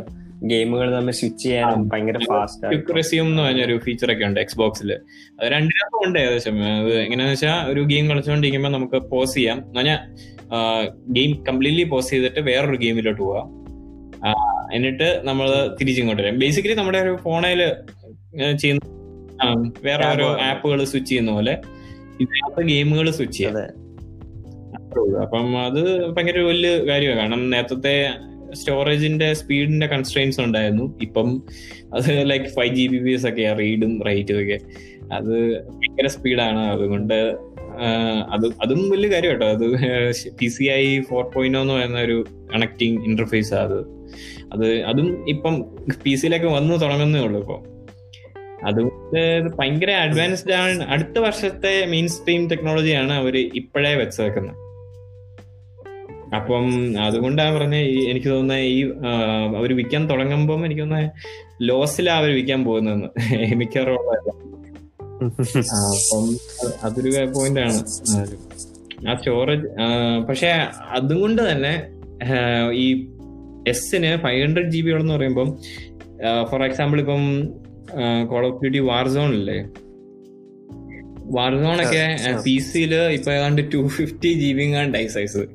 ഗെയിമുകൾ തമ്മിൽ സ്വിച്ച് ചെയ്യാനും ഭയങ്കര ഫാസ്റ്റ് ക്വിക്ക് റെസ്യൂം എന്ന് പറഞ്ഞൊരു ഫീച്ചർ ഒക്കെ ഉണ്ട് എക്സ് ബോക്സിൽ അത് രണ്ടിനകത്തും ഉണ്ട് ഏകദേശം അത് എങ്ങനെയാന്ന് വെച്ചാൽ ഒരു ഗെയിം കളിച്ചുകൊണ്ടിരിക്കുമ്പോൾ നമുക്ക് പോസ് ചെയ്യാം പറഞ്ഞാൽ ഗെയിം കംപ്ലീറ്റ്ലി പോസ് ചെയ്തിട്ട് വേറൊരു ഗെയിമിലോട്ട് പോവാം ആ, എന്നിട്ട് നമ്മൾ തിരിച്ചിങ്ങോട്ട് വരാം ബേസിക്കലി നമ്മുടെ ഒരു ഫോണിൽ ചെയ്യുന്ന ആ, വേറെ ഓരോ Tab. ആപ്പുകൾ സ്വിച്ച് ചെയ്യുന്ന പോലെ ഇതിനകത്ത് ഗെയിമുകൾ സ്വിച്ച് ചെയ്യാം അതെ അത്രേ ഉള്ളൂ. അപ്പം അത് ഭയങ്കര ഒരു വലിയ കാര്യമാണ് കാരണം നേരത്തെ സ്റ്റോറേജിന്റെ സ്പീഡിന്റെ കൺസ്ട്രെയിൻസ് ഉണ്ടായിരുന്നു ഇപ്പം അത് like five G B B S ഒക്കെ റീഡും റൈറ്റും ഒക്കെ അത് ഭയങ്കര സ്പീഡാണ് അതുകൊണ്ട് ആ, അത് അതും വലിയ കാര്യം കേട്ടോ അത് P C I four point എന്ന് പറയുന്ന ഒരു കണക്റ്റിംഗ് ഇന്റർഫേസ് അത് അത് അതും ഇപ്പം പി സിയിലൊക്കെ വന്നു തുടങ്ങുന്നേ ഉള്ളൂ ഇപ്പം അതുകൊണ്ട് ഇത് ഭയങ്കര അഡ്വാൻസ്ഡ് ആണ് അടുത്ത വർഷത്തെ മെയിൻ സ്ട്രീം ടെക്നോളജിയാണ് അവർ ഇപ്പോഴേ വെച്ചേക്കുന്നത് അപ്പം അതുകൊണ്ടാണ് പറഞ്ഞ എനിക്ക് തോന്നുന്നത് ഈ അവർ വിൽക്കാൻ തുടങ്ങുമ്പോൾ എനിക്ക് തോന്നുന്നത് ലോസിലാ അവർ വിൽക്കാൻ പോകുന്നതെന്ന് മിക്കവാറും ഉള്ളതല്ല. ആ, അപ്പം അതൊരു പോയിന്റ് ആണ് ആ സ്റ്റോറേജ് പക്ഷെ അതും കൊണ്ട് തന്നെ ആ, ഈ എസിന് ഫൈവ് ഹൺഡ്രഡ് ജി ബി ഉള്ളെന്ന് പറയുമ്പം ഫോർ എക്സാമ്പിൾ ഇപ്പം കോൾ ഓഫ് ഡ്യൂട്ടി വാർസോൺ ഇല്ലേ വാർസോൺ ഒക്കെ ആ, ആ. പി സിയില് ഇപ്പൊ ഏതാണ്ട് ടു ഫിഫ്റ്റി ജി ബി ഡൈ സൈസ്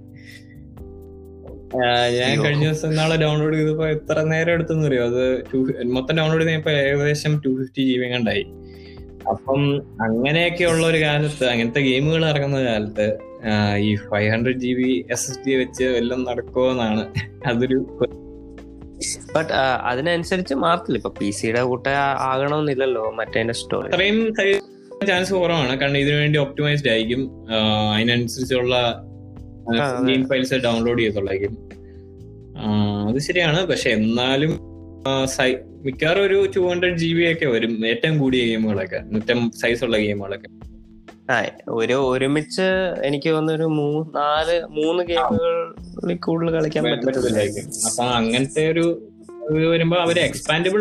ഞാൻ അയ്യോ. കഴിഞ്ഞ ദിവസം നാളെ ഡൗൺലോഡ് ചെയ്തപ്പോ എത്ര നേരം എടുത്തെന്ന് അറിയോ അത് two- മൊത്തം ഡൗൺലോഡ് ചെയ്തപ്പോ ഏകദേശം ടു ഫിഫ്റ്റി ജി ബി കണ്ടായി അപ്പം അങ്ങനെയൊക്കെ ഉള്ള ഒരു കാലത്ത് അങ്ങനത്തെ ഗെയിമുകൾ ഇറങ്ങുന്ന കാലത്ത് ആ, ഈ five hundred G B S S D വെച്ച് വല്ലതും നടക്കുമോ എന്നാണ് അതൊരു ബട്ട് അതിനനുസരിച്ച് മാറത്തില്ല ഇപ്പൊ പി സിയുടെ കൂട്ട ആകണമെന്നില്ലല്ലോ മറ്റേ സ്റ്റോറി അത്രയും ചാൻസ് കുറവാണ് കാരണം ഇതിനു വേണ്ടി ഒപ്റ്റിമൈസ്ഡ് ആയിരിക്കും ആ, അതിനനുസരിച്ചുള്ള ആ, അതെ. ഗെയിം ഫയൽസ് ഡൗൺലോഡ് ചെയ്തോളായിരിക്കും ആ, അത് ശരിയാണ് പക്ഷെ എന്നാലും ആ, സൈ- മിക്കവാറും ഒരു ടു ഹൺഡ്രഡ് ജി ബി ഒക്കെ വരും ഏറ്റവും കൂടിയ ഗെയിമുകളൊക്കെ നൂറ്റം സൈസ് ഉള്ള ഗെയിമുകളൊക്കെ ആ ഒരു ഒരുമിച്ച് എനിക്ക് തോന്നുന്നു ഒരു മൂന്ന് നാല് മൂന്ന് ഗെയിമുകളിൽ കൂടുതൽ കളിക്കാൻ പറ്റത്തില്ലായിരിക്കും പറ്റത്തില്ലായിരിക്കും അപ്പൊ അങ്ങനത്തെ ഒരു ഇത് വരുമ്പോ അവര് എക്സ്പാൻഡബിൾ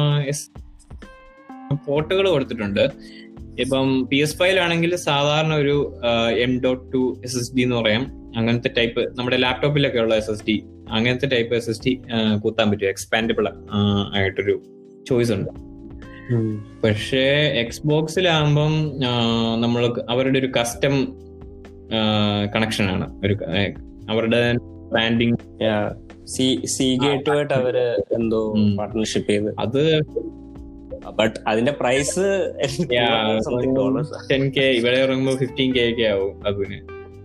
പോർട്ടുകൾ കൊടുത്തിട്ടുണ്ട് ഇപ്പം പി എസ് ഫൈവ് ആണെങ്കിൽ സാധാരണ ഒരു M dot two S S D എന്ന് പറയാം അങ്ങനത്തെ ടൈപ്പ് നമ്മുടെ ലാപ്ടോപ്പിലൊക്കെ ഉള്ള എസ് എസ് ഡി അങ്ങനത്തെ ടൈപ്പ് എസ് എസ് ഡി കുത്താൻ പറ്റും എക്സ്പാൻഡബിൾ ആയിട്ടൊരു ചോയ്സ് ഉണ്ട് ഉം. പക്ഷേ എക്സ്ബോക്സിലാകുമ്പം നമ്മൾ അവരുടെ ഒരു കസ്റ്റം കണക്ഷൻ ആണ് ഒരു ആ, അവരുടെ ബ്രാൻഡിങ് Yeah. സി- സി ഗേറ്റുമായിട്ട് അവര് എന്തോ ഉം. പാർട്ട്ണർഷിപ്പ് ചെയ്ത് അത് ബട്ട് അതിന്റെ price something dollars ten K ഇവിടെ ഇറങ്ങുമ്പോ ഫിഫ്റ്റീൻ കെ ഒക്കെ ആവും അതിന്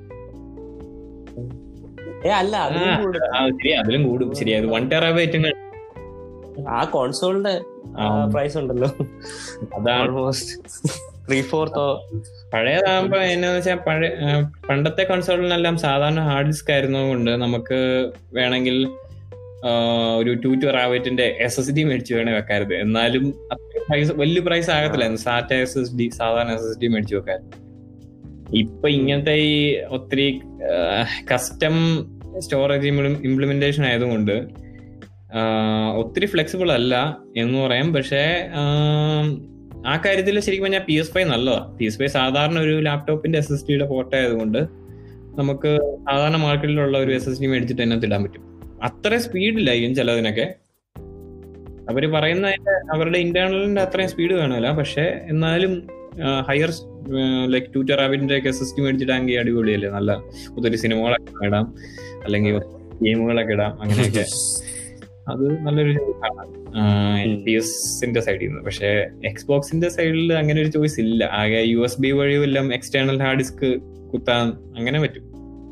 ഏ അല്ല അതിലും ആ, കൂടുതൽ. ആ, ശരി അതിലും കൂടും ശരി അത് വൺ ടെറാബൈറ്റ് ആ കോൺസോളിന്റെ പ്രൈസ് ഉണ്ടല്ലോ അതാണ് ഓൾമോസ്റ്റ് ത്രീ ഫോർത്തോ പഴയതാകുമ്പോ എന്നാന്ന് വെച്ചാൽ പഴയ ആ, പണ്ടത്തെ കൺസോളിനെല്ലാം സാധാരണ ഹാർഡ് ഡിസ്ക് ആയിരുന്നതുകൊണ്ട് നമുക്ക് വേണമെങ്കിൽ ആ, ഒരു ടു ടെറാബൈറ്റിന്റെ എസ് എസ് ഡി മേടിച്ച് വേണേ വെക്കാറുത് എന്നാലും പ്രൈസ് വലിയ പ്രൈസ് ആകത്തില്ലായിരുന്നു സാറ്റ എസ് എസ് ഡി സാധാരണ എസ് എസ് ഡി മേടിച്ച് വെക്കാറുണ്ട് ഇപ്പൊ ഇങ്ങനത്തെ ഈ ഒത്തിരി കസ്റ്റം സ്റ്റോറേജ് ഇംപ്ലിമെന്റേഷൻ ആയതുകൊണ്ട് ആ, ഒത്തിരി ഫ്ലെക്സിബിൾ അല്ല എന്ന് പറയാം പക്ഷേ ആ, ആ കാര്യത്തിൽ ശരിക്കും പറഞ്ഞാൽ പി എസ് ഫൈവ് നല്ലതാണ് പി എസ് ഫൈവ് സാധാരണ ഒരു ലാപ്ടോപ്പിന്റെ എസ് എസ് ഡിയുടെ പോർട്ട് ആയതുകൊണ്ട് നമുക്ക് സാധാരണ മാർക്കറ്റിലുള്ള ഒരു എസ് എസ് ഡി മേടിച്ചിട്ട് അതിനകത്ത് ഇടാൻ പറ്റും അത്ര സ്പീഡില്ലായിരിക്കും ചിലതിനൊക്കെ അവര് പറയുന്ന അതിന്റെ അവരുടെ ഇന്റേണലിന്റെ അത്രയും സ്പീഡ് കാണുമല്ല പക്ഷെ എന്നാലും ഹയർ ലൈക്ക് ടു ടെറാബിറ്റിന്റെ ഒക്കെ എസ് എസ് ഡി മേടിച്ചിട്ടാണെങ്കിൽ അടിപൊളിയല്ലേ നല്ല ഒത്തിരി സിനിമകളൊക്കെ ഇടാം അല്ലെങ്കിൽ ഗെയിമുകളൊക്കെ ഇടാം അങ്ങനെയൊക്കെ അത് നല്ലൊരു ചോയ്സാണ് ഉം. പി എസിന്റെ സൈഡിൽ നിന്ന് പക്ഷെ എക്സ്ബോക്സിന്റെ സൈഡിൽ അങ്ങനെ ഒരു ചോയ്സ് ഇല്ല ആകെ യു എസ് ബി വഴി എല്ലാം എക്സ്റ്റേണൽ ഹാർഡ് ഡിസ്ക് കുത്താൻ അങ്ങനെ പറ്റും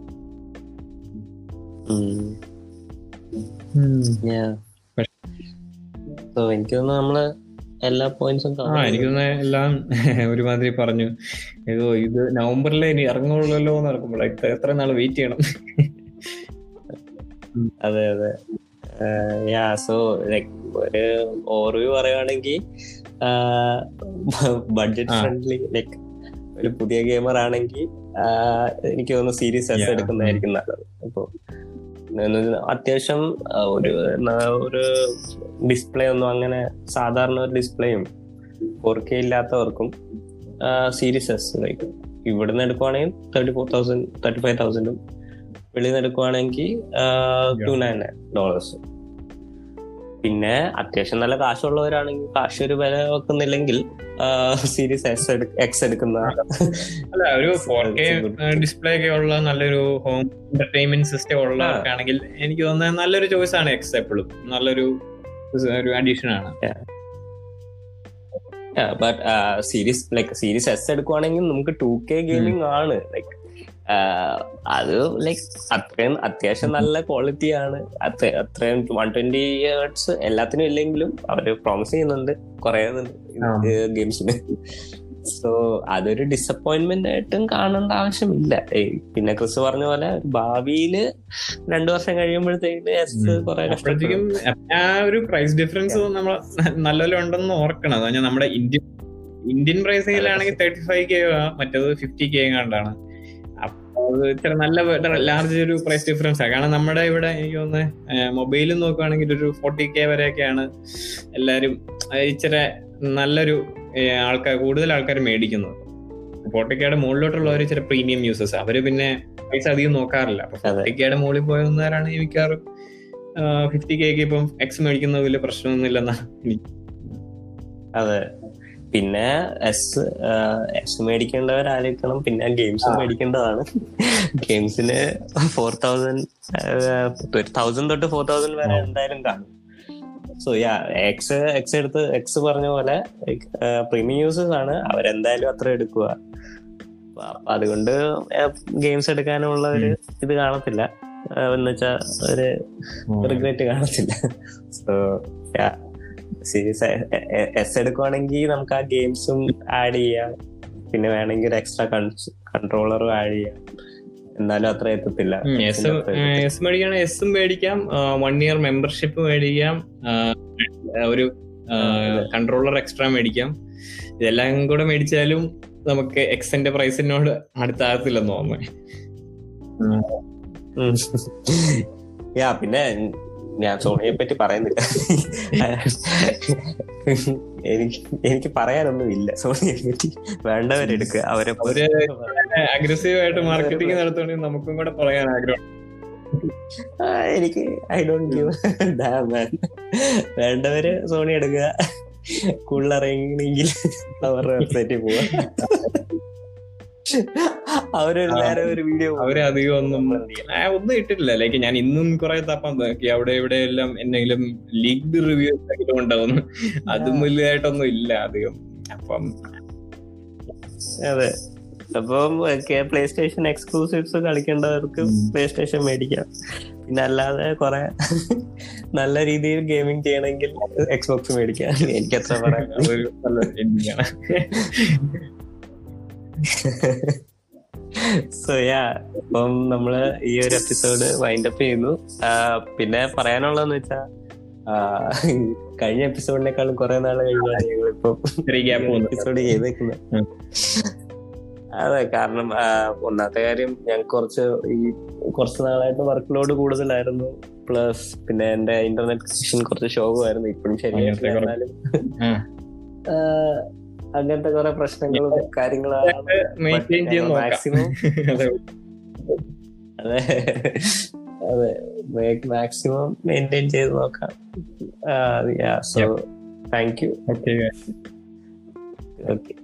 സോ എനിക്ക് തോന്നുന്നു നമ്മള് എല്ലാ പോയിന്റ്സും ആ എനിക്ക് തോന്നുന്നു എല്ലാം ഒരുമാതിരി പറഞ്ഞു ഏതോ ഇത് നവംബറിലെ ഇനി ഇറങ്ങുള്ളല്ലോ എന്ന് നടക്കുമ്പോൾ എത്ര നാൾ വെയിറ്റ് ചെയ്യണം അതെ അതെ യാ സോ ലൈക് ഒരു ഓവർവ്യൂ പറയുവാണെങ്കിൽ ബഡ്ജറ്റ് ആ. ഫ്രണ്ട്ലി ലൈക്ക് ഒരു പുതിയ ഗെയിമർ ആണെങ്കിൽ എനിക്ക് തോന്നുന്നു സീരീസ് എസ് Yeah. എടുക്കുന്നതായിരിക്കും നല്ലത് ഇപ്പൊ എന്ന് വെച്ചാ അത്യാവശ്യം ആ, ഒരു ന- ഒരു ഡിസ്പ്ലേ ഒന്നും അങ്ങനെ സാധാരണ ഒരു ഡിസ്പ്ലേയും ഫോർ കെ ഇല്ലാത്തവർക്കും സീരീസ് എസ് ലൈക്ക് ഇവിടുന്ന് എടുക്കുവാണെങ്കിൽ thirty four thousand thirty five തൗസൻഡും വെളിയിൽ നിന്ന് എടുക്കുവാണെങ്കിൽ ടു നയൻ ഡോളേഴ്സ് പിന്നെ അത്യാവശ്യം നല്ല കാശുള്ളവരാണെങ്കിൽ കാശ് ഒരു വില വെക്കുന്നില്ലെങ്കിൽ സീരീസ് എക്സ് എക്സ് എടുക്കുന്ന അല്ല ഒരു ഫോർ കെ ഡിസ്പ്ലേ ഒക്കെ ഉള്ള നല്ലൊരു ഹോം എന്റർടൈൻമെന്റ് സിസ്റ്റം ഉള്ളവർക്കാണെങ്കിൽ എനിക്ക് തോന്നുന്നത് നല്ലൊരു ചോയ്സ് ആണ് എക്സ് എപ്പോഴും നല്ലൊരു ഒരു അഡീഷൻ ആണ് but series like series S എടുക്കുവാണെങ്കിൽ നമുക്ക് ടു കെ ഗെയിമിംഗ് ആണ് ലൈക്ക് അത് ലൈക്ക് അത്രയും അത്യാവശ്യം നല്ല ക്വാളിറ്റി ആണ് അത്രയും വൺ ട്വന്റി ഇയേഴ്സ് എല്ലാത്തിനും ഇല്ലെങ്കിലും അവര് പ്രോമിസ് ചെയ്യുന്നുണ്ട് കുറെ ഗെയിംസിന് സോ അതൊരു ഡിസപ്പോയിന്റ്മെന്റ് ആയിട്ടും കാണേണ്ട ആവശ്യമില്ല പിന്നെ ക്രിസ് പറഞ്ഞ പോലെ ഭാവിയില് രണ്ടു വർഷം കഴിയുമ്പോഴത്തേക്ക് എസ് കുറെ അപ്പോഴത്തേക്കും ആ ഒരു പ്രൈസ് ഡിഫറൻസ് നമ്മൾ നല്ലപോലെ ഉണ്ടെന്ന് ഓർക്കണം അതാ നമ്മുടെ ഇന്ത്യൻ ഇന്ത്യൻ പ്രൈസിലാണെങ്കിൽ തേർട്ടി ഫൈവ് കെ മറ്റേത് ഫിഫ്റ്റി കെ കണ്ടാണ് അത് ഇത്ര നല്ല ലാർജ് ഒരു പ്രൈസ് ഡിഫറൻസ് ആണ് കാരണം നമ്മുടെ ഇവിടെ എനിക്ക് തോന്നുന്നത് മൊബൈലിൽ നോക്കുകയാണെങ്കിൽ ഒരു ഫോർട്ടി കെ വരെയൊക്കെയാണ് എല്ലാരും ഇച്ചിരി നല്ലൊരു ആൾക്കാർ കൂടുതൽ ആൾക്കാർ മേടിക്കുന്നത് ഫോർട്ടി കെയുടെ മുകളിലോട്ടുള്ളവർ ചില പ്രീമിയം യൂസേഴ്സ് അവര് പിന്നെ പൈസ അധികം നോക്കാറില്ല അപ്പൊ ഫോർട്ടി കെയുടെ മുകളിൽ പോയവരാണ് മിക്കവാറും ഫിഫ്റ്റി കെക്ക് ഇപ്പം എക്സ് മേടിക്കുന്ന വലിയ പ്രശ്നമൊന്നുമില്ലെന്നാ അതെ പിന്നെ എസ് എസ് മേടിക്കേണ്ടവർ ആലോചിക്കണം പിന്നെ ഗെയിംസ് മേടിക്കേണ്ടതാണ് ഗെയിംസിന് ഫോർ തൗസൻഡ് തൗസൻഡ് തൊട്ട് ഫോർ തൗസൻഡ് വരെ എന്തായാലും കാണും സോ യാ എക്സ് എക്സ് എടുത്ത് എക്സ് പറഞ്ഞ പോലെ പ്രീമിയം യൂസേഴ്സ് ആണ് അവരെന്തായാലും അത്ര എടുക്കുക അപ്പൊ അതുകൊണ്ട് ഗെയിംസ് എടുക്കാനുള്ള ഒരു ഇത് കാണത്തില്ല എന്ന് വെച്ചാ ഒരു റിഗ്രറ്റ് കാണത്തില്ല സോ യാ സീരീസ് എസ് എടുക്കുവാണെങ്കിൽ നമുക്ക് ആ ഗെയിംസും ആഡ് ചെയ്യാം പിന്നെ വേണമെങ്കിൽ ഒരു എക്സ്ട്രാ കൺട്രോളറും ആഡ് ചെയ്യാം എന്നാലും അത്ര എത്തത്തില്ല എസ് മേടിക്കണം എസും മേടിക്കാം വൺ ഇയർ മെമ്പർഷിപ്പ് മേടിക്കാം ഒരു കൺട്രോളർ എക്സ്ട്രാ മേടിക്കാം ഇതെല്ലാം കൂടെ മേടിച്ചാലും നമുക്ക് എക്സിന്റെ പ്രൈസിനോട് അടുത്താകത്തില്ലെന്ന് തോന്നുന്നു യാ പിന്നെ ഞാൻ സോണിയെ പറ്റി പറയുന്നില്ല എനിക്ക് എനിക്ക് പറയാനൊന്നും ഇല്ല സോണിയെ പറ്റി വേണ്ടവരെടുക്കുക അവരെ അവര് അഗ്രസീവ് ആയിട്ട് മാർക്കറ്റിംഗ് നടത്തുകയാണെങ്കിൽ നമുക്കും കൂടെ പറയാൻ ആഗ്രഹം എനിക്ക് ഐ ഡോണ്ട് ഗിവ് വേണ്ടവര് സോണി എടുക്കുക കൂടുതൽ അറിയണമെങ്കിൽ അവരുടെ വെബ്സൈറ്റിൽ പോവാ അവരൊരു നേരെ ഒരു വീഡിയോ അവര് അധികം ഒന്നും ഒന്നും ഇട്ടിട്ടില്ല ലൈക്ക് ഞാൻ ഇന്നും കുറെ തപ്പാൻ നോക്കി അവിടെ ഇവിടെ എല്ലാം എന്തെങ്കിലും ലീഗ് റിവ്യൂസ് എങ്കിലും ഉണ്ടാവുന്നു അതും വലുതായിട്ടൊന്നും ഇല്ല അധികം അപ്പം അതെ അപ്പം പ്ലേ സ്റ്റേഷൻ എക്സ്ക്ലൂസീവ്സ് കളിക്കേണ്ടവർക്ക് പ്ലേ സ്റ്റേഷൻ മേടിക്കാം പിന്നെ അല്ലാതെ കുറെ നല്ല രീതിയിൽ ഗെയിമിംഗ് ചെയ്യണമെങ്കിൽ എക്സ്ബോക്സ് മേടിക്കാം എനിക്ക് എത്ര പറയാം അതൊരു നല്ല സോ യാ അപ്പം നമ്മള് ഈ ഒരു എപ്പിസോഡ് വൈൻഡ് അപ്പ് ചെയ്യുന്നു പിന്നെ പറയാനുള്ളതെന്ന് വെച്ചാ കഴിഞ്ഞ എപ്പിസോഡിനേക്കാളും കുറെ നാള് കഴിഞ്ഞാണ് ഞങ്ങളിപ്പം എപ്പിസോഡ് ചെയ്തേക്കുന്നത് അതെ കാരണം ഒന്നാമത്തെ കാര്യം ഞങ്ങൾക്ക് കുറച്ച് ഈ കുറച്ച് നാളായിട്ട് വർക്ക് ലോഡ് കൂടുതലായിരുന്നു പ്ലസ് പിന്നെ എന്റെ ഇന്റർനെറ്റ് കണക്ഷൻ കുറച്ച് ശോകമായിരുന്നു ഇപ്പോഴും ശരിയായിട്ട് എന്നാലും അങ്ങനത്തെ കുറെ പ്രശ്നങ്ങളും കാര്യങ്ങളാണ് മാക്സിമം അതെ അതെ മാക്സിമം മെയിൻറ്റെയിൻ ചെയ്ത് നോക്കാം സോ താങ്ക് യു ഓക്കെ